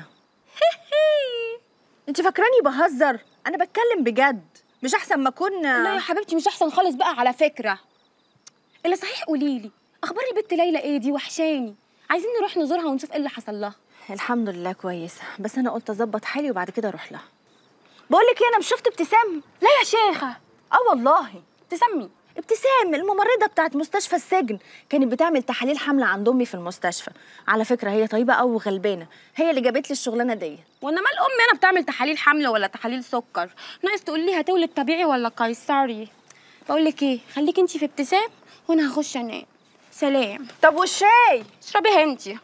انت فاكراني بهزر انا بتكلم بجد مش احسن ما كنا لا يا حبيبتي مش احسن خالص بقى على فكره الا صحيح قولي لي اخبار البت ليلى ايه دي وحشاني عايزين نروح نزورها ونشوف ايه اللي حصل لها الحمد لله كويسه بس انا قلت اظبط حالي وبعد كده اروح لها بقول لك ايه انا مش شفت ابتسام لا يا شيخه اه والله ابتسامي ابتسام الممرضه بتاعت مستشفى السجن كانت بتعمل تحاليل حمله عند امي في المستشفى على فكره هي طيبه قوي وغلبانه هي اللي جابت لي الشغلانه دي وانا مال امي انا بتعمل تحاليل حمل ولا تحاليل سكر ناقص تقول لي هتولد طبيعي ولا قيصري بقول لك ايه خليكي انت في ابتسام وانا هخش انام سلام طب والشاي اشربي انتي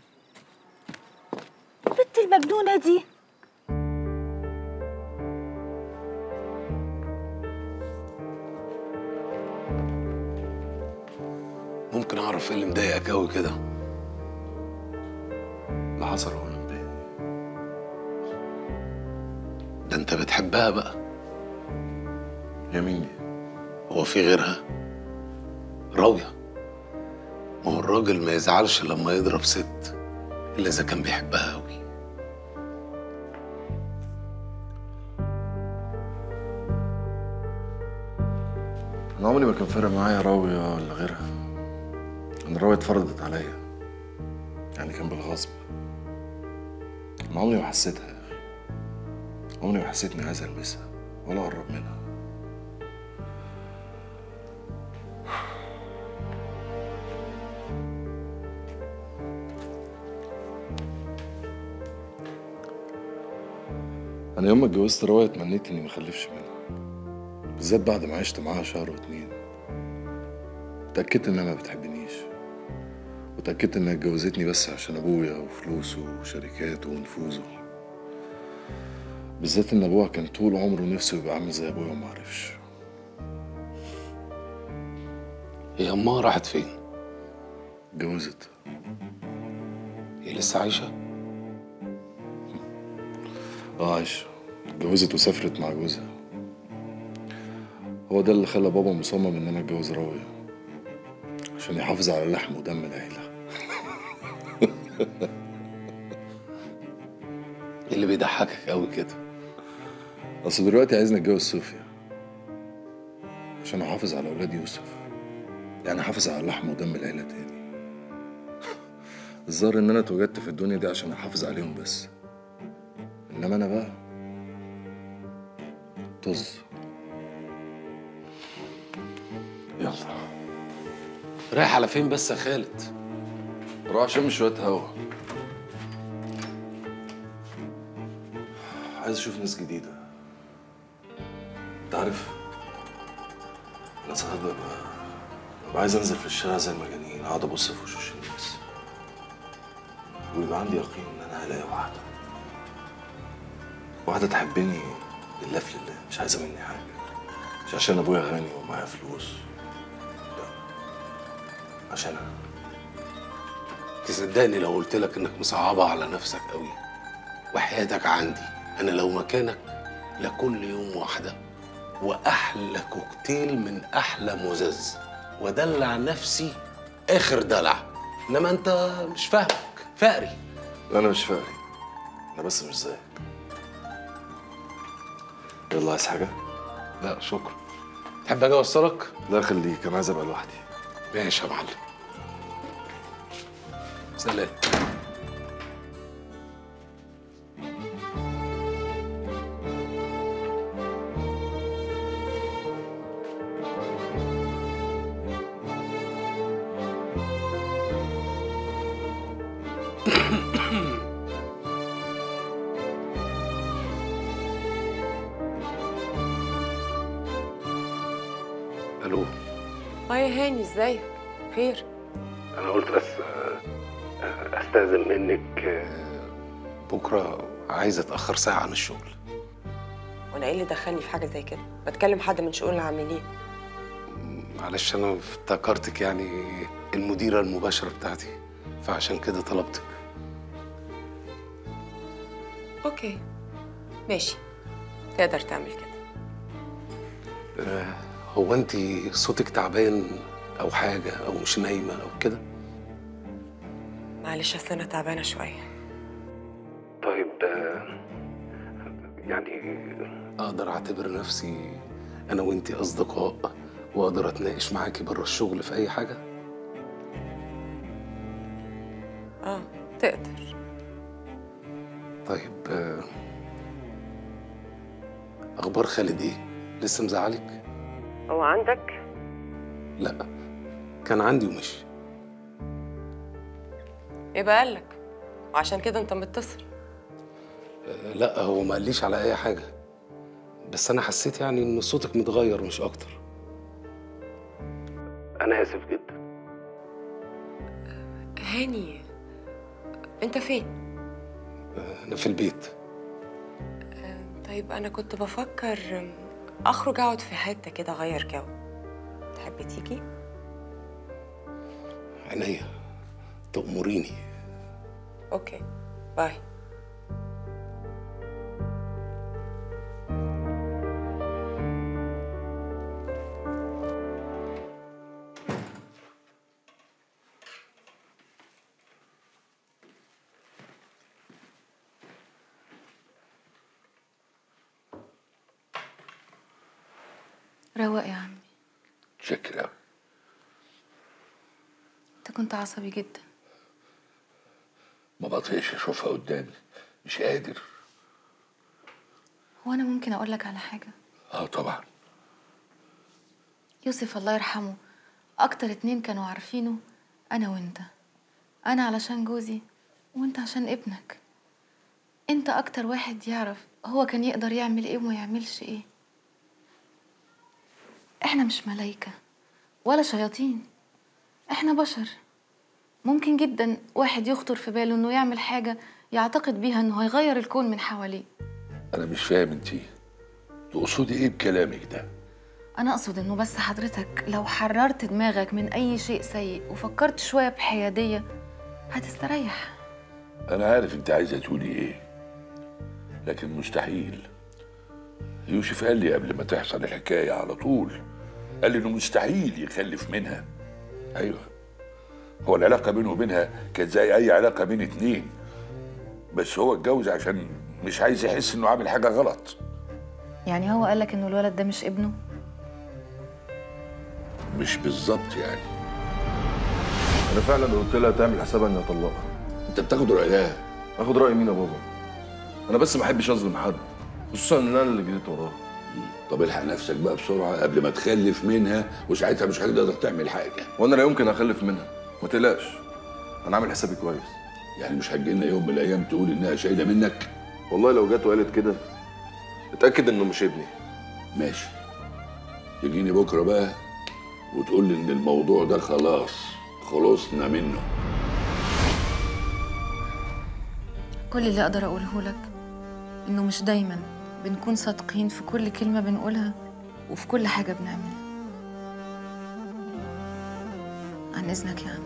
البت المجنونه دي ممكن اعرف ايه اللي مضايقك قوي كده اللي حصل هو اللي مضايقني ده انت بتحبها بقى يا مين دي؟ هو في غيرها راوية ما هو الراجل ما يزعلش لما يضرب ست الا اذا كان بيحبها قوي انا عمري ما كان فارق معايا راوية ولا غيرها انا راوية اتفرضت عليا يعني كان بالغصب انا عمري ما حسيتها يا اخي عمري ما حسيت اني عايز المسها ولا اقرب منها انا يوم ما اتجوزت راوية اتمنيت اني ما اخلفش منها بالذات بعد ما عشت معاها شهر واتنين اتأكدت انها ما بتحبنيش وتأكدت انها اتجوزتني بس عشان ابويا وفلوسه وشركاته ونفوذه بالذات ان ابوها كان طول عمره نفسه يبقى عامل زي ابويا وما عرفش هي امها راحت فين اتجوزت هي لسه عايشه اه عايشة اتجوزت وسافرت مع جوزها هو ده اللي خلى بابا مصمم ان انا اتجوز راوية عشان يحافظ على لحم ودم العيلة إيه اللي بيضحكك قوي كده اصل دلوقتي عايزني اتجوز صوفيا عشان احافظ على اولاد يوسف يعني احافظ على لحم ودم العيلة تاني الظاهر ان انا اتوجدت في الدنيا دي عشان احافظ عليهم بس انما انا بقى طز يلا رايح على فين بس يا خالد روح اشم شوية هوا عايز اشوف ناس جديدة انت عارف انا ساعات ببقى ببقى عايز انزل في الشارع زي المجانين اقعد ابص في وشوش الناس ويبقى عندي يقين ان انا هلاقي واحدة واحدة تحبني لله في لله مش عايزة مني حاجة مش عشان ابويا غني ومعايا فلوس لا عشان انا تصدقني لو قلت لك انك مصعبة على نفسك قوي وحياتك عندي انا لو مكانك لكل يوم واحدة واحلى كوكتيل من احلى مزاز ودلع نفسي اخر دلع انما انت مش فاهمك فقري انا مش فقري انا بس مش زيك يلا عايز حاجة؟ لا شكرا تحب اجي اوصلك؟ لا خليك انا عايز ابقى لوحدي ماشي يا معلم سلام الو اه يا هاني ازيك خير انا قلت بس آه، استاذن منك آه، بكره عايز اتاخر ساعه عن الشغل وانا ايه اللي دخلني في حاجه زي كده بتكلم حد من شؤون العاملين معلش انا افتكرتك يعني المديره المباشره بتاعتي فعشان كده طلبتك اوكي ماشي تقدر تعمل كده آه، هو انت صوتك تعبان او حاجه او مش نايمه او كده معلش اصل انا تعبانه شويه طيب آه، يعني اقدر اعتبر نفسي انا وانتي اصدقاء واقدر اتناقش معاكي بره الشغل في اي حاجه اه تقدر طيب آه، اخبار خالد ايه لسه مزعلك هو عندك لا كان عندي ومشي يبقى قالك وعشان كده انت متصل آه، لا هو ما قاليش على اي حاجه بس انا حسيت يعني ان صوتك متغير مش اكتر انا اسف جدا هاني انت فين آه، انا في البيت طيب انا كنت بفكر اخرج اقعد في حته كده اغير جو تحب تيجي عينيا تأمريني اوكي باي روق يا عمي شكرا أوي. انت كنت عصبي جدا ما بطيقش اشوفها قدامي مش قادر هو انا ممكن اقول لك على حاجه اه طبعا يوسف الله يرحمه اكتر اتنين كانوا عارفينه انا وانت انا علشان جوزي وانت عشان ابنك انت اكتر واحد يعرف هو كان يقدر يعمل ايه وما يعملش ايه احنا مش ملايكة ولا شياطين احنا بشر ممكن جدا واحد يخطر في باله انه يعمل حاجة يعتقد بيها انه هيغير الكون من حواليه انا مش فاهم انتي تقصدي ايه بكلامك ده انا اقصد انه بس حضرتك لو حررت دماغك من اي شيء سيء وفكرت شوية بحيادية هتستريح انا عارف انت عايزه تقولي ايه لكن مستحيل يوسف قال لي قبل ما تحصل الحكايه على طول قال لي انه مستحيل يخلف منها ايوه هو العلاقه بينه وبينها كانت زي اي علاقه بين اتنين بس هو اتجوز عشان مش عايز يحس انه عامل حاجه غلط يعني هو قالك انه الولد ده مش ابنه مش بالظبط يعني انا فعلا قلت لها تعمل حسابها اني اطلقها انت بتاخد رايها اخد راي مين يا بابا انا بس ما احبش اظلم حد خصوصا ان انا اللي جريت وراها طب الحق نفسك بقى بسرعه قبل ما تخلف منها وساعتها مش هتقدر تعمل حاجه وانا لا يمكن اخلف منها ما تقلقش انا عامل حسابي كويس يعني مش هتجي لنا يوم من الايام تقول انها شايله منك والله لو جت وقالت كده اتاكد انه مش ابني ماشي تجيني بكره بقى وتقول لي ان الموضوع ده خلاص خلصنا منه كل اللي اقدر اقوله لك انه مش دايما بنكون صادقين في كل كلمة بنقولها وفي كل حاجة بنعملها عن اذنك يا عم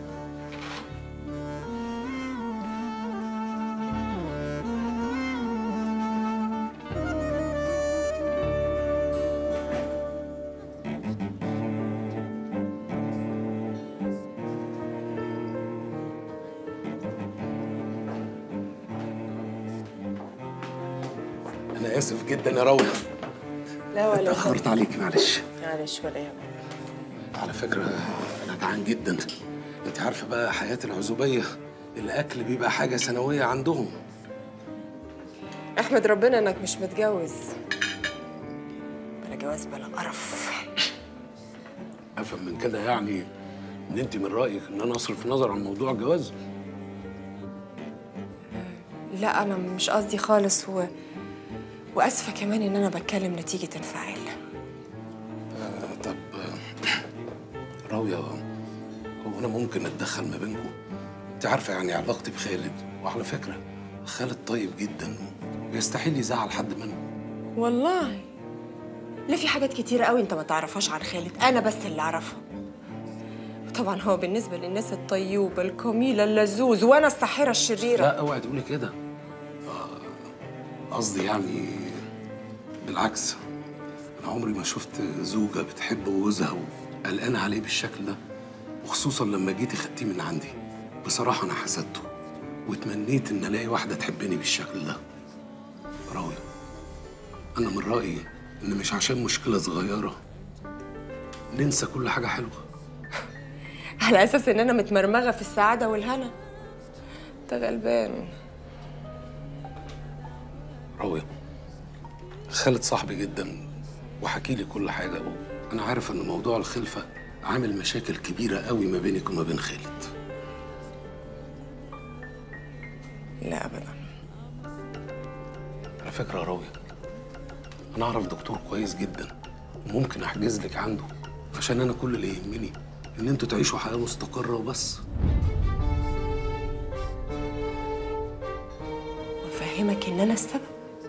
انا اسف جدا يا روضه لا ولا اتاخرت عليك معلش معلش ولا يهمك على فكره انا جعان جدا انت عارفه بقى حياه العزوبيه الاكل بيبقى حاجه ثانويه عندهم احمد ربنا انك مش متجوز بلا جواز بلا قرف افهم من كده يعني ان انت من رايك ان انا اصرف نظر عن موضوع الجواز لا انا مش قصدي خالص و... واسفه كمان ان انا بتكلم نتيجه انفعال آه طب آه، راويه هو انا ممكن اتدخل ما بينكم انت عارفه يعني علاقتي بخالد وعلى فكره خالد طيب جدا ويستحيل يزعل حد منه والله لا في حاجات كتيرة قوي انت ما تعرفهاش عن خالد انا بس اللي اعرفها طبعا هو بالنسبة للناس الطيوبة الجميلة اللزوز وانا الساحرة الشريرة لا اوعي تقولي كده آه، قصدي يعني بالعكس انا عمري ما شفت زوجة بتحب جوزها وقلقانة عليه بالشكل ده وخصوصا لما جيتي خدتيه من عندي بصراحة انا حسدته وتمنيت ان الاقي واحدة تحبني بالشكل ده راوي انا من رأيي ان مش عشان مشكلة صغيرة ننسى كل حاجة حلوة على اساس ان انا متمرمغة في السعادة والهنا انت غلبان راوية خالد صاحبي جدا وحكي لي كل حاجة أنا عارف إن موضوع الخلفة عامل مشاكل كبيرة قوي ما بينك وما بين خالد لا ابدا على فكرة يا راوية أنا أعرف دكتور كويس جدا وممكن أحجز لك عنده عشان أنا كل اللي يهمني إن أنتوا تعيشوا حياة مستقرة وبس وافهمك ان انا السبب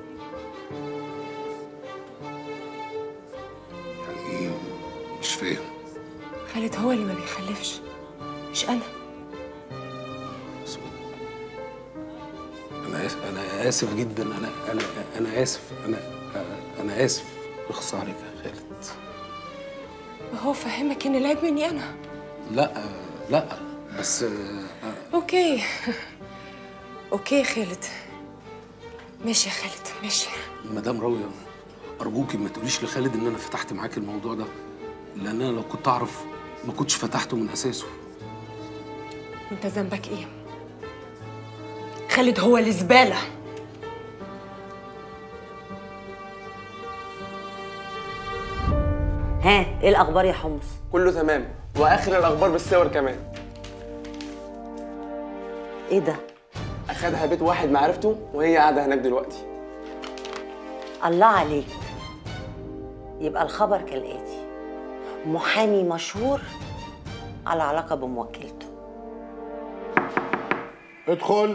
يعني إيه مش فاهم خالد هو اللي ما بيخلفش مش انا أنا آسف أنا آسف جدا أنا أنا أنا آسف أنا أنا آسف اخص عليك يا خالد ما هو فهمك ان العيب مني انا لا لا بس اوكي اوكي يا خالد ماشي يا خالد ماشي مدام راوية أرجوكي ما تقوليش لخالد إن أنا فتحت معاك الموضوع ده لأن أنا لو كنت أعرف ما كنتش فتحته من أساسه انت ذنبك ايه خالد هو الزباله ها ايه الاخبار يا حمص كله تمام واخر الاخبار بالصور كمان ايه ده اخدها بيت واحد معرفته وهي قاعده هناك دلوقتي الله عليك يبقى الخبر كالاتي محامي مشهور على علاقه بموكلته ادخل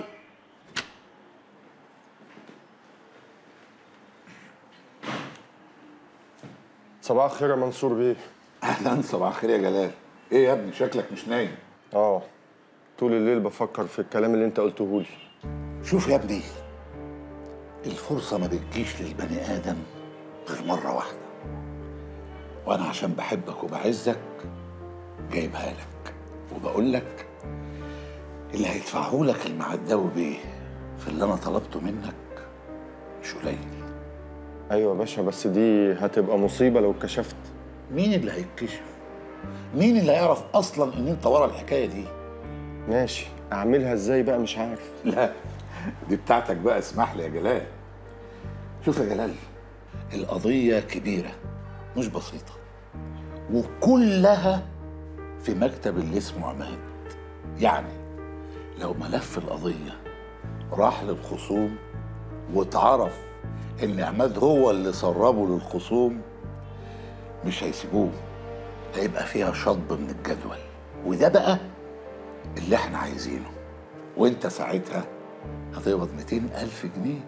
صباح الخير يا منصور بيه اهلا صباح الخير يا جلال ايه يا ابني شكلك مش نايم اه طول الليل بفكر في الكلام اللي انت قلته لي شوف يا ابني الفرصة ما بتجيش للبني آدم غير مرة واحدة وأنا عشان بحبك وبعزك جايبها لك وبقول لك اللي هيدفعه لك المعداوي بيه في اللي أنا طلبته منك مش قليل ايوه يا باشا بس دي هتبقى مصيبه لو اتكشفت مين اللي هيتكشف؟ مين اللي هيعرف أصلا إن أنت ورا الحكاية دي؟ ماشي اعملها ازاي بقى مش عارف لا دي بتاعتك بقى اسمح لي يا جلال شوف يا جلال القضية كبيرة مش بسيطة وكلها في مكتب اللي اسمه عماد يعني لو ملف القضية راح للخصوم واتعرف ان عماد هو اللي سربه للخصوم مش هيسيبوه هيبقى فيها شطب من الجدول وده بقى اللي احنا عايزينه وانت ساعتها هتقبض 200 ألف جنيه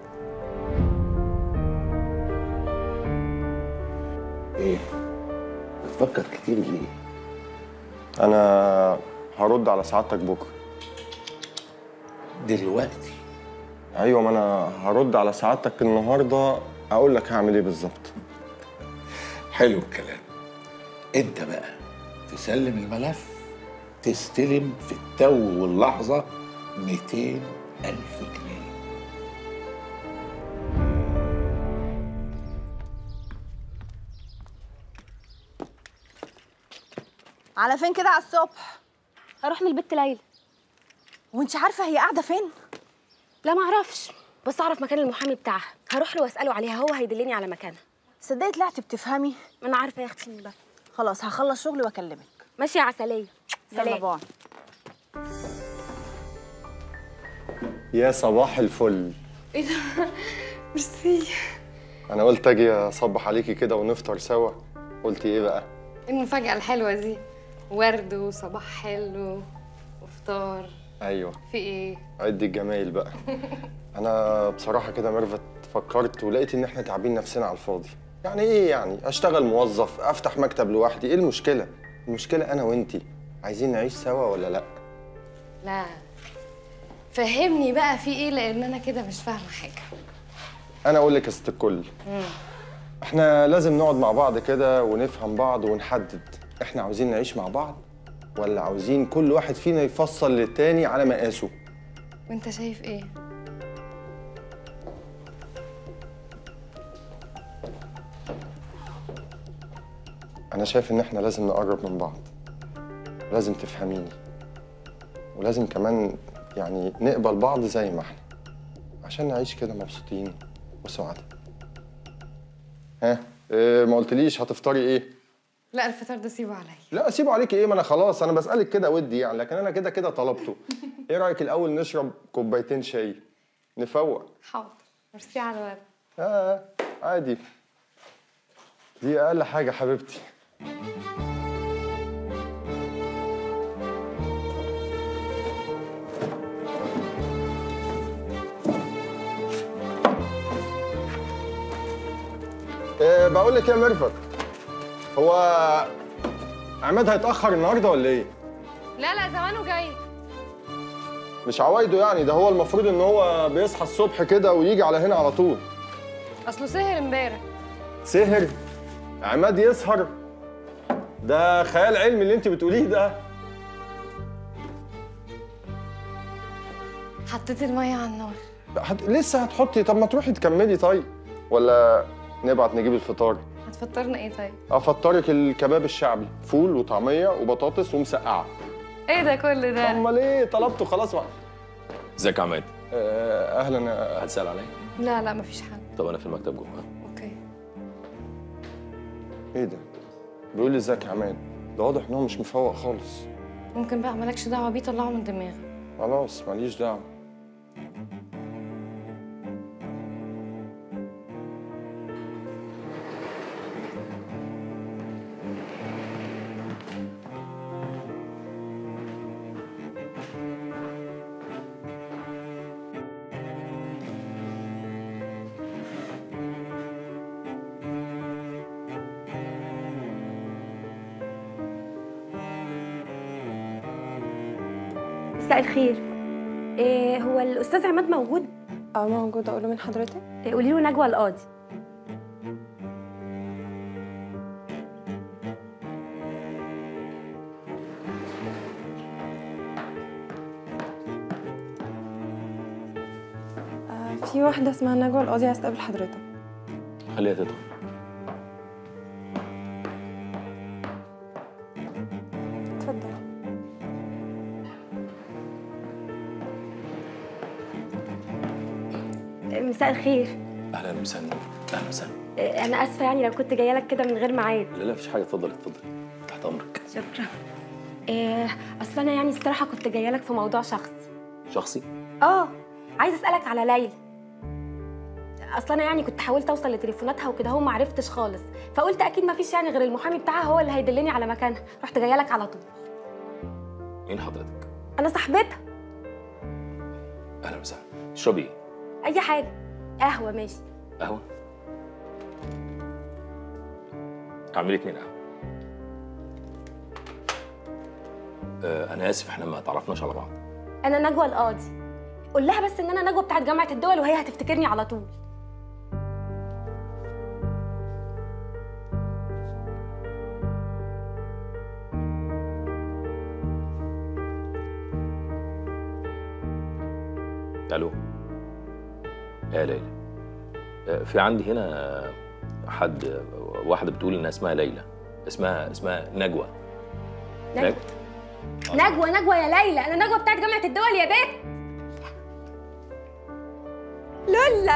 ايه بتفكر كتير ليه انا هرد على سعادتك بكره دلوقتي ايوه ما انا هرد على سعادتك النهارده اقول لك هعمل ايه بالظبط حلو الكلام انت بقى تسلم الملف تستلم في التو واللحظة 200 ألف جنيه على فين كده على الصبح هروح للبت ليلى وانت عارفه هي قاعده فين لا ما اعرفش بس اعرف مكان المحامي بتاعها هروح له واساله عليها هو هيدلني على مكانها صدقي طلعتي بتفهمي ما انا عارفه يا اختي بقى خلاص هخلص شغلي واكلمك ماشيه يا عسليه يلا سلام باي يا صباح الفل ايه ده ميرسي انا قلت اجي اصبح عليكي كده ونفطر سوا قلتي ايه بقى ايه المفاجأة الحلوة دي ورد وصباح حلو وفطار ايوه في ايه عد الجمايل بقى انا بصراحه كده ميرفت فكرت ولقيت ان احنا تعبين نفسنا على الفاضي يعني ايه يعني اشتغل موظف افتح مكتب لوحدي ايه المشكله المشكله انا وانتي عايزين نعيش سوا ولا لا لا فهمني بقى في ايه لان انا كده مش فاهمة حاجة انا اقول لك يا ست الكل احنا لازم نقعد مع بعض كده ونفهم بعض ونحدد احنا عاوزين نعيش مع بعض ولا عاوزين كل واحد فينا يفصل للتاني على مقاسه وانت شايف ايه انا شايف ان احنا لازم نقرب من بعض لازم تفهميني ولازم كمان يعني نقبل بعض زي ما احنا عشان نعيش كده مبسوطين وسعداء ها إيه ما قلتليش هتفطري ايه لا الفطار ده سيبه عليا لا اسيبه عليكي ايه ما انا خلاص انا بسالك كده ودي يعني لكن انا كده كده طلبته ايه رايك الاول نشرب كوبايتين شاي نفوق حاضر ميرسي على الورد اه عادي دي اقل حاجه حبيبتي إيه بقول لك يا ميرفت هو عماد هيتاخر النهارده ولا ايه لا لا زمانه جاي مش عوايده يعني ده هو المفروض ان هو بيصحى الصبح كده ويجي على هنا على طول اصله سهر امبارح سهر عماد يسهر ده خيال علمي اللي انت بتقوليه ده حطيت المية على النار هت... لسه هتحطي طب ما تروحي تكملي طيب ولا نبعت نجيب الفطار هتفطرنا ايه طيب افطرك الكباب الشعبي فول وطعميه وبطاطس ومسقعه ايه ده كل ده امال ايه طلبته خلاص بقى ازيك يا عماد آه، اهلا هتسال عليا لا لا مفيش حد طب انا في المكتب جوه اوكي ايه ده بيقول لي ازيك يا عماد ده واضح ان هو مش مفوق خالص ممكن بقى مالكش دعوة بيه طلعه من دماغك خلاص ماليش دعوه مساء الخير إيه هو الاستاذ عماد موجود اه موجود اقوله من حضرتك إيه قولي له نجوى القاضي في واحدة اسمها نجوى القاضي عايز تقابل حضرتك خليها تدخل اتفضل مساء الخير اهلا وسهلا اهلا وسهلا انا اسفه يعني لو كنت جايه لك كده من غير ميعاد لا لا مفيش حاجه اتفضل اتفضل تحت امرك شكرا إيه اصل انا يعني الصراحه كنت جايه لك في موضوع شخصي شخصي اه عايزه اسالك على ليلى اصل انا يعني كنت حاولت اوصل لتليفوناتها وكده هو ما عرفتش خالص فقلت اكيد ما فيش يعني غير المحامي بتاعها هو اللي هيدلني على مكانها رحت جايه لك على طول مين حضرتك انا صاحبتها اهلا وسهلا تشربي ايه اي حاجه قهوه ماشي قهوه اعمل اتنين قهوه آه انا اسف احنا ما تعرفناش على بعض انا نجوى القاضي قول لها بس ان انا نجوى بتاعت جامعه الدول وهي هتفتكرني على طول الو يا ليلى آه، في عندي هنا حد واحده بتقول انها اسمها ليلى اسمها اسمها نجوى نجوى نجوى نجوى يا ليلى انا نجوى بتاعت جامعه الدول يا بنت لولا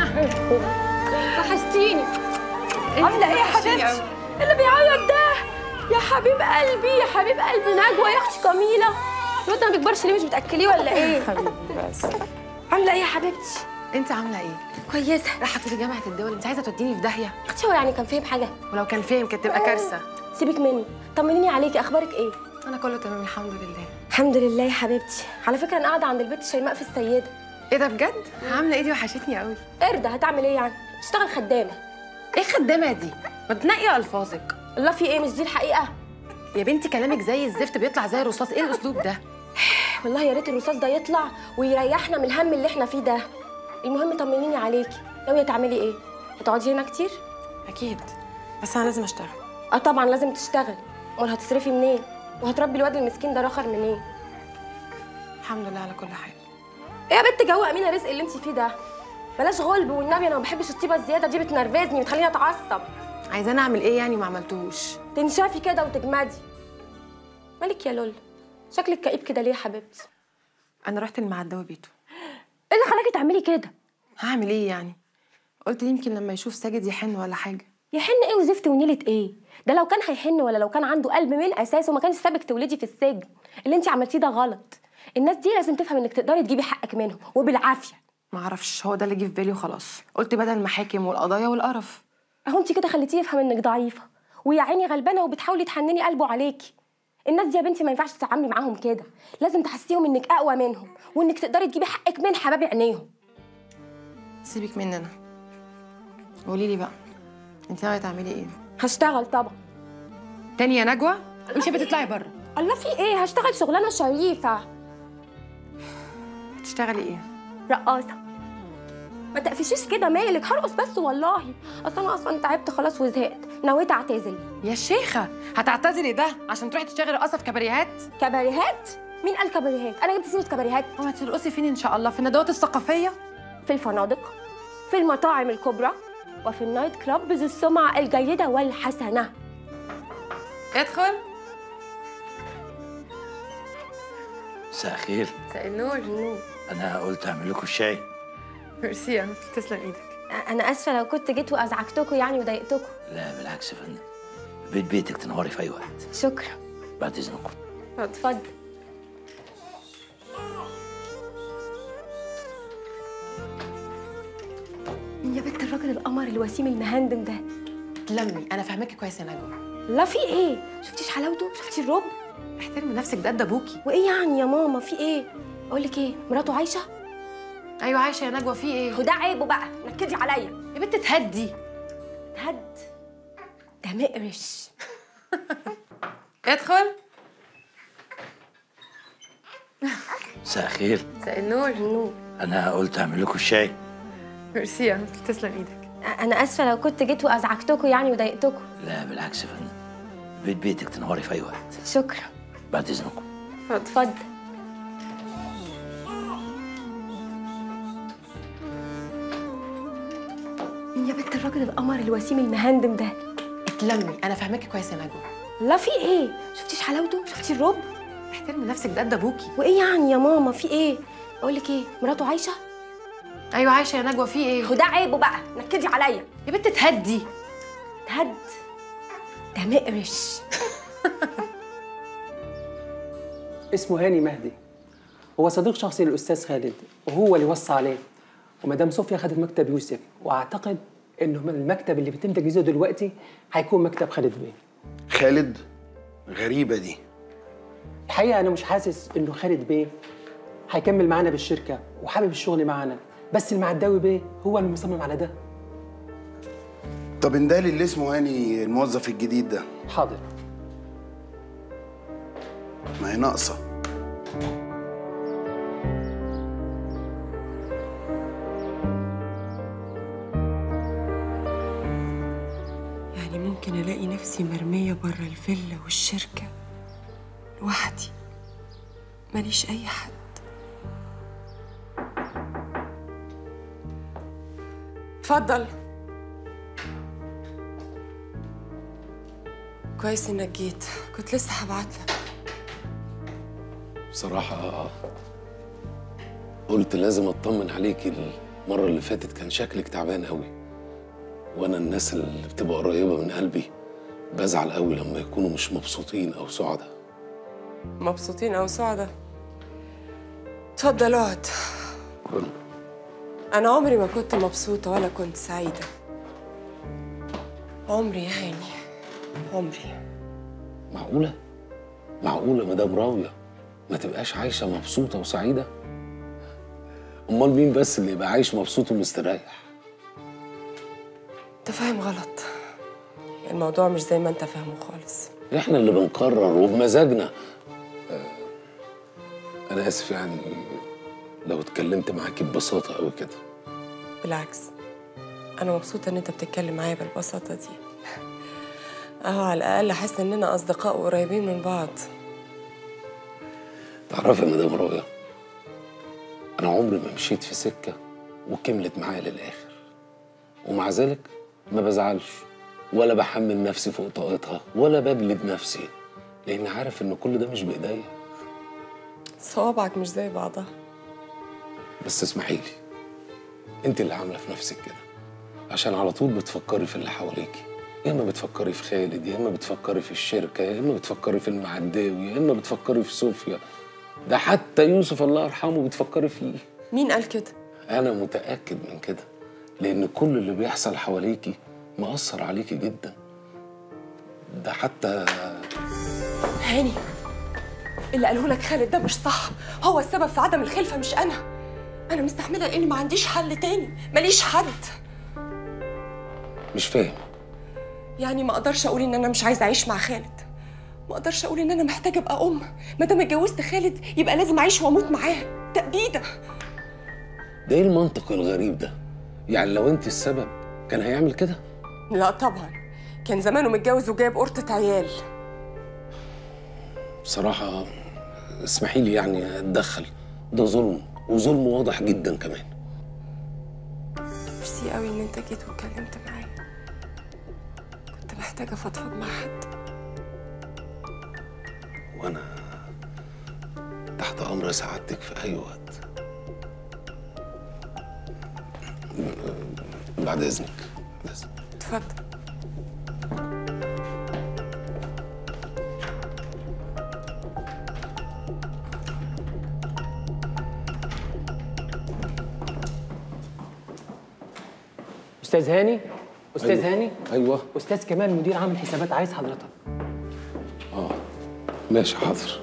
وحشتيني عامله ايه يا حبيبتي اللي بيعيط ده يا حبيب قلبي يا حبيب قلبي نجوى يا اختي جميله الواد ده ما بيكبرش ليه مش بتاكليه ولا ايه حبيبي بس عامله ايه يا حبيبتي انت عامله ايه كويسه رايحه تقولي جامعه الدول انت عايزه توديني في داهيه اختي هو يعني كان فاهم حاجه ولو كان فاهم كانت تبقى كارثه سيبك مني طمنيني عليكي اخبارك ايه انا كله تمام الحمد لله الحمد لله يا حبيبتي على فكره انا قاعده عند البيت شيماء في السيده ايه ده بجد عامله ايه دي وحشتني قوي ارده هتعمل ايه يعني تشتغل خدامه ايه خدامه دي ما تنقي الفاظك الله في ايه مش دي الحقيقه يا بنتي كلامك زي الزفت بيطلع زي الرصاص ايه الاسلوب ده والله يا ريت الرصاص ده يطلع ويريحنا من الهم اللي احنا فيه ده المهم طمنيني عليكي ناويه تعملي ايه هتقعدي هنا كتير اكيد بس انا لازم اشتغل اه طبعا لازم تشتغل امال هتصرفي منين وهتربي الواد المسكين ده رخر منين الحمد لله على كل حال ايه يا بنت جو امينه رزق اللي انت فيه ده بلاش غلب والنبي انا ما بحبش الطيبه الزياده دي بتنرفزني وتخليني اتعصب عايزاني اعمل ايه يعني ما عملتوش تنشافي كده وتجمدي مالك يا لول شكلك كئيب كده ليه يا حبيبتي انا رحت المعدة وبيته ايه اللي خلاكي تعملي كده هعمل ايه يعني قلت يمكن لما يشوف ساجد يحن ولا حاجه يحن ايه وزفت ونيله ايه ده لو كان هيحن ولا لو كان عنده قلب من اساسه ما كانش سابك تولدي في السجن اللي انت عملتيه ده غلط الناس دي لازم تفهم انك تقدري تجيبي حقك منهم وبالعافيه ما اعرفش هو ده اللي جه في بالي وخلاص قلت بدل المحاكم والقضايا والقرف اهو انت كده خليتيه يفهم انك ضعيفه ويا عيني غلبانه وبتحاولي تحنني قلبه عليكي الناس دي يا بنتي ما ينفعش تتعاملي معاهم كده لازم تحسيهم انك اقوى منهم وانك تقدري تجيبي حقك من حباب عينيهم سيبك مني انا قولي لي بقى انت ناويه تعملي ايه هشتغل طبعا تاني يا نجوى مش بتطلعي بره الله في ايه هشتغل شغلانه شريفه هتشتغلي ايه رقاصه ما تقفشيش كده مالك هرقص بس والله اصل انا اصلا تعبت خلاص وزهقت نويت اعتزل يا شيخه هتعتذري ده عشان تروحي تشتغلي رقاصه في كباريهات كباريهات مين قال كباريهات انا جبت سيره كباريهات هو ترقصي فين ان شاء الله في الندوات الثقافيه في الفنادق في المطاعم الكبرى وفي النايت كلاب ذي السمعه الجيده والحسنه ادخل مساء الخير مساء النور انا قلت اعمل لكم الشاي ميرسي يا تسلم ايدك انا اسفه لو كنت جيت وازعجتكم يعني وضايقتكم لا بالعكس يا فندم بيت بيتك تنوري في اي وقت شكرا بعد اذنكم اتفضل مين يا بنت الراجل القمر الوسيم المهندم ده تلمي انا فاهماكي كويس يا نجوى لا في ايه شفتيش حلاوته شفتي الرب احترمي نفسك ده ده ابوكي وايه يعني يا ماما في ايه اقول لك ايه مراته عايشه ايوه عايشه يا نجوى في ايه وده عيبه بقى نكدي عليا يا بنت تهدي تهد ده مقرش ادخل مساء الخير مساء النور النور انا قلت اعمل لكم الشاي ميرسي يا تسلم ايدك انا اسفه لو كنت جيت وازعجتكم يعني وضايقتكم لا بالعكس يا فندم بيت بيتك تنوري في اي وقت شكرا بعد اذنكم اتفضل يا بنت الراجل القمر الوسيم المهندم ده اتلمي انا فاهماكي كويس يا نجوى لا في ايه شفتيش حلاوته شفتي الرب احترمي نفسك ده قد ابوكي وايه يعني يا ماما في ايه اقول لك ايه مراته عايشه ايوه عايشه يا نجوى في ايه وده عيبه بقى نكدي عليا يا بنت تهدي تهد ده مقرش اسمه هاني مهدي هو صديق شخصي للاستاذ خالد وهو اللي وصى عليه ومدام صوفيا خدت مكتب يوسف واعتقد انه من المكتب اللي بيتم تجهيزه دلوقتي هيكون مكتب خالد بيه خالد غريبه دي الحقيقه انا مش حاسس انه خالد بيه هيكمل معانا بالشركه وحابب الشغل معانا بس المعداوي بيه هو اللي مصمم على ده طب اندالي اللي اسمه هاني الموظف الجديد ده حاضر ما هي ناقصه يعني ممكن الاقي نفسي مرميه بره الفيلا والشركه لوحدي ماليش اي حد اتفضل كويس انك جيت كنت لسه هبعتلك بصراحه قلت لازم اطمن عليكي المره اللي فاتت كان شكلك تعبان قوي وانا الناس اللي بتبقى قريبه من قلبي بزعل قوي لما يكونوا مش مبسوطين او سعداء مبسوطين او سعداء اتفضل اقعد انا عمري ما كنت مبسوطه ولا كنت سعيده عمري يا هاني عمري معقوله معقوله مدام راويه ما تبقاش عايشه مبسوطه وسعيده امال مين بس اللي يبقى عايش مبسوط ومستريح انت فاهم غلط الموضوع مش زي ما انت فاهمه خالص احنا اللي بنقرر وبمزاجنا آه، انا اسف يعني لو اتكلمت معاكي ببساطه قوي كده بالعكس انا مبسوطه ان انت بتتكلم معايا بالبساطه دي اهو على الاقل حاسه اننا اصدقاء وقريبين من بعض تعرفي يا مدام راويه انا عمري ما مشيت في سكه وكملت معايا للاخر ومع ذلك ما بزعلش ولا بحمل نفسي فوق طاقتها ولا بجلد نفسي لان عارف ان كل ده مش بايديا صوابعك مش زي بعضها بس اسمحي لي انت اللي عامله في نفسك كده عشان على طول بتفكري في اللي حواليكي يا اما بتفكري في خالد يا اما بتفكري في الشركه يا اما بتفكري في المعداوي يا اما بتفكري في صوفيا ده حتى يوسف الله يرحمه بتفكري فيه مين قال كده انا متاكد من كده لان كل اللي بيحصل حواليكي مأثر عليكي جدا ده حتى هاني اللي قاله لك خالد ده مش صح هو السبب في عدم الخلفه مش انا انا مستحمله لاني ما عنديش حل تاني ماليش حد مش فاهم يعني ما اقدرش اقول ان انا مش عايزه اعيش مع خالد ما اقدرش اقول ان انا محتاجه ابقى ام ما دام اتجوزت خالد يبقى لازم اعيش واموت معاه تأبيده ده ايه المنطق الغريب ده يعني لو انت السبب كان هيعمل كده لا طبعا كان زمانه متجوز وجايب قرطة عيال بصراحه اسمحي لي يعني اتدخل ده ظلم وظلم واضح جدا كمان ميرسي قوي ان انت جيت واتكلمت معايا كنت محتاجه افضفض مع حد وانا تحت امر سعادتك في اي وقت بعد اذنك بعد إذنك. اتفضل استاذ هاني استاذ أيوة. هاني ايوه استاذ كمال مدير عامل حسابات عايز حضرتك اه ماشي حاضر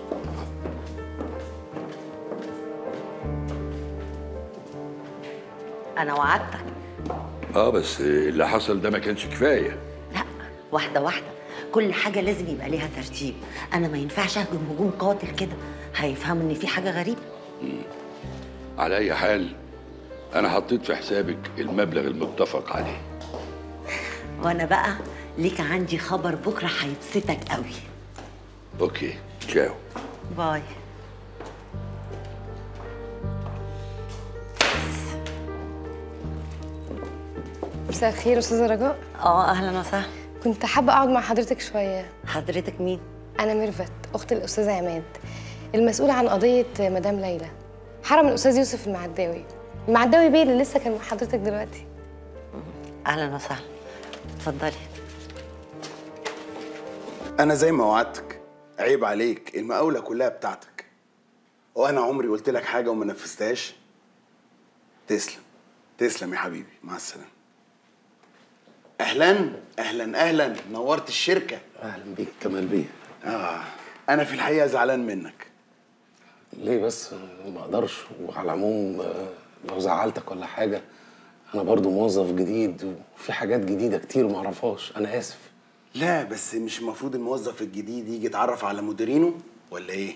انا وعدتك اه بس اللي حصل ده ما كانش كفايه واحده واحده كل حاجه لازم يبقى ليها ترتيب انا ما ينفعش اهجم هجوم قاتل كده هيفهموا ان في حاجه غريبه على اي حال انا حطيت في حسابك المبلغ المتفق عليه وانا بقى ليك عندي خبر بكره هيبسطك قوي اوكي تشاو باي مساء الخير استاذه رجاء اه اهلا وسهلا كنت حابه اقعد مع حضرتك شويه حضرتك مين انا ميرفت اخت الاستاذه عماد المسؤوله عن قضيه مدام ليلى حرم الاستاذ يوسف المعداوي المعداوي بيه اللي لسه كان مع حضرتك دلوقتي اهلا وسهلا اتفضلي انا زي ما وعدتك عيب عليك المقاولة كلها بتاعتك وانا عمري قلت لك حاجة وما نفذتهاش تسلم تسلم يا حبيبي مع السلامة اهلا اهلا اهلا نورت الشركة اهلا بيك كمال بيه اه انا في الحقيقة زعلان منك ليه بس ما اقدرش وعلى العموم آه، لو زعلتك ولا حاجه انا برضو موظف جديد وفي حاجات جديده كتير ما اعرفهاش انا اسف لا بس مش المفروض الموظف الجديد يجي يتعرف على مديرينه ولا ايه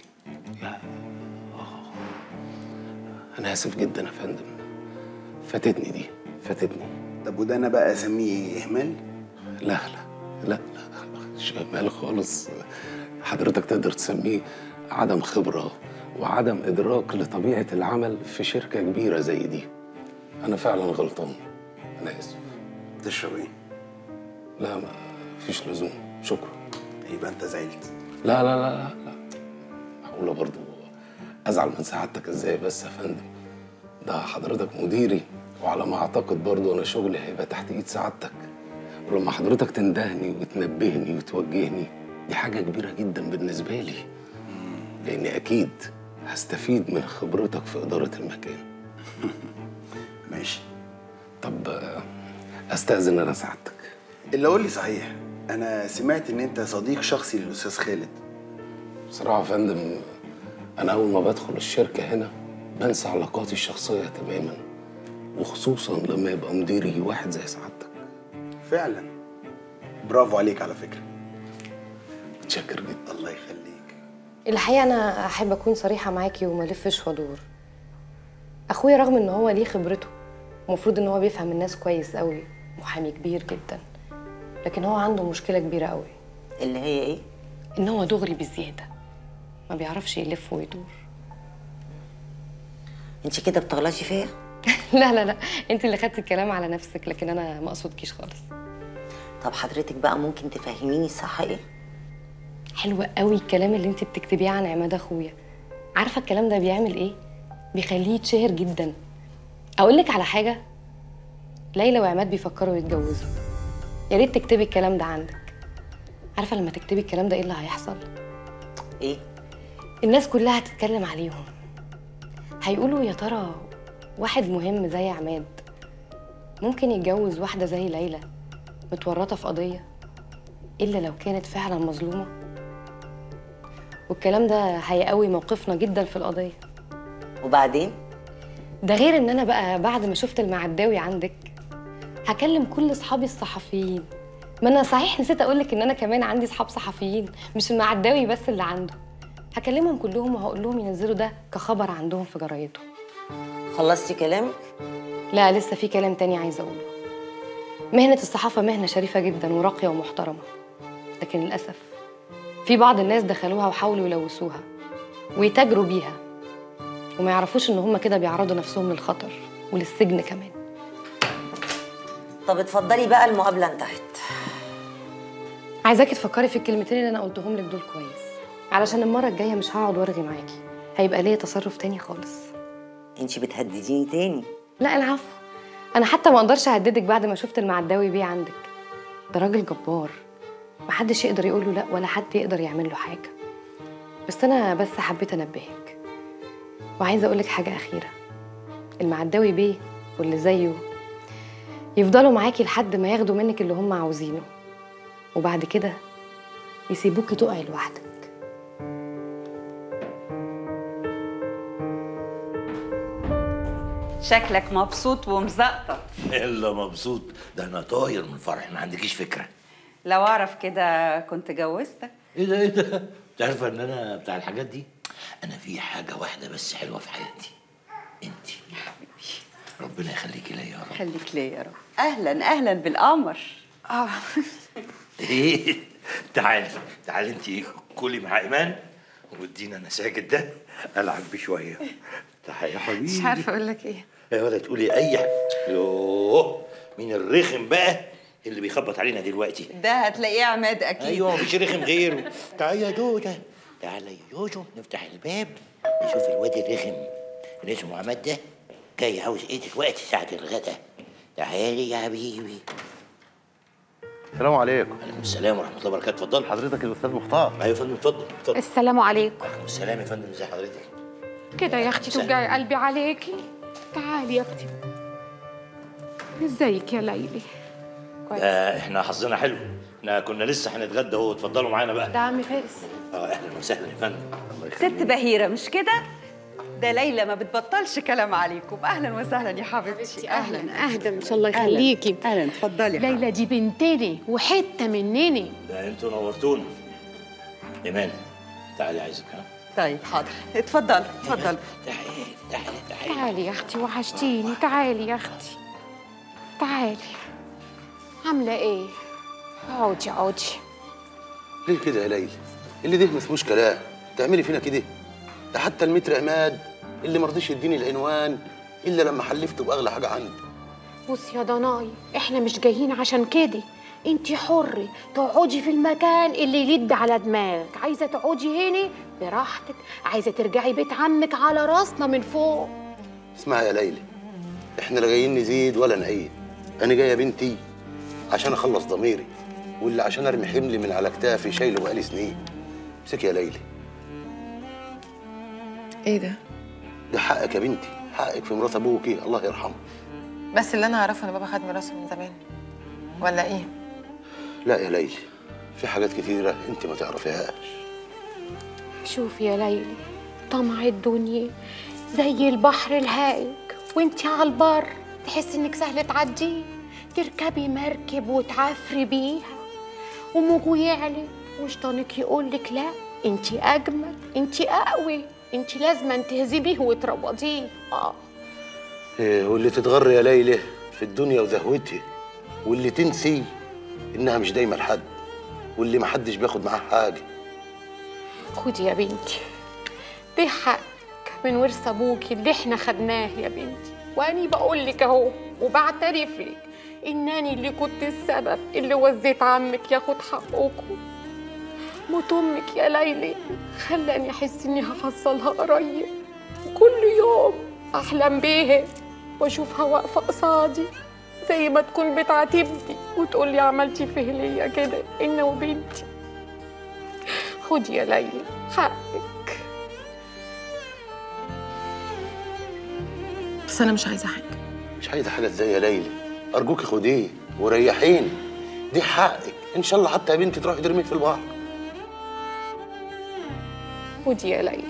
انا اسف جدا يا فندم فاتتني دي فاتتني طب وده انا بقى اسميه اهمال لا لا لا لا مش اهمال خالص حضرتك تقدر تسميه عدم خبره وعدم ادراك لطبيعه العمل في شركه كبيره زي دي انا فعلا غلطان انا اسف تشرب ايه لا ما فيش لزوم شكرا يبقى انت زعلت لا لا لا لا, لا. معقوله برضو ازعل من سعادتك ازاي بس يا فندم ده حضرتك مديري وعلى ما اعتقد برضو انا شغلي هيبقى تحت ايد سعادتك ولما حضرتك تندهني وتنبهني وتوجهني دي حاجه كبيره جدا بالنسبه لي لاني اكيد هستفيد من خبرتك في اداره المكان ماشي طب آه، استاذن انا سعادتك اللي قول لي صحيح انا سمعت ان انت صديق شخصي للاستاذ خالد بصراحه يا فندم انا اول ما بدخل الشركه هنا بنسى علاقاتي الشخصيه تماما وخصوصا لما يبقى مديري واحد زي سعادتك فعلا برافو عليك على فكره متشكر جدا الله يخليك الحقيقه انا احب اكون صريحه معاكي وما الفش وادور اخويا رغم ان هو ليه خبرته المفروض ان هو بيفهم الناس كويس قوي محامي كبير جدا لكن هو عنده مشكله كبيره قوي اللي هي ايه ان هو دغري بزياده ما بيعرفش يلف ويدور انت كده بتغلطي فيا لا لا لا انت اللي خدتي الكلام على نفسك لكن انا ما اقصدكيش خالص طب حضرتك بقى ممكن تفهميني الصح ايه حلو قوي الكلام اللي انت بتكتبيه عن عماد اخويا عارفه الكلام ده بيعمل ايه بيخليه يتشهر جدا اقول لك على حاجه ليلى وعماد بيفكروا يتجوزوا يا ريت تكتبي الكلام ده عندك عارفه لما تكتبي الكلام ده ايه اللي هيحصل ايه الناس كلها هتتكلم عليهم هيقولوا يا ترى واحد مهم زي عماد ممكن يتجوز واحده زي ليلى متورطه في قضيه الا لو كانت فعلا مظلومه والكلام ده هيقوي موقفنا جدا في القضيه وبعدين ده غير ان انا بقى بعد ما شفت المعداوي عندك هكلم كل اصحابي الصحفيين ما انا صحيح نسيت اقولك ان انا كمان عندي اصحاب صحفيين مش المعداوي بس اللي عنده هكلمهم كلهم وهقول لهم ينزلوا ده كخبر عندهم في جرايدهم خلصتي كلامك لا لسه في كلام تاني عايزه اقوله مهنه الصحافه مهنه شريفه جدا وراقيه ومحترمه لكن للاسف في بعض الناس دخلوها وحاولوا يلوثوها ويتاجروا بيها وما يعرفوش ان هم كده بيعرضوا نفسهم للخطر وللسجن كمان طب اتفضلي بقى المقابله انتهت عايزاكي تفكري في الكلمتين اللي انا قلتهم لك دول كويس علشان المره الجايه مش هقعد وارغي معاكي هيبقى ليا تصرف تاني خالص انت بتهدديني تاني لا العفو انا حتى ما اقدرش اهددك بعد ما شفت المعداوي بيه عندك ده راجل جبار محدش يقدر يقول له لا ولا حد يقدر يعمل له حاجه بس انا بس حبيت انبهك وعايزه اقول لك حاجه اخيره المعداوي بيه واللي زيه يفضلوا معاكي لحد ما ياخدوا منك اللي هم عاوزينه وبعد كده يسيبوكي تقعي لوحدك شكلك مبسوط ومزقطط الا مبسوط ده انا طاير من الفرح ما عندكيش فكره لو اعرف كده كنت جوزتك ايه ده ايه ده انت عارفه ان انا بتاع الحاجات دي انا في حاجه واحده بس حلوه في حياتي انت ربنا يخليكي ليا يا رب خليك ليا يا رب اهلا اهلا بالقمر اه ايه تعالي تعالي انت كلي مع ايمان وادينا انا ساكت ده العب بيه شويه تعالي يا حبيبي مش عارفه اقول لك ايه يا ولا تقولي اي حاجه يوه مين الرخم بقى اللي بيخبط علينا دلوقتي ده هتلاقيه عماد اكيد ايوه مفيش رخم غيره تعال يا جوجة تعال يا جوجو نفتح الباب نشوف الواد الرخم اللي اسمه عماد ده جاي عاوز ايه دلوقتي ساعة الغدا تعالي يا حبيبي السلام عليكم عليكم السلام ورحمة الله وبركاته اتفضل حضرتك الأستاذ مختار ايوه يا فندم اتفضل اتفضل السلام عليكم عليكم السلام يا فندم ازي حضرتك كده يا اختي توجعي قلبي عليكي تعالي يا اختي ازيك يا ليلي ده احنا حظنا حلو احنا كنا لسه هنتغدى اهو اتفضلوا معانا بقى ده عم فارس اه اهلا وسهلا يا فندم الله يخليك. ست بهيرة مش كده؟ ده ليلى ما بتبطلش كلام عليكم اهلا وسهلا يا حبيبتي اهلا اهلا ان شاء الله يخليكي اهلا اتفضلي يا ليلى دي بنتني وحته منني ده انتوا نورتونا ايمان تعالي عايزك ها طيب حاضر اتفضل اتفضل تعالي يا اختي وحشتيني تعالي يا اختي تعالي عامله ايه اقعدي اقعدي ليه كده يا ليلى اللي ده ما اسموش كلام تعملي فينا كده ده حتى المتر عماد اللي ما رضيش يديني العنوان الا لما حلفته باغلى حاجه عندي بص يا ضناي احنا مش جايين عشان كده انتي حرة تقعدي في المكان اللي يلد على دماغك عايزة تقعدي هنا براحتك عايزة ترجعي بيت عمك على راسنا من فوق اسمعي يا ليلى احنا لا جايين نزيد ولا نعيد انا جايه بنتي عشان اخلص ضميري واللي عشان ارمي حمل من على كتافي شايله بقالي سنين امسكي يا ليلى ايه ده؟ ده حقك يا بنتي حقك في مرات ابوكي الله يرحمه بس اللي انا اعرفه ان بابا خد ميراثه من زمان ولا ايه؟ لا يا ليلى في حاجات كتيره انت ما تعرفيهاش شوفي يا ليلي طمع الدنيا زي البحر الهائج وانتي على البر تحسي انك سهل تعديه تركبي مركب وتعفري بيها وموجه يعلى وشيطانك يقول لك لا انتي اجمل انتي اقوى انتي لازم تهزبيه وتروضيه اه إيه واللي تتغر يا ليلى في الدنيا وزهوتها واللي تنسي انها مش دايما لحد واللي محدش بياخد معاه حاجه خدي يا بنتي ده حقك من ورث ابوكي اللي احنا خدناه يا بنتي واني بقول لك اهو وبعترف لك انني اللي كنت السبب اللي وزيت عمك ياخد حقكم موت امك يا ليلي خلاني احس اني هحصلها قريب كل يوم احلم بيها واشوفها واقفه قصادي زي ما تكون بتعاتبني وتقول لي عملتي فيه ليا كده انا وبنتي خدي يا ليلى حقك بس انا مش عايزه حاجه مش عايزه حاجه ازاي يا ليلى ارجوكي خديه وريحيني دي حقك ان شاء الله حتى يا بنتي تروحي ترميك في البحر خدي يا ليلى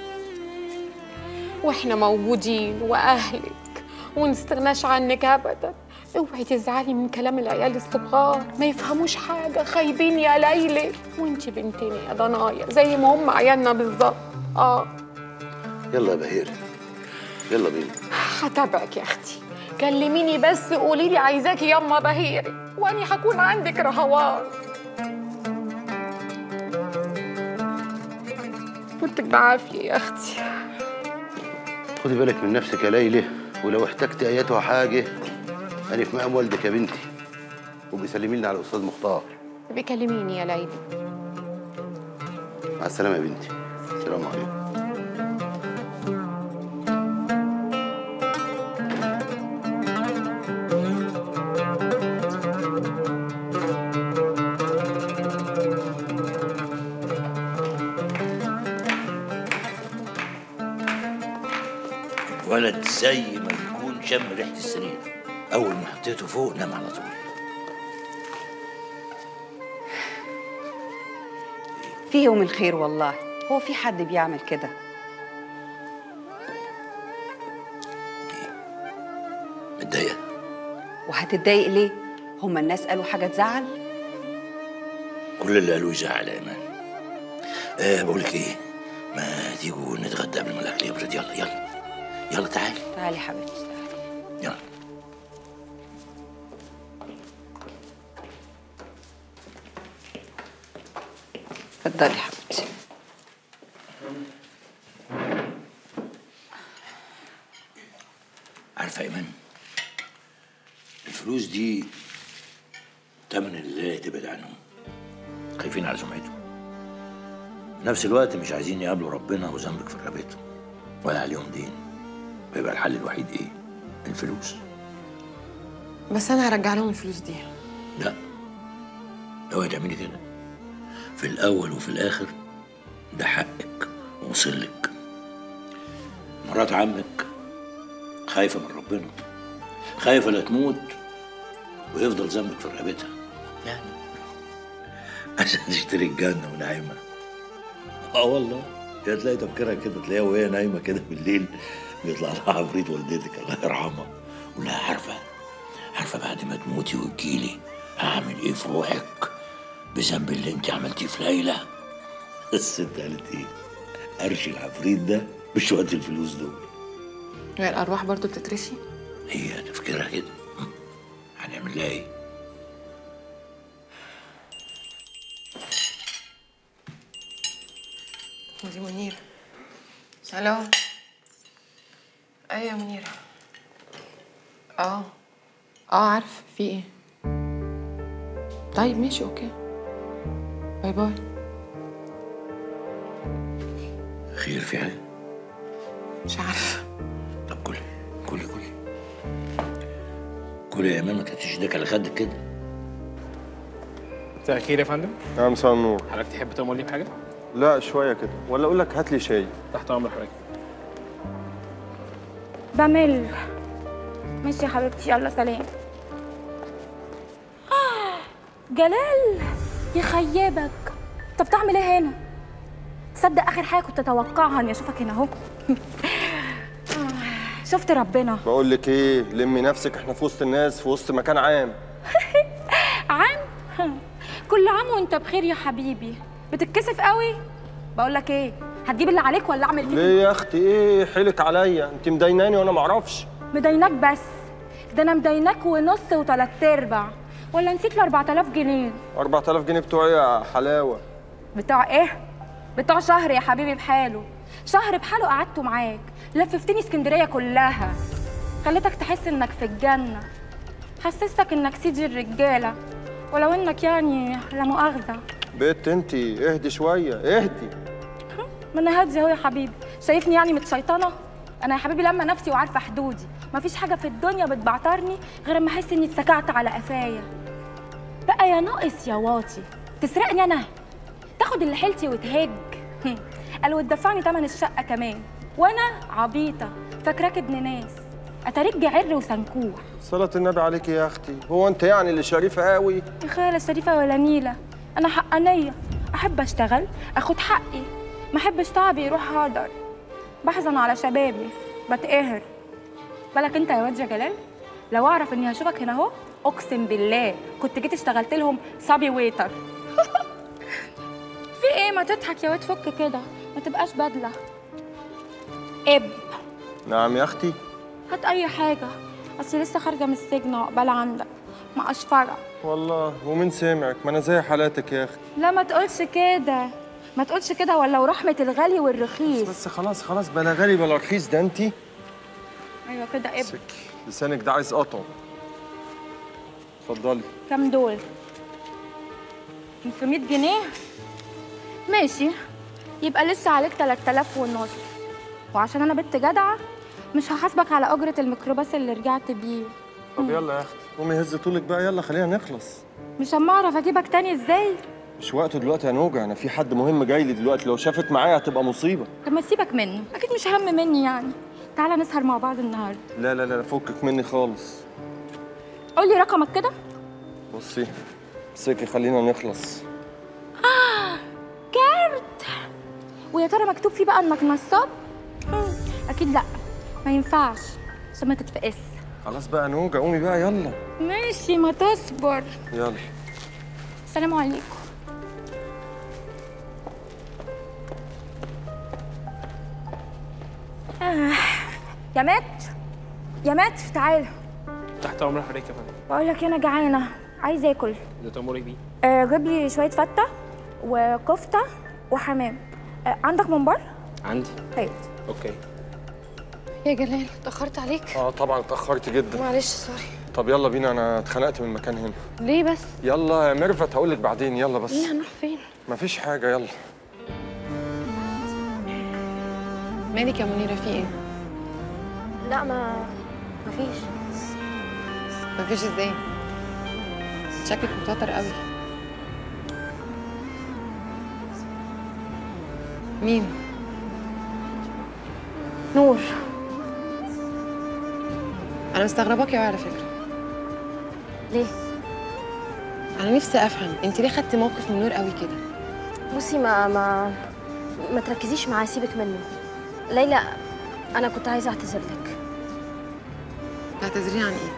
واحنا موجودين واهلك ونستغناش عنك ابدا اوعي تزعلي من كلام العيال الصغار ما يفهموش حاجه خايبين يا ليلى وانتي بنتنا يا ضنايا زي ما هم عيالنا بالظبط اه يلا يا بهير يلا بينا هتابعك يا اختي كلميني بس قولي لي عايزاكي ياما بهيري واني هكون عندك رهوان فوتك بعافيه يا اختي خدي بالك من نفسك يا ليلى ولو احتجت ايتها حاجه انا في مقام والدك يا بنتي وبيسلمي لنا على الاستاذ مختار بكلميني يا ليلى مع السلامه يا بنتي السلام عليكم ولد زي ما يكون شم ريحه السرير اول ما حطيته فوق نام على طول في يوم الخير والله هو في حد بيعمل كده متضايقه وهتتضايق ليه هما الناس قالوا حاجه تزعل كل اللي قالوه يزعل يا ايمان آه بقول لك ايه ما تيجوا نتغدى قبل ما الاكل يبرد يلا يلا يلا تعالي تعالي يا حبيبتي يلا اتفضلي يا حبيبتي عارفه يا ايمان الفلوس دي تمن اللي تبعد عنهم خايفين على سمعتهم في نفس الوقت مش عايزين يقابلوا ربنا وذنبك في رقبتهم ولا عليهم دين ويبقى الحل الوحيد ايه؟ الفلوس بس انا هرجع لهم الفلوس دي لا اوعي تعملي كده في الاول وفي الاخر ده حقك وصلك مرات عمك خايفه من ربنا خايفه لا تموت ويفضل ذنبك في رقبتها يعني عشان تشتري الجنه ونعيمها اه والله يا تلاقي تفكيرها كده تلاقيها وهي نايمه كده بالليل بيطلع لها عفريت والدتك الله يرحمها ولا عارفه عارفه بعد ما تموتي وتجيلي هعمل ايه في روحك بذنب اللي انت عملتيه في ليلى الست قالت ايه قرش العفريت ده بشويه الفلوس دول هي الارواح برضو بتترشي هي تفكيرها كده هنعمل لها ايه ودي منيرة الو ايه يا منيرة اه اه عارف في ايه طيب ماشي اوكي باي باي خير في حاجه مش عارفة طب كلي كلي كلي كلي يا ايمان ما تحطيش ايدك على خدك كده مساء الخير يا فندم يا مساء النور حضرتك تحب تأمر لي بحاجة؟ لا شويه كده ولا اقول لك هات لي شاي تحت أمر حضرتك بمل ماشي يا حبيبتي يلا سلام جلال يخيبك طب تعمل ايه هنا تصدق اخر حاجه كنت اتوقعها اني اشوفك هنا اهو شفت ربنا بقول لك ايه لمي نفسك احنا في وسط الناس في وسط مكان عام عام كل عام وانت بخير يا حبيبي بتتكسف قوي بقول لك ايه هتجيب اللي عليك ولا اعمل فيك ليه يا اختي ايه حيلك عليا انت مديناني وانا معرفش مديناك بس ده انا مديناك ونص وتلات ارباع ولا نسيت ال 4000 جنيه 4000 جنيه بتوعي يا حلاوه بتوع ايه بتوع شهر يا حبيبي بحاله شهر بحاله قعدته معاك لففتني اسكندريه كلها خليتك تحس انك في الجنه حسستك انك سيدي الرجاله ولو انك يعني لا مؤاخذه بنت انت اهدي شويه اهدي ما انا هاديه اهو يا حبيبي شايفني يعني متشيطنه انا يا حبيبي لما نفسي وعارفه حدودي مفيش حاجه في الدنيا بتبعترني غير اما احس اني اتسكعت على قفايا بقى يا ناقص يا واطي تسرقني انا تاخد اللي حيلتي وتهج قال وتدفعني تمن الشقه كمان وانا عبيطه فاكراك ابن ناس اتاريك جعر وسنكوح صلاة النبي عليك يا اختي هو انت يعني اللي شريفه قوي يا خالة شريفة ولا نيلة أنا حقانية أحب أشتغل أخد حقي ما أحبش تعبي يروح هدر بحزن على شبابي بتقهر بالك أنت يا واد يا جلال لو أعرف إني هشوفك هنا أهو أقسم بالله كنت جيت اشتغلت لهم صبي ويتر في إيه ما تضحك يا واد فك كده ما تبقاش بدلة إب نعم يا اختي هات أي حاجة أصل لسه خارجة من السجن عقبال عندك مع أشفرة والله ومين سامعك ما انا زي حالاتك يا اختي لا ما تقولش كده ما تقولش كده ولا ورحمة الغالي والرخيص بس خلاص خلاص بلا غالي بلا رخيص ده انت أيوة كده إب لسانك ده عايز قطع اتفضلي كام دول؟ 500 جنيه؟ ماشي يبقى لسه عليك 3000 ونص وعشان أنا بنت جدعة مش هحاسبك على أجرة الميكروباص اللي رجعت بيه طب يلا يا اختي قومي هز طولك بقى يلا خلينا نخلص مش أما أعرف أجيبك تاني إزاي؟ مش وقته دلوقتي يا نوجع انا في حد مهم جاي لي دلوقتي لو شافت معايا هتبقى مصيبه طب ما تسيبك منه أكيد مش هم مني يعني تعالى نسهر مع بعض النهاردة لا لا لا فكك مني خالص قولي رقمك كده بصي سيكي خلينا نخلص آه كارت ويا ترى مكتوب فيه بقى إنك نصاب؟ مم، أكيد لأ ما ينفعش عشان ما تتفقس خلاص بقى نوجع قومي بقى يلا ماشي ما تصبر يلا السلام عليكم آه. يا مات يا مات تعالى تحت أمر حضرتك يا فندم بقول لك انا جعانه عايزه اكل ده تأمري بيه آه جيب لي شويه فته وكفته وحمام آه عندك ممبار عندي هات أوكي يا جلال اتأخرت عليك اه طبعا اتاخرت جدا معلش سوري طب يلا بينا انا اتخنقت من المكان هنا ليه بس يلا يا ميرفت هقول لك بعدين يلا بس ليه هنروح فين مفيش حاجه يلا مالك يا منيره في ايه لا ما مفيش مفيش ازاي شكلك متوتر قوي مين نور انا مستغرباكي قوي على فكره ليه انا نفسي افهم انت ليه خدتي موقف من نور قوي كده بصي ما ما ما تركزيش معاه سيبك منه ليلى انا كنت عايزه اعتذر لك تعتذرين عن ايه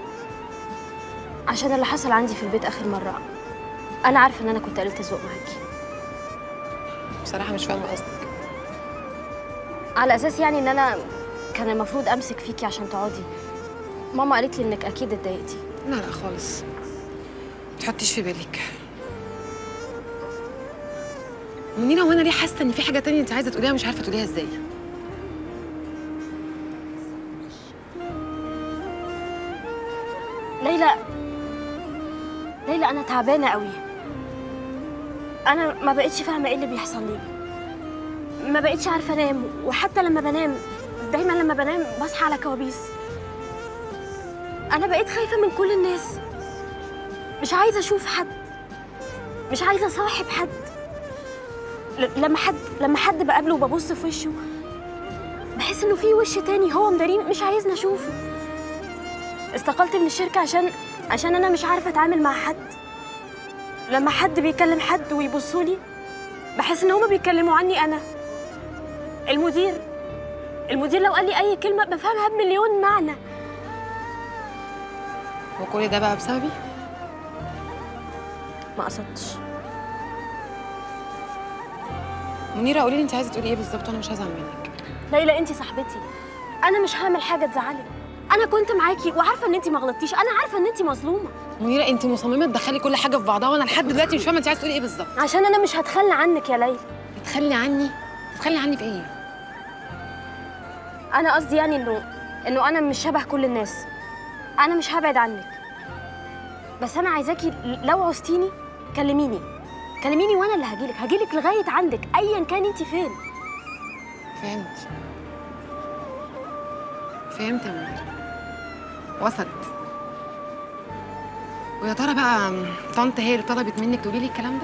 عشان اللي حصل عندي في البيت اخر مره انا عارفه ان انا كنت قلت الذوق معاكي بصراحه مش فاهمه قصدك على اساس يعني ان انا كان المفروض امسك فيكي عشان تقعدي ماما قالت لي انك اكيد اتضايقتي لا لا خالص تحطيش في بالك منيره وانا ليه حاسه ان في حاجه تانية انت عايزه تقوليها مش عارفه تقوليها ازاي ليلى ليلى انا تعبانه قوي انا ما بقتش فاهمه ايه اللي بيحصل لي ما بقتش عارفه انام وحتى لما بنام دايما لما بنام بصحى على كوابيس انا بقيت خايفه من كل الناس مش عايزه اشوف حد مش عايزه اصاحب حد ل- لما حد لما حد بقابله وببص في وشه بحس انه في وش تاني هو مداريه مش عايزني اشوفه استقلت من الشركة عشان عشان أنا مش عارفة أتعامل مع حد لما حد بيكلم حد ويبصوا لي بحس إن هما بيتكلموا عني أنا المدير المدير لو قال لي أي كلمة بفهمها بمليون معنى وكل ده بقى بسببي ما قصدتش منيره قولي لي انت عايزه تقولي ايه بالظبط وانا مش هزعل منك ليلى أنت صاحبتي أنا مش هعمل حاجة تزعلك أنا كنت معاكي وعارفة إن أنت ما غلطتيش أنا عارفة إن أنت مظلومة منيره انت مصممه تدخلي كل حاجه في بعضها وانا لحد دلوقتي مش فاهمه انت عايزه تقولي ايه بالظبط عشان أنا مش هتخلى عنك يا ليلى تتخلي عني تتخلي عني في ايه انا قصدي يعني انه انه انا مش شبه كل الناس انا مش هبعد عنك بس انا عايزاكي لو عوزتيني كلميني كلميني وانا اللي هجيلك هجيلك لغايه عندك ايا كان انت فين فهمت فهمت يا منيره وصلت ويا ترى بقى طنط هي اللي طلبت منك تقولي لي الكلام ده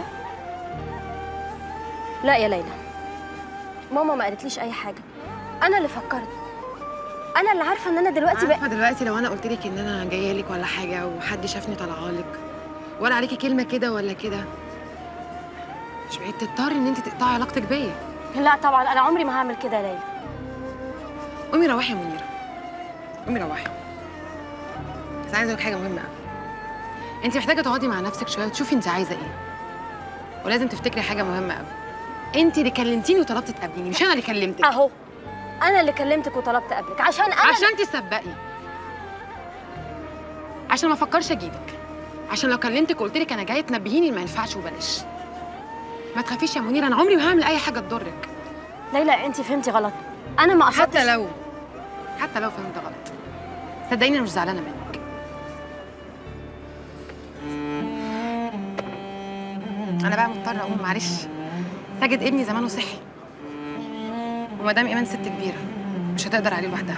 لا يا ليلى ماما ما قالتليش اي حاجه انا اللي فكرت انا اللي عارفه ان انا دلوقتي عارفه دلوقتي لو انا قلت لك ان انا جايه لك ولا حاجه وحد شافني طالعه لك ولا عليكي كلمه كده ولا كده مش بعيد تضطري ان انت تقطعي علاقتك بيا لا طبعا انا عمري ما هعمل كده يا ليلى قومي روحي يا منيره قومي روحي بس عايزه اقول حاجه مهمه قوي انت محتاجه تقعدي مع نفسك شويه وتشوفي انت عايزه ايه ولازم تفتكري حاجه مهمه قوي انت اللي كلمتيني وطلبتي تقابليني مش انا اللي كلمتك اهو انا اللي كلمتك وطلبت قبلك عشان انا عشان تسبقي عشان ما افكرش اجيلك عشان لو كلمتك وقلت لك انا جايه تنبهيني ما ينفعش وبلاش ما تخافيش يا منيره انا عمري ما هعمل اي حاجه تضرك ليلى انت فهمتي غلط انا ما قصدتش حتى لو حتى لو فهمت غلط صدقيني انا مش زعلانه منك انا بقى مضطره اقوم معلش ساجد ابني زمانه صحي ومدام ايمان ست كبيره مش هتقدر عليه لوحدها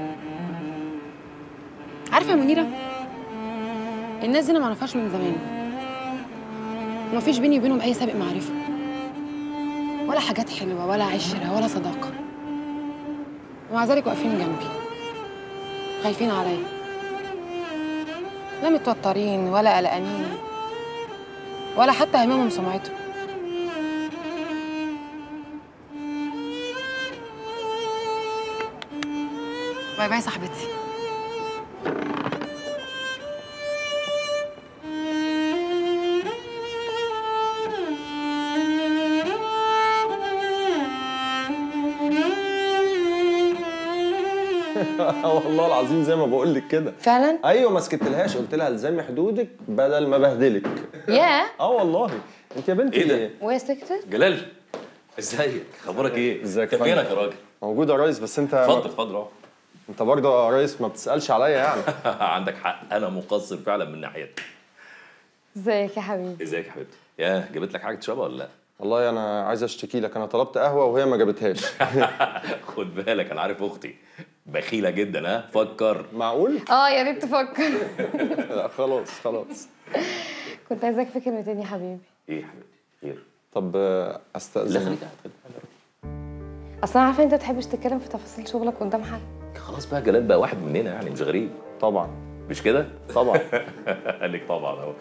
عارفه يا منيره الناس دي انا ما اعرفهاش من زمان ومفيش بيني وبينهم اي سابق معرفه ولا حاجات حلوه ولا عشره ولا صداقه ومع ذلك واقفين جنبي خايفين عليا لا متوترين ولا قلقانين ولا حتى هممهم سمعتهم باي باي صاحبتي والله العظيم زي ما بقول لك كده فعلا ايوه ما سكتلهاش قلت لها الزمي حدودك بدل ما بهدلك ياه اه والله انت يا بنتي إيه ده؟ ايه وهي سكتت جلال ازيك اخبارك ايه ازيك كان فينك يا راجل موجود يا ريس بس انت اتفضل اتفضل اهو انت برضه يا ريس ما بتسالش عليا يعني عندك حق انا مقصر فعلا من ناحيتك ازيك يا حبيبي ازيك يا حبيبتي يا جابت لك حاجه تشربها ولا لا والله انا عايز اشتكي لك انا طلبت قهوه وهي ما جابتهاش خد بالك انا عارف اختي بخيله جدا ها فكر معقول اه يا ريت تفكر لا خلاص خلاص كنت عايزاك في كلمتين يا حبيبي ايه يا حبيبتي خير طب آه، استاذن خليك اصل انا عارفه انت تحبش تتكلم في تفاصيل شغلك قدام حد خلاص بقى جلال بقى واحد مننا يعني مش غريب طبعا مش كده طبعا قال لك طبعا اهو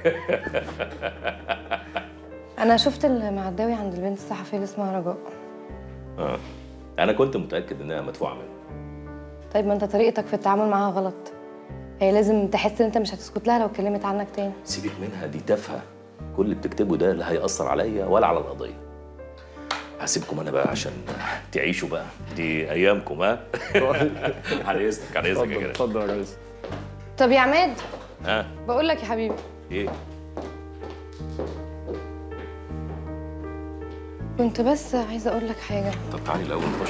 انا شفت المعداوي عند البنت الصحفيه اللي اسمها رجاء اه انا كنت متاكد انها مدفوعه منه طيب ما انت طريقتك في التعامل معاها غلط هي لازم تحس ان انت مش هتسكت لها لو اتكلمت عنك تاني سيبك منها دي تافهه كل اللي بتكتبه ده لا هيأثر عليا ولا على القضيه هسيبكم انا بقى عشان تعيشوا بقى دي ايامكم ها على اذنك على اذنك يا جلال اتفضل يا ريس طب يا عماد ها بقول لك يا حبيبي ايه كنت بس عايزه اقول لك حاجه طب تعالي الاول نخش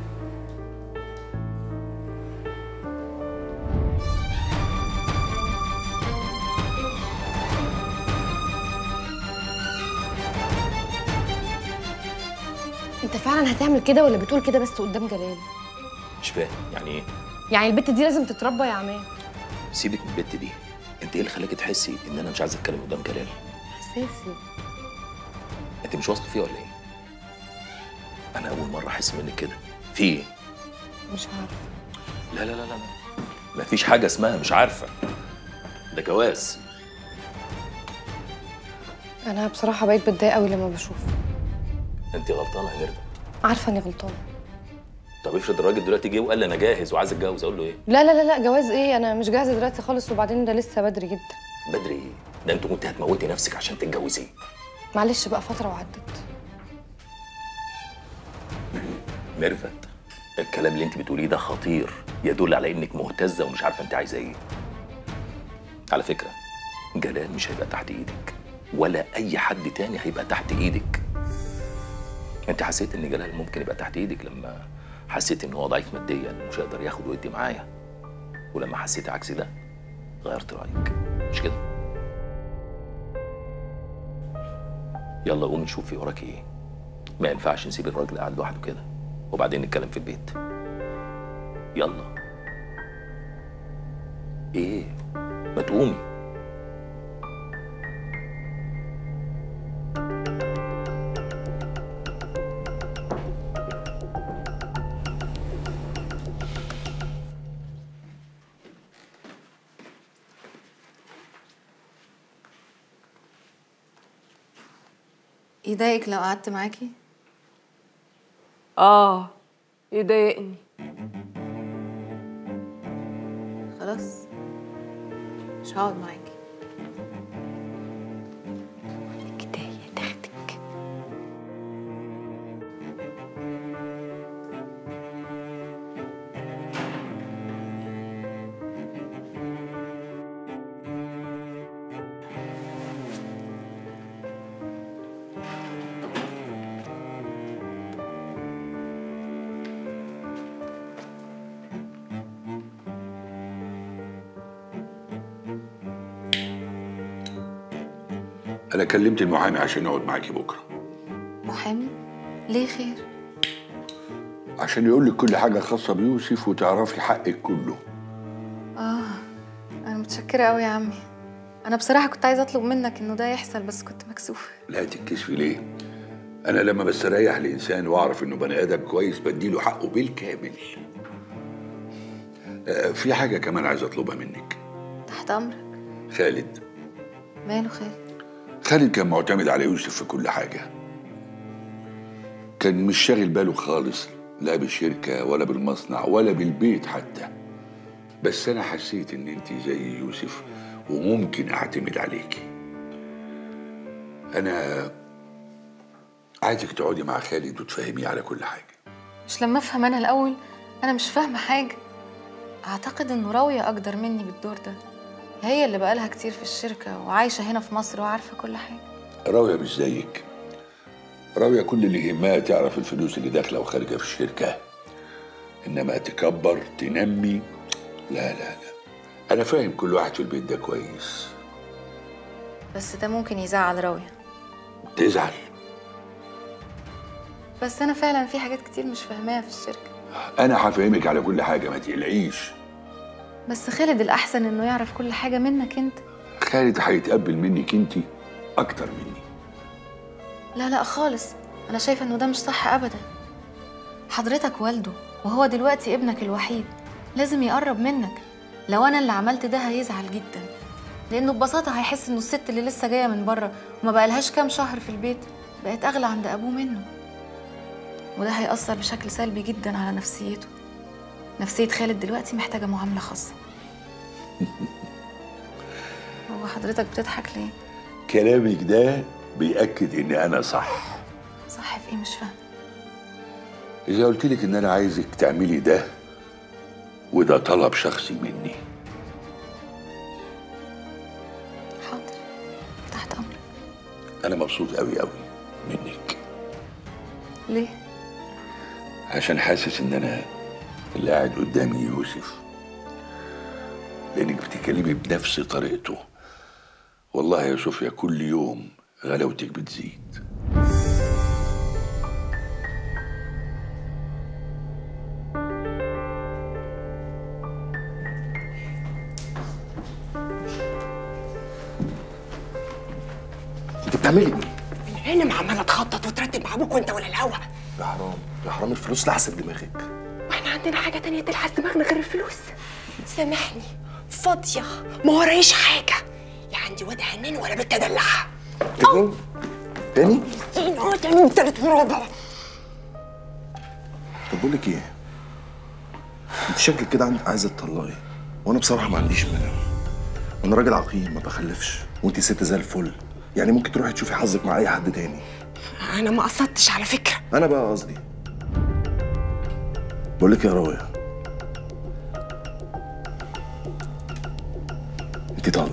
انت فعلا هتعمل كده ولا بتقول كده بس قدام جلال مش فاهم يعني ايه يعني البت دي لازم تتربى يا عماد سيبك من البت دي انت ايه اللي خلاكي تحسي ان انا مش عايز اتكلم قدام جلال حساسي انت مش واثقه فيه ولا ايه انا اول مره احس منك كده في ايه مش عارفه لا لا لا لا لا مفيش حاجه اسمها مش عارفه ده جواز انا بصراحه بقيت بتضايق قوي لما بشوفه انت غلطانه يا ميرفت عارفه اني غلطانه طب افرض الراجل دلوقتي جه وقال لي انا جاهز وعايز اتجوز اقول له ايه لا لا لا لا جواز ايه انا مش جاهزه دلوقتي خالص وبعدين ده لسه بدري جدا بدري ايه ده انت كنت هتموتي نفسك عشان تتجوزيه معلش بقى فتره وعدت ميرفت الكلام اللي انت بتقوليه ده خطير يدل على انك مهتزه ومش عارفه انت عايزه ايه على فكره جلال مش هيبقى تحت ايدك ولا اي حد تاني هيبقى تحت ايدك انت حسيت ان جلال ممكن يبقى تحت ايدك لما حسيت ان هو ضعيف ماديا ومش هيقدر ياخد ويدي معايا ولما حسيت عكس ده غيرت رايك مش كده يلا قومي شوفي وراكي ايه ما ينفعش نسيب الراجل قاعد لوحده كده وبعدين نتكلم في البيت يلا ايه ما تقومي يضايقك لو قعدت معاكي اه يضايقني خلاص مش هقعد معاكي انا كلمت المحامي عشان يقعد معاكي بكره محامي ليه خير عشان يقول لك كل حاجه خاصه بيوسف وتعرفي حقك كله اه انا متشكره قوي يا عمي انا بصراحه كنت عايزه اطلب منك انه ده يحصل بس كنت مكسوفه لا تتكسفي ليه انا لما بستريح لانسان واعرف انه بني ادم كويس بديله حقه بالكامل آه، في حاجه كمان عايز اطلبها منك تحت امرك خالد ماله خير خالد كان معتمد على يوسف في كل حاجة كان مش شاغل باله خالص لا بالشركة ولا بالمصنع ولا بالبيت حتى بس أنا حسيت إن أنت زي يوسف وممكن أعتمد عليكي أنا عايزك تقعدي مع خالد وتفهميه على كل حاجة مش لما افهم انا الاول انا مش فاهمه حاجه اعتقد انه راويه اقدر مني بالدور ده هي اللي بقالها كتير في الشركه وعايشه هنا في مصر وعارفه كل حاجه راوية مش زيك راوية كل اللي يهمها تعرف الفلوس اللي داخلة وخارجة في الشركة انما تكبر تنمي لا لا لا انا فاهم كل واحد في البيت ده كويس بس ده ممكن يزعل راوية تزعل بس أنا فعلا في حاجات كتير مش فاهماها في الشركة انا هفهمك على كل حاجه ما تقلقيش بس خالد الأحسن إنه يعرف كل حاجة منك أنت خالد هيتقبل منك انت اكتر مني لا لا خالص أنا شايفة إنه ده مش صح أبدا حضرتك والده وهو دلوقتي ابنك الوحيد لازم يقرب منك لو أنا اللي عملت ده هيزعل جدا لأنه ببساطة هيحس إنه الست اللي لسه جاية من بره وما بقالهاش كام شهر في البيت بقت أغلى عند أبوه منه وده هيأثر بشكل سلبي جدا على نفسيته نفسية خالد دلوقتي محتاجة معاملة خاصة هو حضرتك بتضحك ليه؟ كلامك ده بيأكد ان انا صح صح في ايه مش فاهم اذا قلت لك ان انا عايزك تعملي ده وده طلب شخصي مني حاضر تحت أمرك انا مبسوط قوي قوي منك ليه؟ عشان حاسس ان انا اللي قاعد قدامي يوسف لانك بتتكلمي بنفس طريقته والله يا صوفيا كل يوم غلاوتك بتزيد انت بتعملي ايه؟ من هنا ما عماله تخطط وترتب مع ابوك وانت ولا الهوا يا حرام يا حرام الفلوس لحست دماغك واحنا عندنا حاجه تانية تلحس دماغنا غير الفلوس سامحني فاضيه ما ورايش حاجه لا عندي واد هنان ولا بنت ادلعها تاني تاني اه تاني وتالت ورابع طب بقول لك ايه انت شكلك كده عند- عايزه تطلقي وانا بصراحه ما عنديش مانع انا راجل عقيم ما بخلفش وانت ست زي الفل يعني ممكن تروحي تشوفي حظك مع اي حد تاني انا ما قصدتش على فكره انا بقى قصدي بقول لك يا راويه انت طالق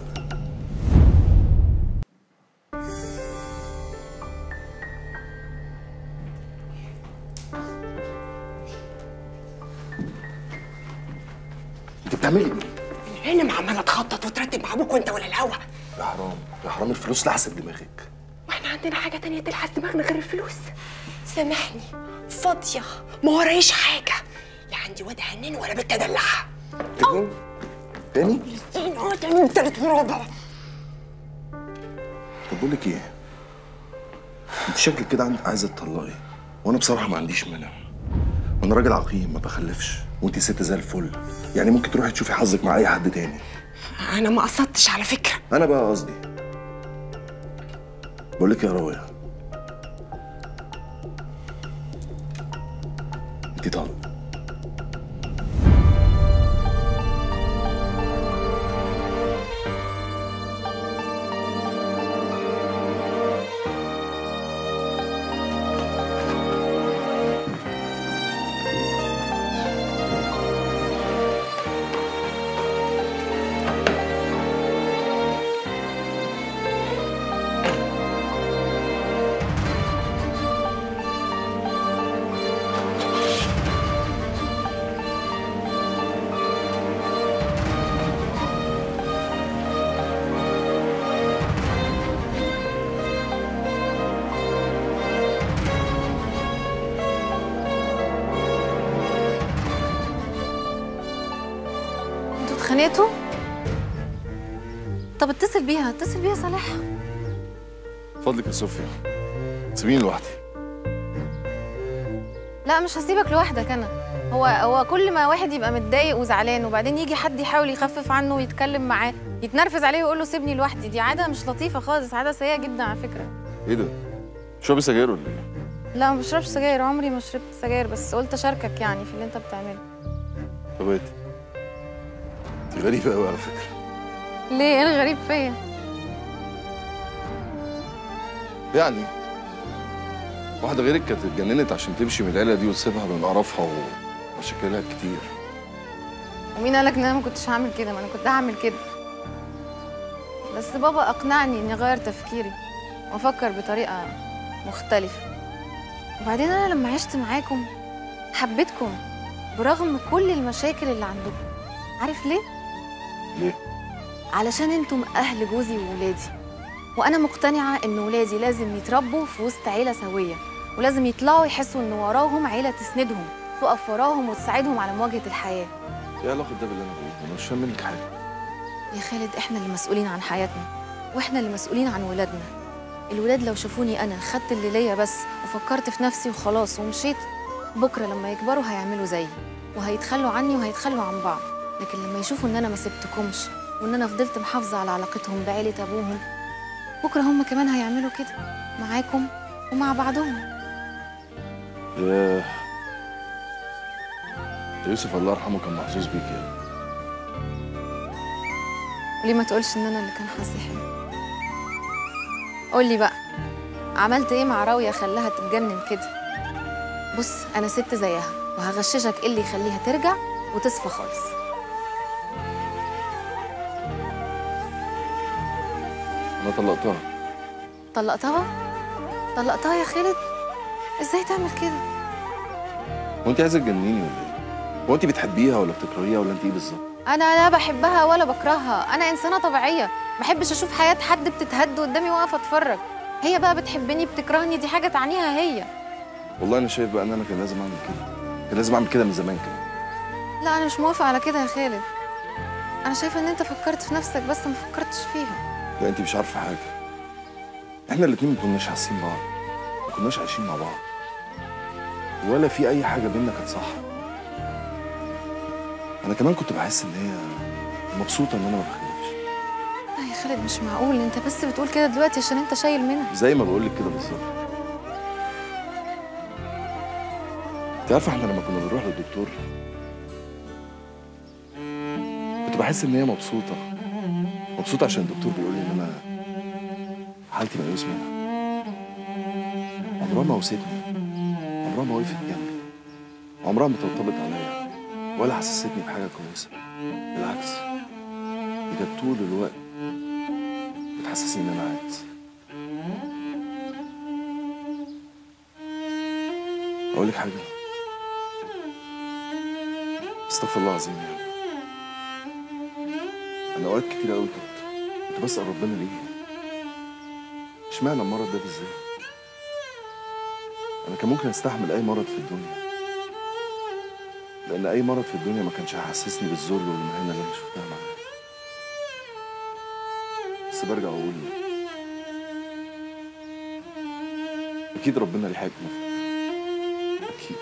انت بتعملي ايه؟ من هنا ما عماله تخطط وترتب مع ابوك وانت ولا الهوا يا حرام يا حرام الفلوس لحست دماغك واحنا عندنا حاجه تانية تلحس دماغنا غير الفلوس سامحني فاضيه ما ورايش حاجه لا عندي واد هنان ولا بنت ادلعها تاني تاني اه تاني وتالت ورابع طب بقول لك ايه انت شكلك كده عند- عايزه تطلقي وانا بصراحه ما عنديش مانع انا راجل عقيم ما بخلفش وانت ست زي الفل يعني ممكن تروحي تشوفي حظك مع اي حد تاني انا ما قصدتش على فكره انا بقى قصدي بقول لك يا راويه انت طالق انتوا اتخانقتوا؟ طب اتصل بيها اتصل بيها صالحها فضلك يا صوفيا سيبيني لوحدي لا مش هسيبك لوحدك انا هو هو كل ما واحد يبقى متضايق وزعلان وبعدين يجي حد يحاول يخفف عنه ويتكلم معاه يتنرفز عليه ويقول له سيبني لوحدي دي عاده مش لطيفه خالص عاده سيئه جدا على فكره ايه ده؟ تشربي سجاير ولا ايه؟ لا ما بشربش سجاير عمري ما شربت سجاير بس قلت اشاركك يعني في اللي انت بتعمله طب ايه دي غريبة قوي على فكرة ليه ايه الغريب فيا يعني واحدة غيرك كانت اتجننت عشان تمشي من العيلة دي وتسيبها من قرفها ومشاكلها كتير ومين قالك ان انا ما كنتش هعمل كده ما انا كنت هعمل كده بس بابا اقنعني اني اغير تفكيري وافكر بطريقه مختلفه وبعدين انا لما عشت معاكم حبيتكم برغم كل المشاكل اللي عندكم عارف ليه؟ ليه؟ علشان انتم اهل جوزي وولادي وانا مقتنعه ان ولادي لازم يتربوا في وسط عيله سويه ولازم يطلعوا يحسوا ان وراهم عيله تسندهم تقف وراهم وتساعدهم على مواجهه الحياه ايه علاقه ده باللي انا بقوله انا مش فاهم منك حاجه يا خالد احنا اللي مسؤولين عن حياتنا واحنا اللي مسؤولين عن ولادنا الولاد لو شافوني انا خدت اللي ليا بس وفكرت في نفسي وخلاص ومشيت بكره لما يكبروا هيعملوا زيي وهيتخلوا عني وهيتخلوا عن بعض لكن لما يشوفوا ان انا ما سبتكمش وان انا فضلت محافظه على علاقتهم بعيله ابوهم بكره هم كمان هيعملوا كده معاكم ومع بعضهم ياه يوسف الله يرحمه كان محظوظ بيك يعني ليه ما تقولش ان انا اللي كان حظي حلو قول لي بقى عملت ايه مع راويه خلاها تتجنن كده بص انا ست زيها وهغششك ايه اللي يخليها ترجع وتصفى خالص انا طلقتها طلقتها طلقتها يا خالد ازاي تعمل كده هو انت عايزه تجننيني ولا ايه؟ هو انت بتحبيها ولا بتكرهيها ولا انت ايه بالظبط؟ انا لا بحبها ولا بكرهها انا انسانه طبيعيه ما بحبش اشوف حياه حد بتتهد قدامي واقفه اتفرج هي بقى بتحبني بتكرهني دي حاجه تعنيها هي والله انا شايف بقى ان انا كان لازم اعمل كده كان لازم اعمل كده من زمان كده لا انا مش موافقه على كده يا خالد انا شايفه ان انت فكرت في نفسك بس ما فكرتش فيها لا انت مش عارفه حاجه احنا الاتنين ما كناش حاسين بعض ما كناش عايشين مع بعض ولا في اي حاجه بينا كانت صح انا كمان كنت بحس ان هي مبسوطه ان انا ما بخلفش لا يا خالد مش معقول انت بس بتقول كده دلوقتي عشان انت شايل منها زي ما بقول لك كده بالظبط انت عارفه احنا لما كنا بنروح للدكتور كنت بحس ان هي مبسوطه مبسوطه عشان الدكتور بيقول لي ان انا حالتي ميؤوس منها عمرها ما وستني عمرها ما وقفت جنبي عمرها ما طبطبت عليا ولا حسستني بحاجه كويسه بالعكس دي كانت طول الوقت بتحسسني ان انا عايز اقول لك حاجه استغفر الله العظيم يعني انا اوقات كتير قوي كنت كنت بسال ربنا ليه اشمعنى المرض ده بالذات انا كان ممكن استحمل اي مرض في الدنيا لان اي مرض في الدنيا ما كانش هيحسسني بالذل والمهانه اللي انا شفتها معاه بس برجع واقول اكيد ربنا ليه حكمه اكيد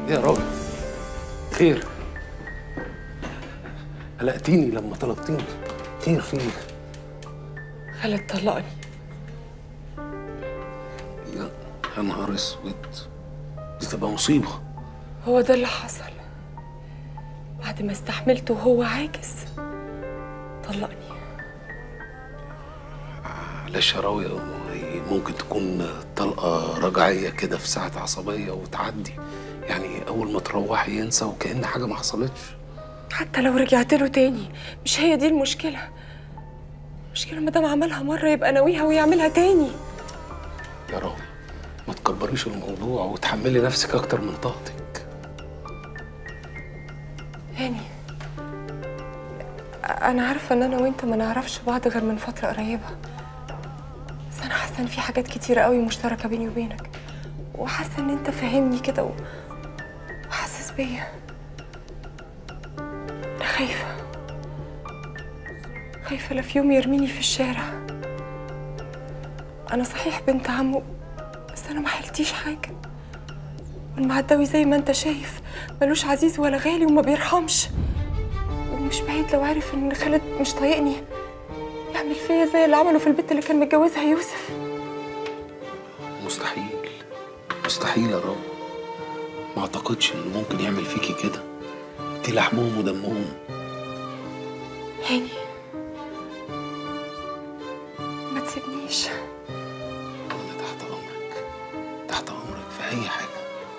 يا راجل خير قلقتيني لما طلبتيني خير في ايه؟ خالد طلقني يا يا نهار اسود دي تبقى مصيبه هو ده اللي حصل بعد ما استحملته وهو عاجز طلقني معلش يا راوية هي ممكن تكون طلقة رجعية كده في ساعة عصبية وتعدي يعني أول ما تروحي ينسى وكأن حاجة ما حصلتش حتى لو رجعت له تاني مش هي دي المشكلة المشكلة ما دام عملها مرة يبقى ناويها ويعملها تاني يا راوية ما تكبريش الموضوع وتحملي نفسك أكتر من طاقتك هاني أنا عارفة إن أنا وأنت ما نعرفش بعض غير من فترة قريبة بس أنا حاسة إن في حاجات كتيرة قوي مشتركة بيني وبينك وحاسة إن أنت فاهمني كده و- وحاسس بيا أنا خايفة خايفة لا في يوم يرميني في الشارع أنا صحيح بنت عمه بس أنا ما حيلتيش حاجة والمعداوي زي ما أنت شايف ملوش عزيز ولا غالي وما بيرحمش ومش بعيد لو عارف إن خالد مش طايقني يعمل فيا زي اللي عمله في البت اللي كان متجوزها يوسف مستحيل مستحيل يا راوية ما أعتقدش إنه ممكن يعمل فيكي كده دي لحمهم ودمهم هاني ما تسيبنيش أنا تحت أمرك تحت أمرك في أي حاجة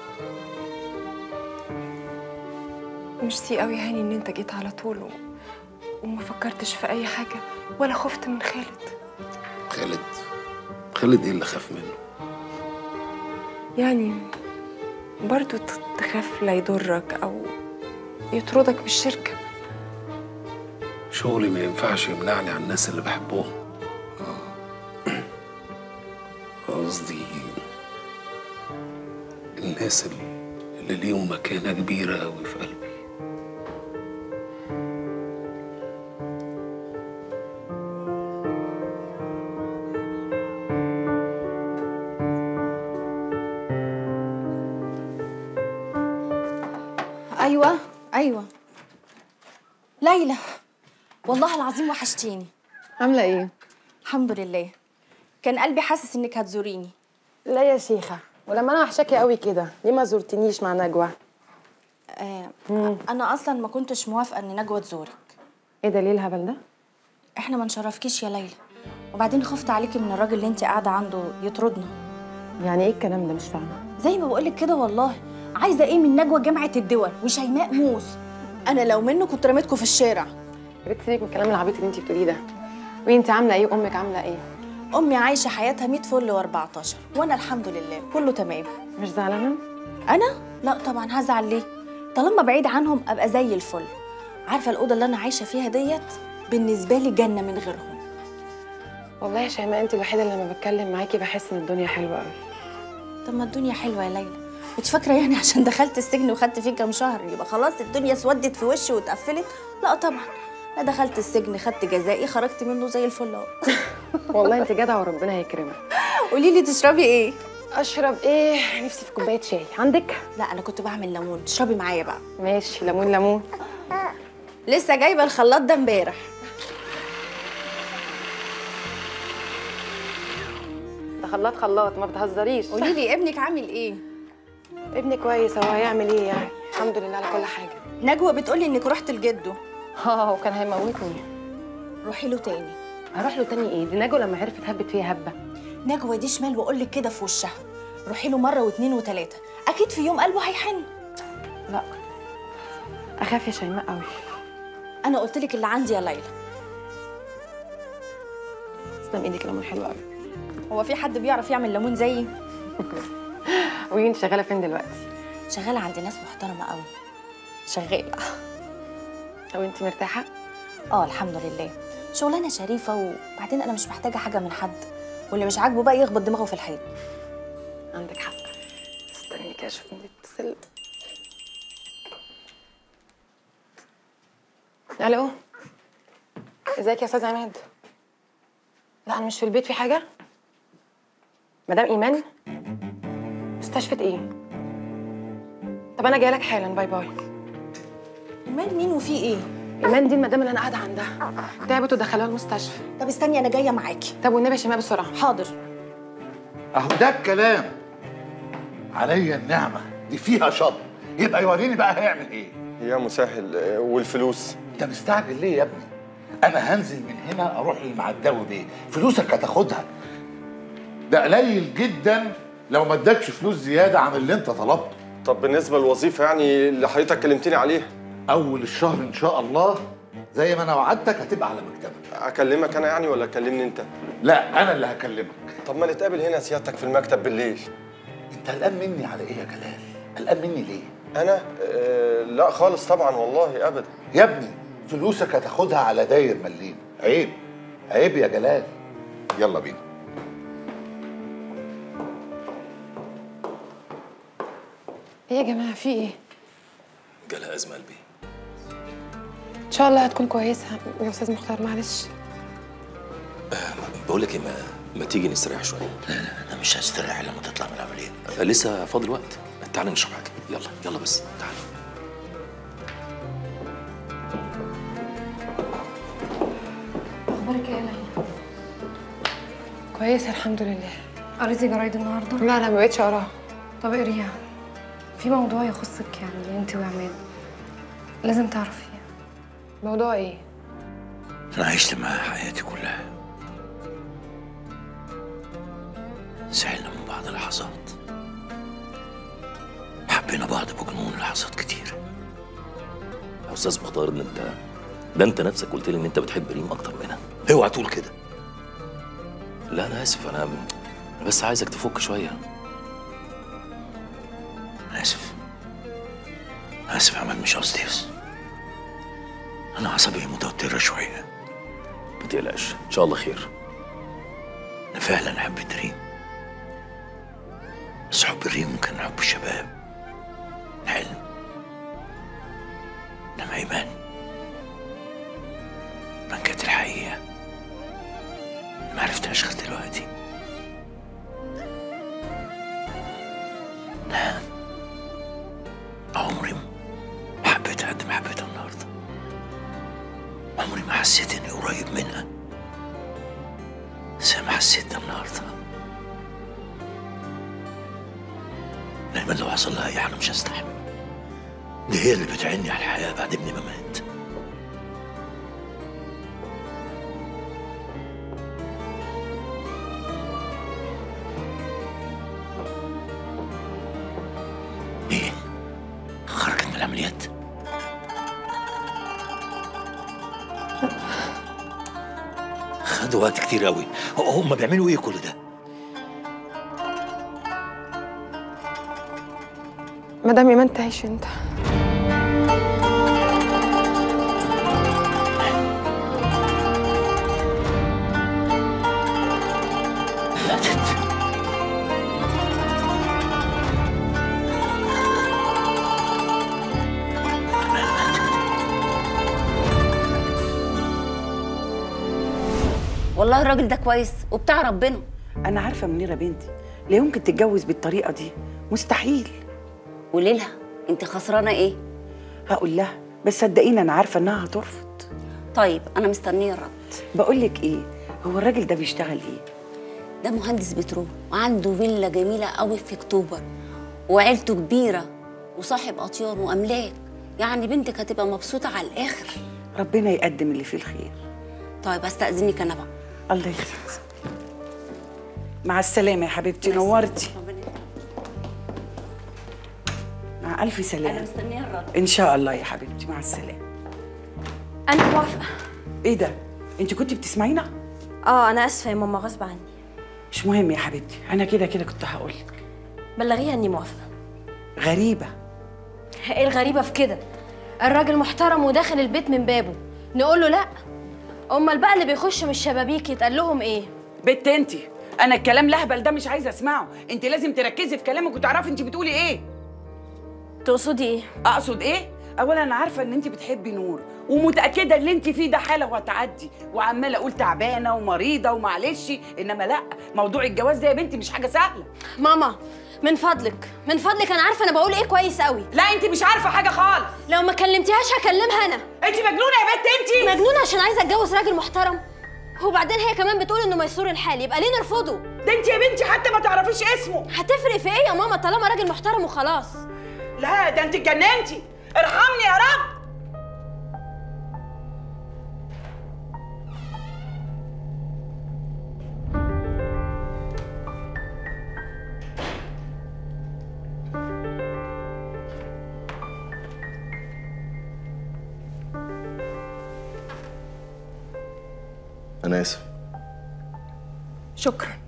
ميرسي قوي هاني ان انت جيت على طول و... وما فكرتش في اي حاجه ولا خفت من خالد خالد خالد إيه اللي خاف منه يعني برضو ت- تخاف لا يضرك او يطردك من الشركه شغلي ما ينفعش يمنعني عن الناس اللي بحبهم آه. قصدي الناس اللي اللي ليهم مكانة كبيرة أوي في قلبي ايوه ايوه ليلى والله العظيم وحشتيني عامله ايه الحمد لله كان قلبي حاسس انك هتزوريني لا يا شيخه ولما انا وحشاكي قوي كده ليه ما زرتنيش مع نجوى آه انا اصلا ما كنتش موافقه ان نجوى تزورك ايه دليل الهبل ده احنا ما نشرفكيش يا ليلى وبعدين خفت عليكي من الراجل اللي انت قاعده عنده يطردنا يعني ايه الكلام ده مش فاهمه زي ما بقولك كده والله عايزه ايه من نجوى جامعه الدول وشيماء موس انا لو منه كنت رميتكم في الشارع يا بنت سيبك من الكلام العبيط اللي انت بتقوليه ده وانت عامله ايه وامك عامله ايه امي عايشه حياتها 100 فل و14 وانا الحمد لله كله تمام مش زعلانه انا لا طبعا هزعل ليه طالما بعيد عنهم ابقى زي الفل عارفه الاوضه اللي انا عايشه فيها ديت بالنسبه لي جنه من غيرهم والله يا شيماء انت الوحيده اللي لما بتكلم معاكي بحس ان الدنيا حلوه قوي طب ما الدنيا حلوه يا ليلى كنت فاكره يعني عشان دخلت السجن وخدت فيه كام شهر يبقى خلاص الدنيا اسودت في وشي واتقفلت لا طبعا انا دخلت السجن خدت جزائي خرجت منه زي الفل اهو والله انت جدعه وربنا هيكرمك قولي لي تشربي ايه اشرب ايه نفسي في كوبايه شاي عندك لا انا كنت بعمل ليمون تشربي معايا بقى ماشي ليمون ليمون لسه جايبه الخلاط ده امبارح ده خلاط خلاط ما بتهزريش قولي لي ابنك عامل ايه ابني كويس هو هيعمل ايه يعني الحمد لله على كل حاجه نجوى بتقولي انك رحت لجده اه وكان هيموتني روحي له تاني هروح له تاني ايه دي نجوى لما عرفت هبت فيها هبه نجوى دي شمال واقول لك كده في وشها روحي له مره واثنين وثلاثه اكيد في يوم قلبه هيحن لا اخاف يا شيماء قوي انا قلت لك اللي عندي يا ليلى تسلم ايدك ليمون حلو قوي هو في حد بيعرف يعمل ليمون زيي قولي انت شغاله فين دلوقتي شغاله عند ناس محترمه قوي شغاله او انت مرتاحه اه الحمد لله شغلانه شريفه وبعدين انا مش محتاجه حاجه من حد واللي مش عاجبه بقى يخبط دماغه في الحيط عندك حق استني كده اشوف مين بيتصل الو ازيك يا استاذ عماد لا انا مش في البيت في حاجه مدام ايمان مستشفى ايه طب انا جايه لك حالا باي باي ايمان مين وفي ايه ايمان دي المدام اللي انا قاعده عندها تعبت ودخلوها المستشفى طب استني انا جايه معاكي طب والنبي يا شيماء بسرعه حاضر اهو ده الكلام عليا النعمه دي فيها شط يبقى يوريني بقى هيعمل ايه يا مسهل آه، والفلوس انت مستعجل ليه يا ابني انا هنزل من هنا اروح للمعداوي بيه فلوسك هتاخدها ده قليل جدا لو ما ادكش فلوس زياده عن اللي انت طلبته طب بالنسبه للوظيفه يعني اللي حضرتك كلمتني عليها اول الشهر ان شاء الله زي ما انا وعدتك هتبقى على مكتبك اكلمك انا يعني ولا تكلمني انت لا انا اللي هكلمك طب ما نتقابل هنا سيادتك في المكتب بالليل انت قلقان مني على ايه يا جلال قلقان مني ليه انا آه لا خالص طبعا والله ابدا يا ابني فلوسك هتاخدها على داير مليم عيب عيب يا جلال يلا بينا ايه يا جماعه في ايه جالها ازمه قلبي ان شاء الله هتكون كويسه يا استاذ مختار معلش بقول لك ايه ما, ما تيجي نستريح شويه لا لا انا مش هستريح لما تطلع من العمليه لسه فاضل وقت تعال نشرب حاجه يلا يلا بس تعال اخبارك ايه يا ليلى كويسه الحمد لله قريتي جرايد النهارده لا لا ما بقتش اقراها طب اقريها في موضوع يخصك يعني انت وعماد لازم تعرفيه موضوع ايه انا عشت معاه حياتي كلها زعلنا من بعض لحظات حبينا بعض بجنون لحظات كتير يا استاذ مختار ده انت ده انت نفسك قلت لي ان انت بتحب ريم اكتر منها اوعى تقول كده لا انا اسف انا بس عايزك تفك شويه انا اسف اسف يا عماد مش قصدي بس انا عصبي متوتره شويه ما تقلقش ان شاء الله خير انا فعلا حبيت ريم بس حب ريم كان حب الشباب الحلم لما ايمان ما كانت الحقيقه ما عرفتهاش غير دلوقتي لا عمري ما حبيتها قد ما حبيتها النهارده عمري ما حسيت اني قريب منها زي ما حسيت ده النهارده دايما لو حصل لها اي حاجه مش هستحمل دي هي اللي بتعني على الحياه بعد ابني ما مات ايه خرجت من العمليات خدوا وقت كتير قوي هم بيعملوا ايه كل ده مدام ايمان تعيش انت والله الراجل ده كويس وبتاع ربنا انا عارفه منيره بنتي لا يمكن تتجوز بالطريقه دي مستحيل قولي لها انت خسرانه ايه هقول لها بس صدقيني انا عارفه انها هترفض طيب انا مستنيه الرد بقول لك ايه هو الراجل ده بيشتغل ايه ده مهندس بترول وعنده فيلا جميله قوي في اكتوبر وعيلته كبيره وصاحب اطيان واملاك يعني بنتك هتبقى مبسوطه على الاخر ربنا يقدم اللي فيه الخير طيب استاذنك انا بقى الله يخليك مع السلامه يا حبيبتي نورتي مع الف انا سلامه مستنيه الرد ان شاء الله يا حبيبتي مع السلامه انا موافقه ايه ده انت كنت بتسمعينا اه انا اسفه يا ماما غصب عني مش مهم يا حبيبتي انا كده كده كنت هقول لك بلغيها اني موافقه غريبه ايه الغريبه في كده الراجل محترم وداخل البيت من بابه نقول له لا امال بقى اللي بيخش من الشبابيك يتقال لهم ايه بت انت انا الكلام الاهبل ده مش عايزه اسمعه انت لازم تركزي في كلامك وتعرفي انت بتقولي ايه تقصدي ايه اقصد ايه اولا انا عارفه ان انت بتحبي نور ومتاكده اللي انت فيه ده حاله وهتعدي وعماله اقول تعبانه ومريضه ومعلش انما لا موضوع الجواز ده يا بنتي مش حاجه سهله ماما من فضلك من فضلك انا عارفه انا بقول ايه كويس قوي لا انت مش عارفه حاجه خالص لو ما كلمتيهاش هكلمها انا انت مجنونه يا بنت انت مجنونه عشان عايزه اتجوز راجل محترم وبعدين هي كمان بتقول انه ميسور الحال يبقى ليه نرفضه ده انت يا بنتي حتى ما تعرفيش اسمه هتفرق في ايه يا ماما طالما راجل محترم وخلاص لا ده انت اتجننتي ارحمني يا رب انا اسف شكرا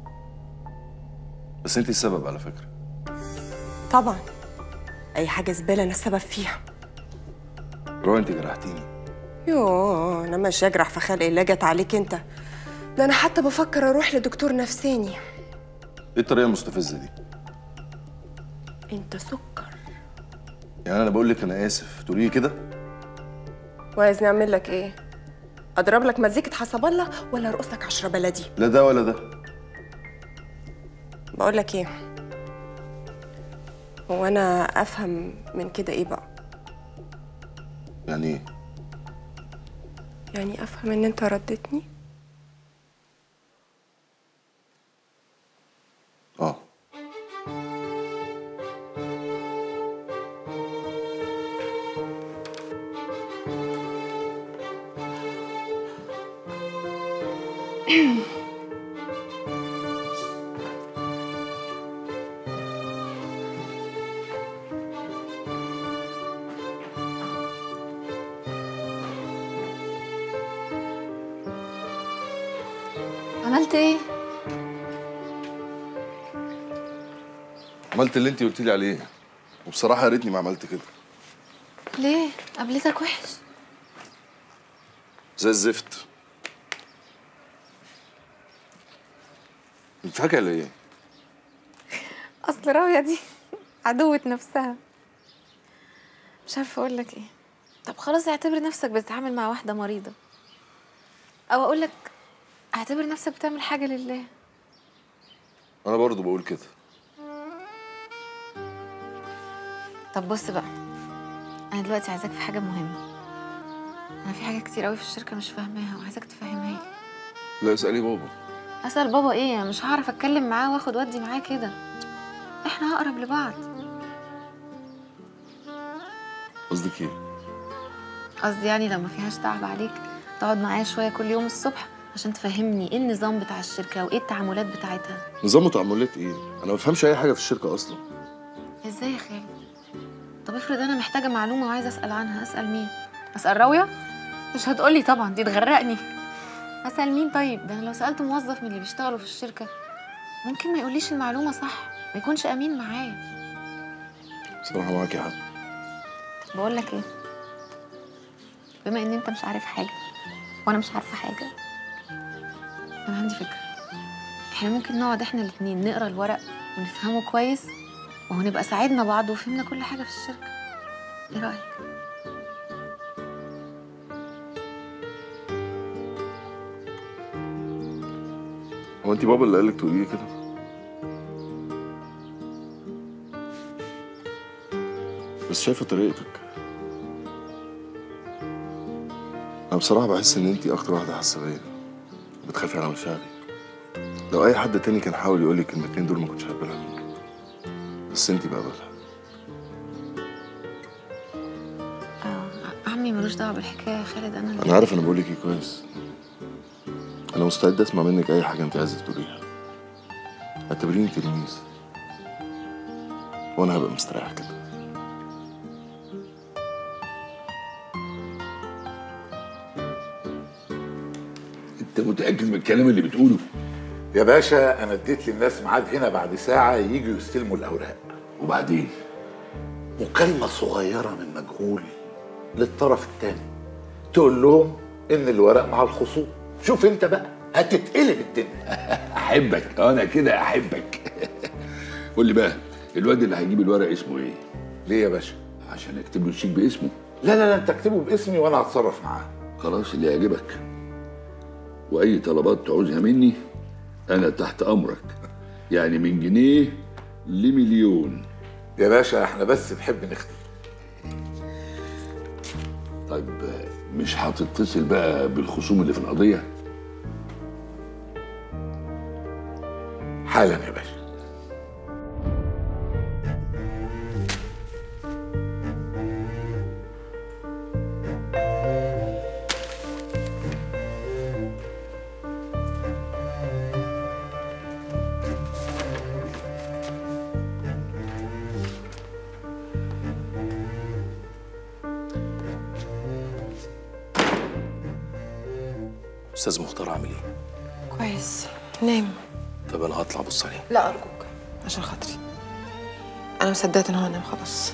بس انت السبب على فكره طبعا اي حاجه زباله انا السبب فيها روى انت جرحتيني يوه انا مش اجرح في خلق الله جت عليك انت ده انا حتى بفكر اروح لدكتور نفساني ايه الطريقه المستفزه دي انت سكر يعني انا بقول لك انا اسف تقولي لي كده وعايزني اعمل لك ايه اضرب لك مزيكه حسب الله ولا ارقصك عشرة بلدي لا ده ولا ده بقول لك ايه هو انا افهم من كده ايه بقى يعني ايه يعني افهم ان انت ردتني اه عملت ايه؟ عملت اللي انت قلت لي عليه وبصراحه يا ريتني ما عملت كده ليه؟ قابلتك وحش زي الزفت انت فاكره ليه اصل راوية دي عدوة نفسها مش عارفة اقول لك ايه طب خلاص اعتبر نفسك بتتعامل مع واحدة مريضة او اقول لك اعتبر نفسك بتعمل حاجة لله انا برضو بقول كده طب بص بقى انا دلوقتي عايزاك في حاجة مهمة انا في حاجات كتير قوي في الشركة مش فاهماها وعايزاك تفهمها لي لا اسالي بابا اسال بابا ايه أنا مش هعرف اتكلم معاه واخد ودي معاه كده احنا اقرب لبعض قصدك ايه قصدي يعني لو ما فيهاش تعب عليك تقعد معايا شويه كل يوم الصبح عشان تفهمني ايه النظام بتاع الشركه وايه التعاملات بتاعتها نظام وتعاملات ايه انا ما بفهمش اي حاجه في الشركه اصلا ازاي يا خالد طب افرض انا محتاجه معلومه وعايزه اسال عنها اسال مين اسال راويه مش هتقولي طبعا دي تغرقني اسال مين طيب ده انا لو سالت موظف من اللي بيشتغلوا في الشركه ممكن ما يقوليش المعلومه صح ما يكونش امين معايا بصراحه معاكي حق بقول لك ايه بما ان انت مش عارف حاجه وانا مش عارفه حاجه انا عندي فكره احنا ممكن نقعد احنا الاتنين نقرا الورق ونفهمه كويس وهنبقى ساعدنا بعض وفهمنا كل حاجه في الشركه ايه رايك هو انت بابا اللي قالك تقولي لي كده بس شايفه طريقتك انا بصراحه بحس ان انت اكتر واحده حاسه بيا بتخافي على مشاعري لو اي حد تاني كان حاول يقول لي الكلمتين دول ما كنتش هقبلها منك بس انت بقبلها عمي ملوش دعوه بالحكايه يا خالد انا اللي انا عارف انا بقول لك ايه كويس انا مستعد اسمع منك اي حاجه انت عايزه تقوليها اعتبريني تلميذ وانا هبقى مستريح كده انت متاكد من الكلام اللي بتقوله يا باشا انا اديت للناس ميعاد هنا بعد ساعه يجوا يستلموا الاوراق وبعدين مكالمه صغيره من مجهول للطرف الثاني تقول لهم ان الورق مع الخصوم شوف انت بقى هتتقلب الدنيا احبك انا كده احبك قول لي بقى الواد اللي هيجيب الورق اسمه ايه ليه يا باشا عشان اكتب له الشيك باسمه لا لا لا انت اكتبه باسمي وانا هتصرف معاه خلاص اللي يعجبك واي طلبات تعوزها مني انا تحت امرك يعني من جنيه لمليون يا باشا احنا بس بنحب نخدم طيب مش هتتصل بقى بالخصوم اللي في القضيه حالا يا باشا استاذ مختار عامل ايه كويس نام طب انا هطلع ابص عليه لا ارجوك عشان خاطري انا مصدقت ان هو نام خلاص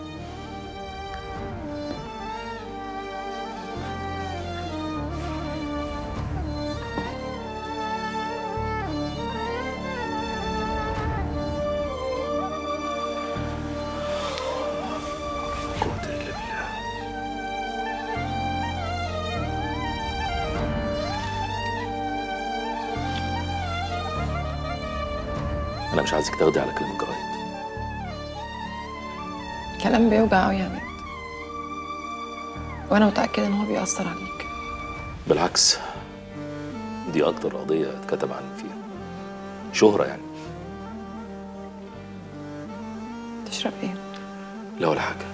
انا مش عايزك تاخدي على كلام الجرايد كلام بيوجع قوي يا عماد وانا متاكده ان هو بيأثر عليك بالعكس دي اكتر قضيه اتكتب عني فيها شهره يعني تشرب ايه لا ولا حاجه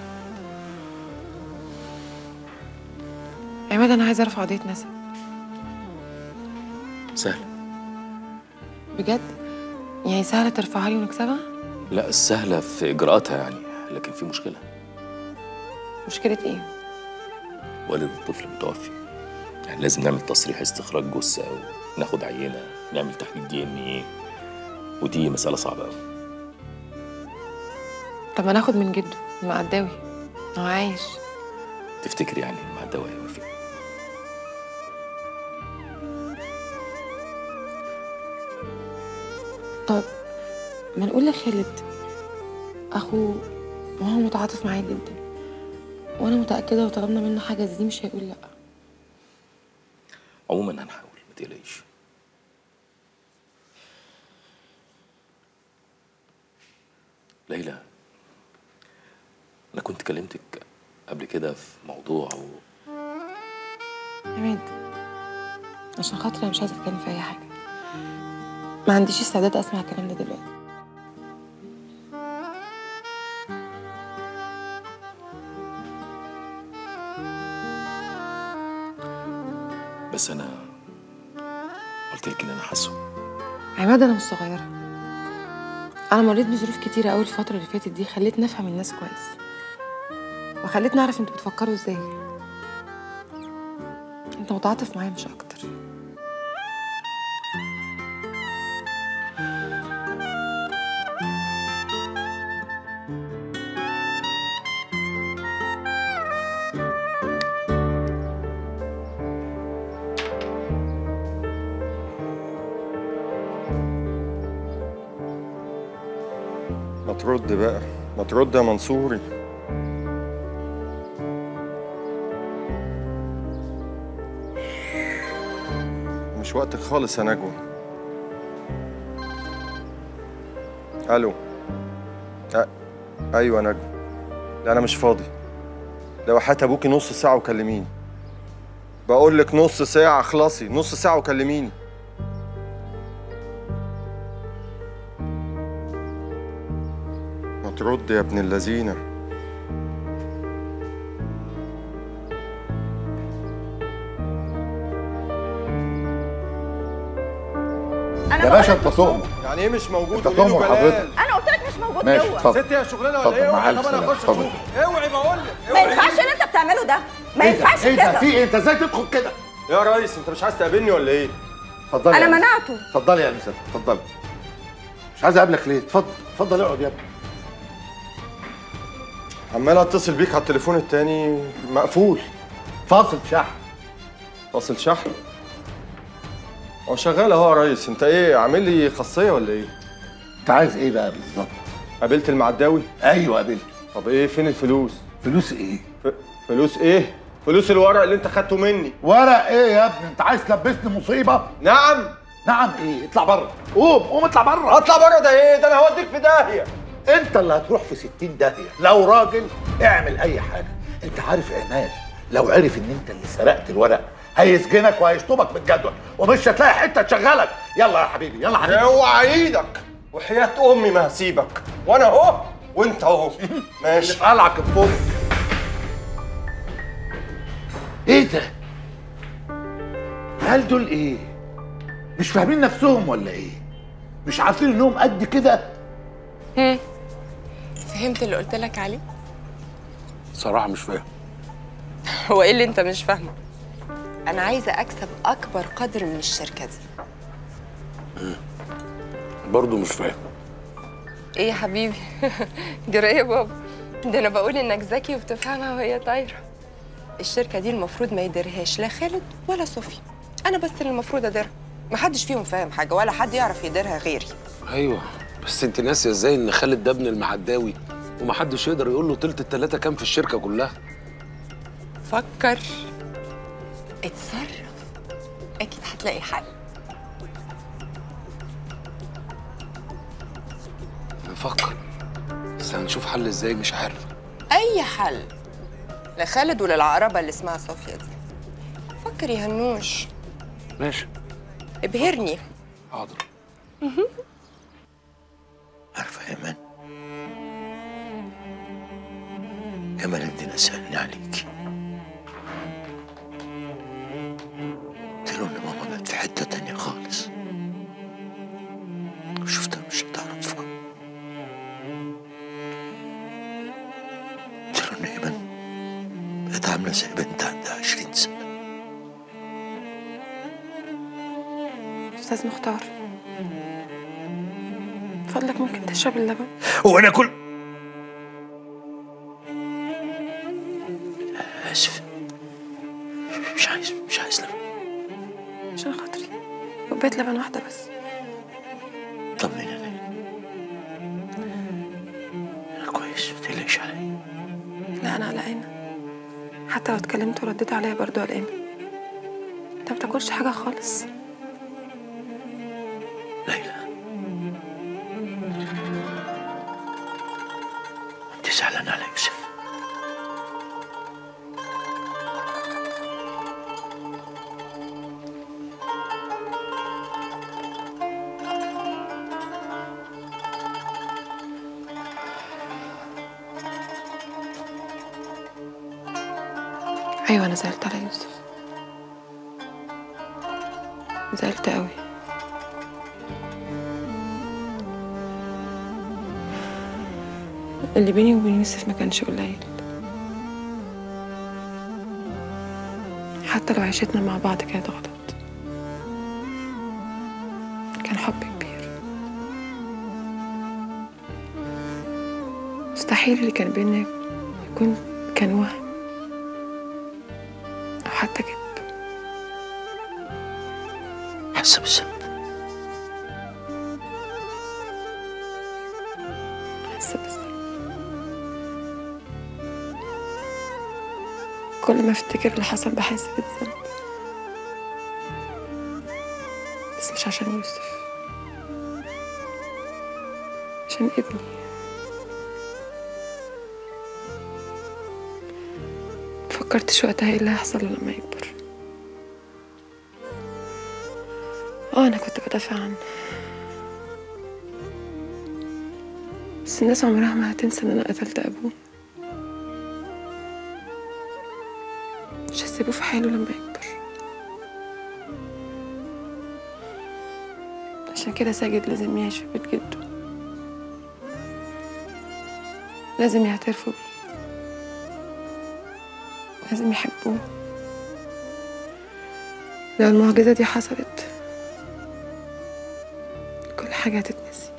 عماد انا عايزه ارفع قضيه نسب سهل بجد يعني سهله ترفعها لي ونكسبها لا السهله في اجراءاتها يعني لكن في مشكله مشكله ايه والد الطفل متوفي يعني لازم نعمل تصريح استخراج جثه او ناخد عينه نعمل تحليل دي ان ايه ودي مساله صعبه قوي طب ما ناخد من جده المعداوي هو عايش تفتكري يعني مع الدواء هيوافق طب ما نقول لخالد اخوه وهو متعاطف معايا جدا وانا متاكده لو طلبنا منه حاجه زي دي مش هيقول لا عموما هنحاول ما تقلقيش ليلى انا كنت كلمتك قبل كده في موضوع و... عماد عشان خاطري انا مش عايزه اتكلم في اي حاجه ما عنديش استعداد اسمع الكلام ده دلوقتي بس انا قلت لك اللي انا حاسه عماد انا مش صغيره انا مريت بظروف كتيره قوي الفتره اللي فاتت دي خلتني افهم الناس كويس وخلتني اعرف انتوا بتفكروا ازاي انت متعاطف معايا مش اكتر ما ترد بقى ما ترد يا منصوري مش وقتك خالص يا نجوى الو أ... ايوه يا نجوى لا انا مش فاضي لو حتى ابوكي نص ساعه وكلميني بقول لك نص ساعه اخلصي نص ساعه وكلميني ما ترد يا ابن اللذينه انا يا باشا انت تؤمر يعني ايه مش موجود انت قولي له تؤمر جلال. حضرتك انا قلت لك مش موجود ماشي جوه اتفضل ست يا شغلانه ولا اتفضل، ايه مع اوعي ألف طب انا سلامة، اخش اتفضل. اشوف اوعي بقول لك ما ينفعش اللي انت بتعمله ده ما ايه ده؟ ينفعش ايه ده كده في ايه انت ازاي تدخل كده يا ريس انت مش عايز تقابلني ولا ايه اتفضلي انا يا أنسة. منعته اتفضلي يا انسه اتفضلي مش عايز اقابلك ليه اتفضل اتفضل اقعد يا ابني عمال اتصل بيك على التليفون التاني مقفول فاصل شحن فاصل شحن هو شغال اهو يا ريس انت ايه عامل لي خاصيه ولا ايه انت عايز ايه بقى بالظبط قابلت المعداوي ايوه قابلت طب ايه فين الفلوس فلوس ايه ف... فلوس ايه فلوس الورق اللي انت خدته مني ورق ايه يا ابني انت عايز تلبسني مصيبه نعم نعم ايه اطلع بره قوم قوم اطلع بره اطلع بره ده ايه ده انا هوديك في داهيه انت اللي هتروح في ستين داهيه لو راجل اعمل اي حاجه انت عارف عماد لو عرف ان انت اللي سرقت الورق هيسجنك وهيشطبك بالجدول ومش هتلاقي حته تشغلك يلا يا حبيبي يلا يا حبيبي اوعى ايدك وحياة امي ما هسيبك وانا اهو وانت اهو ماشي قلعك الفوق ايه ده هل دول ايه مش فاهمين نفسهم ولا ايه مش عارفين انهم قد كده هم. فهمت اللي قلت لك عليه صراحه مش فاهم هو ايه اللي انت مش فاهمه انا عايزه اكسب اكبر قدر من الشركه دي برضه مش فاهم ايه يا حبيبي جرى ايه يا بابا ده انا بقول انك ذكي وبتفهمها وهي طايره الشركه دي المفروض ما يديرهاش لا خالد ولا صوفي انا بس اللي المفروض اديرها محدش فيهم فاهم حاجه ولا حد يعرف يديرها غيري ايوه بس انت ناسيه ازاي ان خالد ده ابن المعداوي ومحدش يقدر يقول له تلت التلاته كام في الشركه كلها فكر اتصرف اكيد هتلاقي حل نفكر بس هنشوف حل ازاي مش عارف اي حل لخالد وللعقربه اللي اسمها صوفيا دي فكر يا هنوش ماشي ابهرني حاضر عارفة يا ايمان ايمان انت نسألني عليكي قلت له ان ماما بقت في حتة تانية خالص وشفتها مش هتعرفها قلت له ان ايمان بقت عاملة زي بنت عندها عشرين سنة استاذ مختار فضلك ممكن تشرب اللبن وانا كل اسف مش عايز مش عايز لبن عشان خاطري كوبايه لبن واحده بس طمني عليا انا كويس ما تقلقش عليا لا انا قلقانه حتى لو اتكلمت ورديت عليا برضو قلقانه انت ما بتاكلش حاجه خالص ليلى انت زعلان على يوسف ايوه انا زعلت على يوسف زعلت قوي اللي بيني وبين يوسف ما كانش قليل حتى لو عيشتنا مع بعض كانت غلط كان حب كبير مستحيل اللي كان بينا يكون كان وهم أو حتى كده حاسه بالذنب حاسة بالذنب كل ما افتكر اللي حصل بحس بالذنب بس مش عشان يوسف عشان ابني مفكرتش وقتها ايه اللي هيحصل له لما يكبر اه انا كنت بدافع عنه بس الناس عمرها ما هتنسى ان انا قتلت ابوه مش هسيبه في حاله لما يكبر عشان كده ساجد لازم يعيش في بيت جده لازم يعترفوا بيه لازم يحبوه لو المعجزة دي حصلت كل حاجة هتتنسي